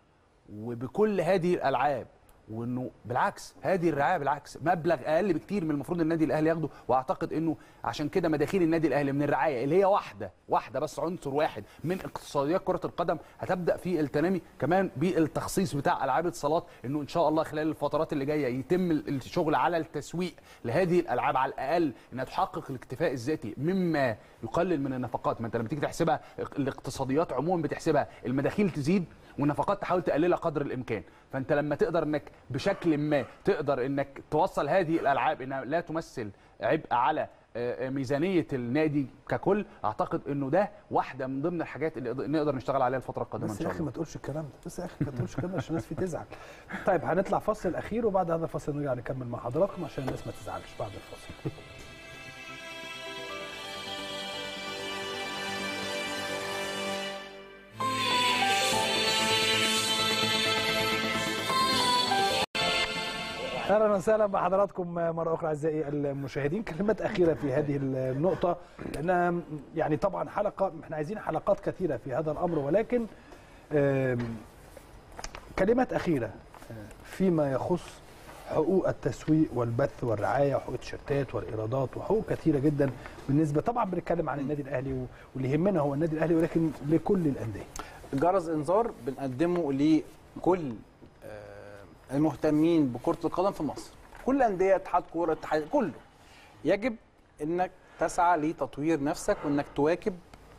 وبكل هذه الالعاب وانه بالعكس هذه الرعايه بالعكس مبلغ اقل بكتير من المفروض النادي الاهلي ياخده واعتقد انه عشان كده مداخيل النادي الاهلي من الرعايه اللي هي واحده واحده بس عنصر واحد من اقتصاديات كره القدم هتبدا في التنامي كمان بالتخصيص بتاع العاب الاتصالات انه ان شاء الله خلال الفترات اللي جايه يتم الشغل على التسويق لهذه الالعاب على الاقل انها تحقق الاكتفاء الذاتي مما يقلل من النفقات ما انت لما تيجي تحسبها الاقتصاديات عموما بتحسبها المداخيل تزيد والنفقات تحاول تقللها قدر الامكان فانت لما تقدر انك بشكل ما تقدر انك توصل هذه الالعاب انها لا تمثل عبء على آه، آه، ميزانيه النادي ككل اعتقد انه ده واحده من ضمن الحاجات اللي نقدر- نقدر نشتغل عليها الفتره القادمه ان بس يا شاء اخي الله ما تقولش الكلام ده بس يا اخي ما تقولش الكلام ده عشان الناس فيه تزعل طيب هنطلع فصل اخير وبعد هذا الفصل نرجع نكمل مع حضراتكم عشان الناس ما تزعلش بعد الفصل اهلا وسهلا بحضراتكم مره اخرى اعزائي المشاهدين كلمات اخيره في هذه النقطه لانها يعني طبعا حلقه احنا عايزين حلقات كثيره في هذا الامر ولكن آم، كلمات اخيره آه، فيما يخص حقوق التسويق والبث والرعايه وحقوق التيشيرتات والايرادات وحقوق كثيره جدا بالنسبه طبعا بنتكلم عن النادي الاهلي و- واللي يهمنا هو النادي الاهلي ولكن لكل الانديه جرس انذار بنقدمه لكل آه، المهتمين بكره القدم في مصر كل انديه اتحاد كوره اتحاد كله يجب انك تسعى لتطوير نفسك وانك تواكب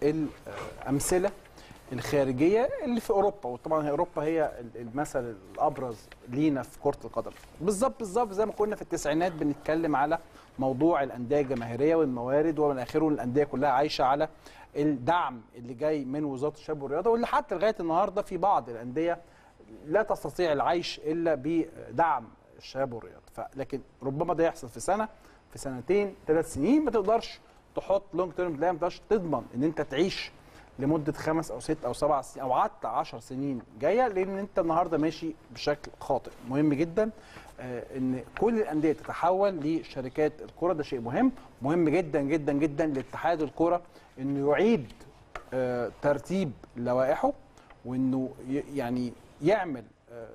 الامثله الخارجيه اللي في اوروبا وطبعا هي اوروبا هي ال- المثل الابرز لينا في كره القدم بالظبط بالظبط زي ما كنا في التسعينات بنتكلم على موضوع الانديه الجماهيريه والموارد ومن اخره الانديه كلها عايشه على الدعم اللي جاي من وزاره الشباب والرياضه واللي حتى لغايه النهارده في بعض الانديه لا تستطيع العيش الا بدعم الشباب والرياضه ف- لكن ربما ده يحصل في سنه في سنتين ثلاث سنين ما تقدرش تحط لونج تيرم بلان ما تقدرش تضمن ان انت تعيش لمده خمس او ست او سبع سنين او حتى 10 سنين جايه لان انت النهارده ماشي بشكل خاطئ مهم جدا آه، ان كل الانديه تتحول لشركات الكره ده شيء مهم مهم جدا جدا جدا لاتحاد الكره انه يعيد آه، ترتيب لوائحه وانه ي- يعني يعمل آه،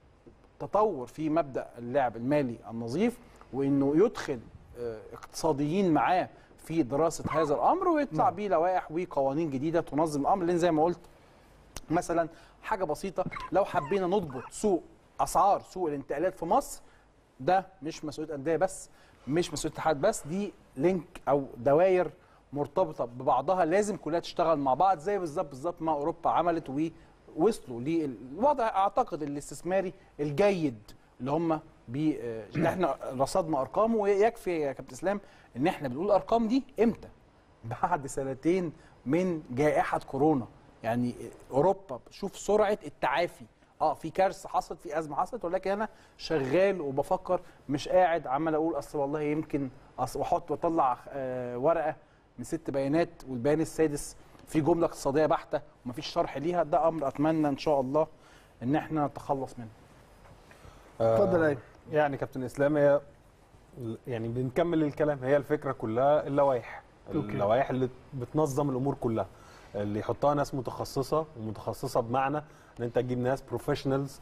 تطور في مبدا اللعب المالي النظيف وانه يدخل آه، اقتصاديين معاه في دراسه هذا الامر ويطلع بيه لوائح وقوانين جديده تنظم الامر لان زي ما قلت مثلا حاجه بسيطه لو حبينا نضبط سوق اسعار سوق الانتقالات في مصر ده مش مسؤوليه انديه بس مش مسؤوليه اتحاد بس دي لينك او دوائر مرتبطه ببعضها لازم كلها تشتغل مع بعض زي بالظبط بالظبط ما اوروبا عملت وصلوا للوضع اعتقد الاستثماري الجيد اللي هم بي آه، اللي احنا رصدنا ارقامه ويكفي يا كابتن اسلام ان احنا بنقول الارقام دي امتى؟ بعد سنتين من جائحه كورونا يعني اوروبا شوف سرعه التعافي اه في كارثه حصلت في ازمه حصلت ولكن انا شغال وبفكر مش قاعد عمال اقول اصل والله يمكن اصل واحط واطلع آه ورقه من ست بيانات والبيان السادس في جمله اقتصاديه بحته ومفيش شرح ليها ده امر اتمنى ان شاء الله ان احنا نتخلص منه اتفضل يا أيمن. يعني كابتن اسلام هي يعني بنكمل الكلام هي الفكره كلها اللوائح أوكي. اللوائح اللي بتنظم الامور كلها اللي يحطها ناس متخصصه ومتخصصه بمعنى ان انت تجيب ناس بروفيشنالز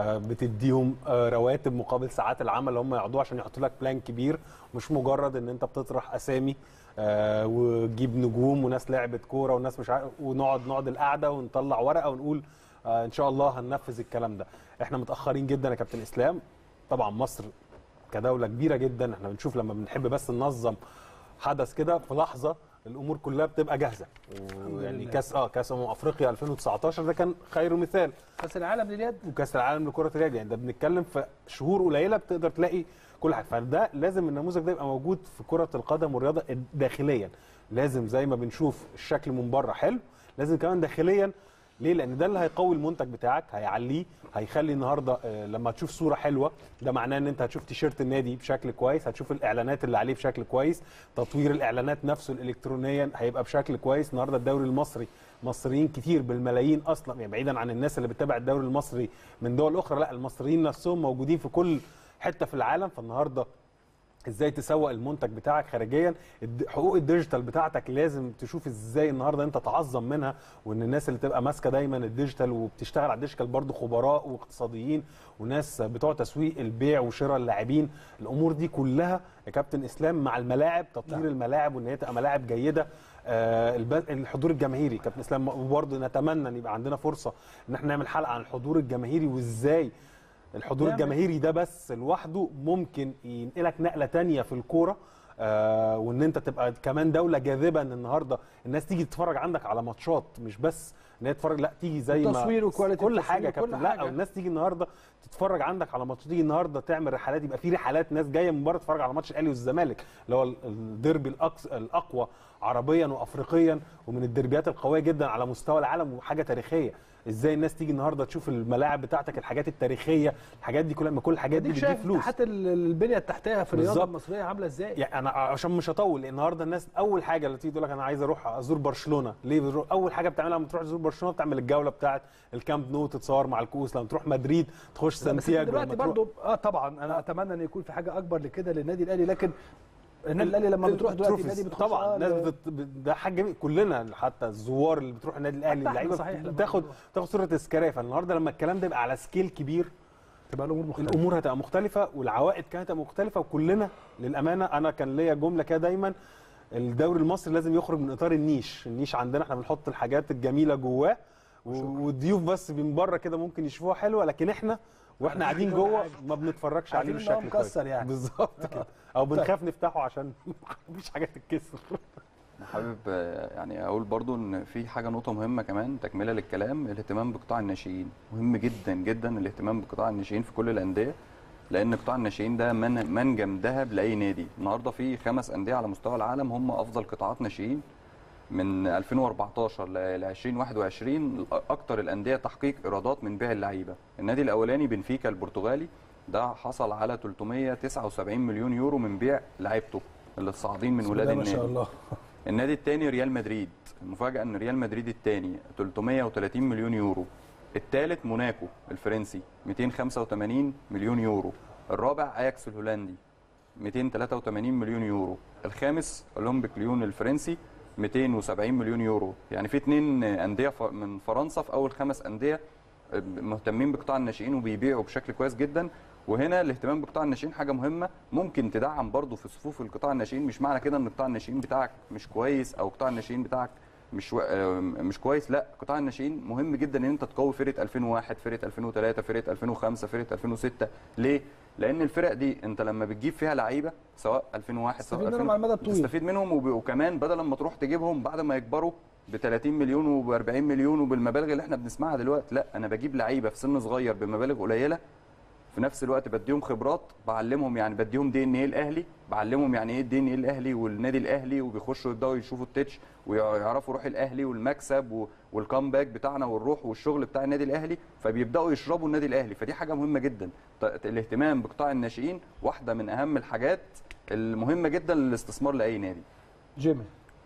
بتديهم آه، رواتب مقابل ساعات العمل اللي هم يقعدوها عشان يحطوا لك بلان كبير مش مجرد ان انت بتطرح اسامي آه، وتجيب نجوم وناس لعبت كوره وناس مش عارف ونقعد نقعد القعده ونطلع ورقه ونقول آه، ان شاء الله هننفذ الكلام ده احنا متاخرين جدا يا كابتن اسلام طبعا مصر كدوله كبيره جدا احنا بنشوف لما بنحب بس ننظم حدث كده في لحظه الامور كلها بتبقى جاهزه ويعني لله. كاس اه كاس امم افريقيا 2019 ده كان خير مثال كاس العالم لليد وكاس العالم لكره اليد يعني ده بنتكلم في شهور قليله بتقدر تلاقي كل حاجه فده لازم النموذج ده يبقى موجود في كره القدم والرياضه داخليا لازم زي ما بنشوف الشكل من بره حلو لازم كمان داخليا ليه؟ لان ده اللي هيقوي المنتج بتاعك هيعليه هيخلي النهارده آه، لما تشوف صوره حلوه ده معناه ان انت هتشوف تيشيرت النادي بشكل كويس هتشوف الاعلانات اللي عليه بشكل كويس تطوير الاعلانات نفسه الالكترونيا هيبقى بشكل كويس النهارده الدوري المصري مصريين كتير بالملايين اصلا يعني بعيدا عن الناس اللي بتتابع الدوري المصري من دول اخرى لا المصريين نفسهم موجودين في كل حته في العالم فالنهارده ازاي تسوق المنتج بتاعك خارجيا الد- حقوق الديجيتال بتاعتك لازم تشوف ازاي النهارده انت تعظم منها وان الناس اللي تبقى ماسكه دايما الديجيتال وبتشتغل على الديجيتال برضو خبراء واقتصاديين وناس بتوع تسويق البيع وشراء اللاعبين الامور دي كلها يا كابتن اسلام مع الملاعب تطوير الملاعب وان هي تبقى ملاعب جيده آه الب- الحضور الجماهيري كابتن اسلام وبرضه نتمنى ان يبقى عندنا فرصه ان احنا نعمل حلقه عن الحضور الجماهيري وازاي الحضور نعمل. الجماهيري ده بس لوحده ممكن ينقلك نقله تانية في الكوره آه وان انت تبقى كمان دوله جاذبه ان النهارده الناس تيجي تتفرج عندك على ماتشات مش بس ان هي تتفرج لا تيجي زي ما التصوير وكواليتي كل التصوير حاجه يا وكل كابتن لا حاجة. او الناس تيجي النهارده تتفرج عندك على ماتش تيجي النهارده تعمل رحلات يبقى في رحلات ناس جايه من بره تتفرج على ماتش الاهلي والزمالك اللي هو الديربي الأقص- الاقوى عربيا وافريقيا ومن الدربيات القويه جدا على مستوى العالم وحاجه تاريخيه ازاي الناس تيجي النهارده تشوف الملاعب بتاعتك الحاجات التاريخيه الحاجات دي كلها ما كل الحاجات دي اديك بتجيب شايف فلوس تحت ال- البنيه التحتيه في الرياضه بالظبط. المصريه عامله ازاي يعني انا عشان مش هطول النهارده الناس اول حاجه اللي تيجي تقول لك انا عايز اروح ازور برشلونه ليه بتروح اول حاجه بتعملها لما تروح تزور برشلونه بتعمل الجوله بتاعه الكامب نو تتصور مع الكؤوس لما تروح مدريد تخش بس سانتياغو دلوقتي لما تروح- برضو اه طبعا انا اتمنى ان يكون في حاجه اكبر لكده للنادي الاهلي لكن النادي الاهلي لما بتروح دلوقتي التروفيز. النادي بتخش طبعا آه الناس ل- بت... بت- ده حاجه جميل كلنا حتى الزوار اللي بتروح النادي الاهلي حتى احنا اللعيبه صحيح لما بتاخد بنروح. تاخد صوره تذكاريه فالنهارده لما الكلام ده يبقى على سكيل كبير تبقى الامور مختلفه الامور هتبقى مختلفه والعوائد كانت هتبقى مختلفه وكلنا للامانه انا كان ليا جمله كده دايما الدوري المصري لازم يخرج من اطار النيش النيش عندنا احنا بنحط الحاجات الجميله جواه و- والضيوف بس من بره كده ممكن يشوفوها حلوه لكن احنا واحنا قاعدين عارفين كل جوه حاجة. ما بنتفرجش عليه عارفين إن هو بشكل كويس مكسر يعني. بالظبط كده او بنخاف نفتحه عشان مفيش حاجه تتكسر أنا حابب آه، يعني اقول برضو ان في حاجه نقطه مهمه كمان تكمله للكلام الاهتمام بقطاع الناشئين مهم جدا جدا الاهتمام بقطاع الناشئين في كل الانديه لان قطاع الناشئين ده من منجم ذهب لاي نادي النهارده في خمس انديه على مستوى العالم هم افضل قطاعات ناشئين من 2014 ل 2021 اكتر الانديه تحقيق ايرادات من بيع اللعيبه النادي الاولاني بنفيكا البرتغالي ده حصل على 379 مليون يورو من بيع لعيبته اللي الصاعدين من بسم ولاد الله ما النادي شاء الله النادي الثاني ريال مدريد المفاجاه ان ريال مدريد الثاني 330 مليون يورو الثالث موناكو الفرنسي 285 مليون يورو الرابع اياكس الهولندي 283 مليون يورو الخامس اولمبيك ليون الفرنسي 270 مليون يورو يعني في اثنين انديه ف- من فرنسا في اول خمس انديه مهتمين بقطاع الناشئين وبيبيعوا بشكل كويس جدا وهنا الاهتمام بقطاع الناشئين حاجه مهمه ممكن تدعم برضو في صفوف القطاع الناشئين مش معنى كده ان قطاع الناشئين بتاعك مش كويس او قطاع الناشئين بتاعك مش و... آه، مش كويس لا قطاع الناشئين مهم جدا ان انت تقوي فرقه 2001 فرقه 2003 فرقه 2005 فرقه 2006 ليه لان الفرق دي انت لما بتجيب فيها لعيبه سواء 2001 سواء تستفيد منهم 2000 على المدى الطويل. تستفيد منهم وب... وكمان بدل ما تروح تجيبهم بعد ما يكبروا ب 30 مليون وب 40 مليون وبالمبالغ اللي احنا بنسمعها دلوقتي لا انا بجيب لعيبه في سن صغير بمبالغ قليله في نفس الوقت بديهم خبرات بعلمهم يعني بديهم دي ان ايه الاهلي بعلمهم يعني ايه الدي ان ايه الاهلي والنادي الاهلي وبيخشوا يبداوا يشوفوا التتش ويعرفوا روح الاهلي والمكسب و- والكامباك بتاعنا والروح والشغل بتاع النادي الاهلي فبيبداوا يشربوا النادي الاهلي فدي حاجه مهمه جدا ط- الاهتمام بقطاع الناشئين واحده من اهم الحاجات المهمه جدا للاستثمار لاي نادي جيمي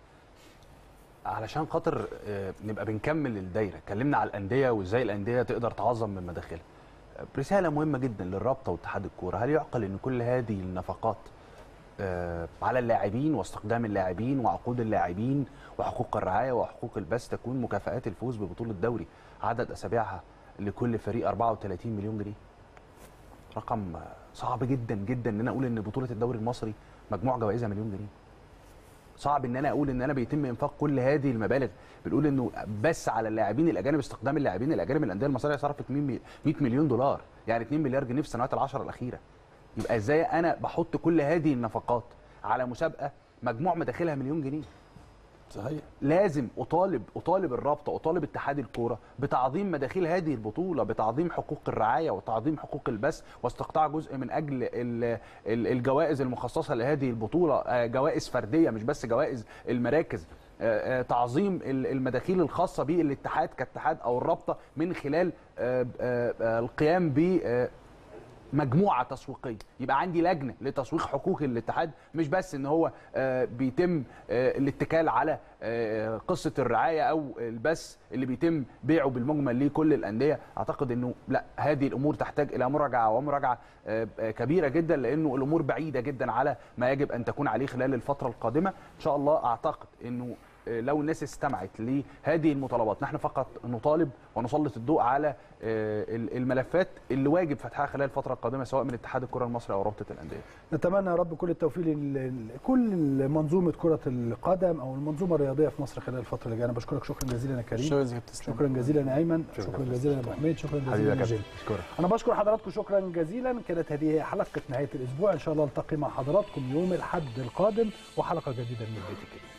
علشان خاطر آه، نبقى بنكمل الدايره اتكلمنا على الانديه وازاي الانديه تقدر تعظم من مداخلها آه، رساله مهمه جدا للرابطه واتحاد الكوره هل يعقل ان كل هذه النفقات آه، على اللاعبين واستخدام اللاعبين وعقود اللاعبين وحقوق الرعايه وحقوق البث تكون مكافآت الفوز ببطوله الدوري عدد اسابيعها لكل فريق 34 مليون جنيه رقم آه، صعب جدا جدا ان انا اقول ان بطوله الدوري المصري مجموع جوائزها مليون جنيه صعب ان انا اقول ان انا بيتم انفاق كل هذه المبالغ بنقول انه بس على اللاعبين الاجانب استخدام اللاعبين الاجانب الانديه المصريه صرفت 100 مليون دولار يعني 2 مليار جنيه في السنوات العشر الاخيره يبقى ازاي انا بحط كل هذه النفقات على مسابقه مجموع مداخلها مليون جنيه صحيح لازم اطالب اطالب الرابطه اطالب اتحاد الكوره بتعظيم مداخيل هذه البطوله بتعظيم حقوق الرعايه وتعظيم حقوق البث واستقطاع جزء من اجل ال- ال- الجوائز المخصصه لهذه البطوله آه، جوائز فرديه مش بس جوائز المراكز آه، آه، تعظيم ال- المداخيل الخاصه بالاتحاد كاتحاد او الرابطه من خلال آه، آه، آه، القيام ب آه، مجموعه تسويقيه يبقى عندي لجنه لتسويق حقوق الاتحاد مش بس ان هو آه، بيتم آه، الاتكال على آه، قصه الرعايه او البث اللي بيتم بيعه بالمجمل لكل الانديه اعتقد انه لا هذه الامور تحتاج الى مراجعه ومراجعه آه، آه، كبيره جدا لانه الامور بعيده جدا على ما يجب ان تكون عليه خلال الفتره القادمه ان شاء الله اعتقد انه آه، لو الناس استمعت لهذه المطالبات نحن فقط نطالب ونسلط الضوء على آه، الملفات اللي واجب فتحها خلال الفتره القادمه سواء من اتحاد الكره المصري او رابطه الانديه نتمنى يا رب كل التوفيق لكل منظومه كره القدم او المنظومه الرياضيه في مصر خلال الفتره اللي جايه انا بشكرك شكرا جزيلا يا كريم شكرا يا كابتن اسلام شكرا جزيلا يا ايمن شكرا جزيلا يا ابو حميد شكرا حبيبي جزيلا يا يا جيمي كابتن اشكرك انا بشكر حضراتكم شكرا جزيلا كانت هذه هي حلقه نهايه الاسبوع ان شاء الله التقي مع حضراتكم يوم الاحد القادم وحلقه جديده من البيت الكبير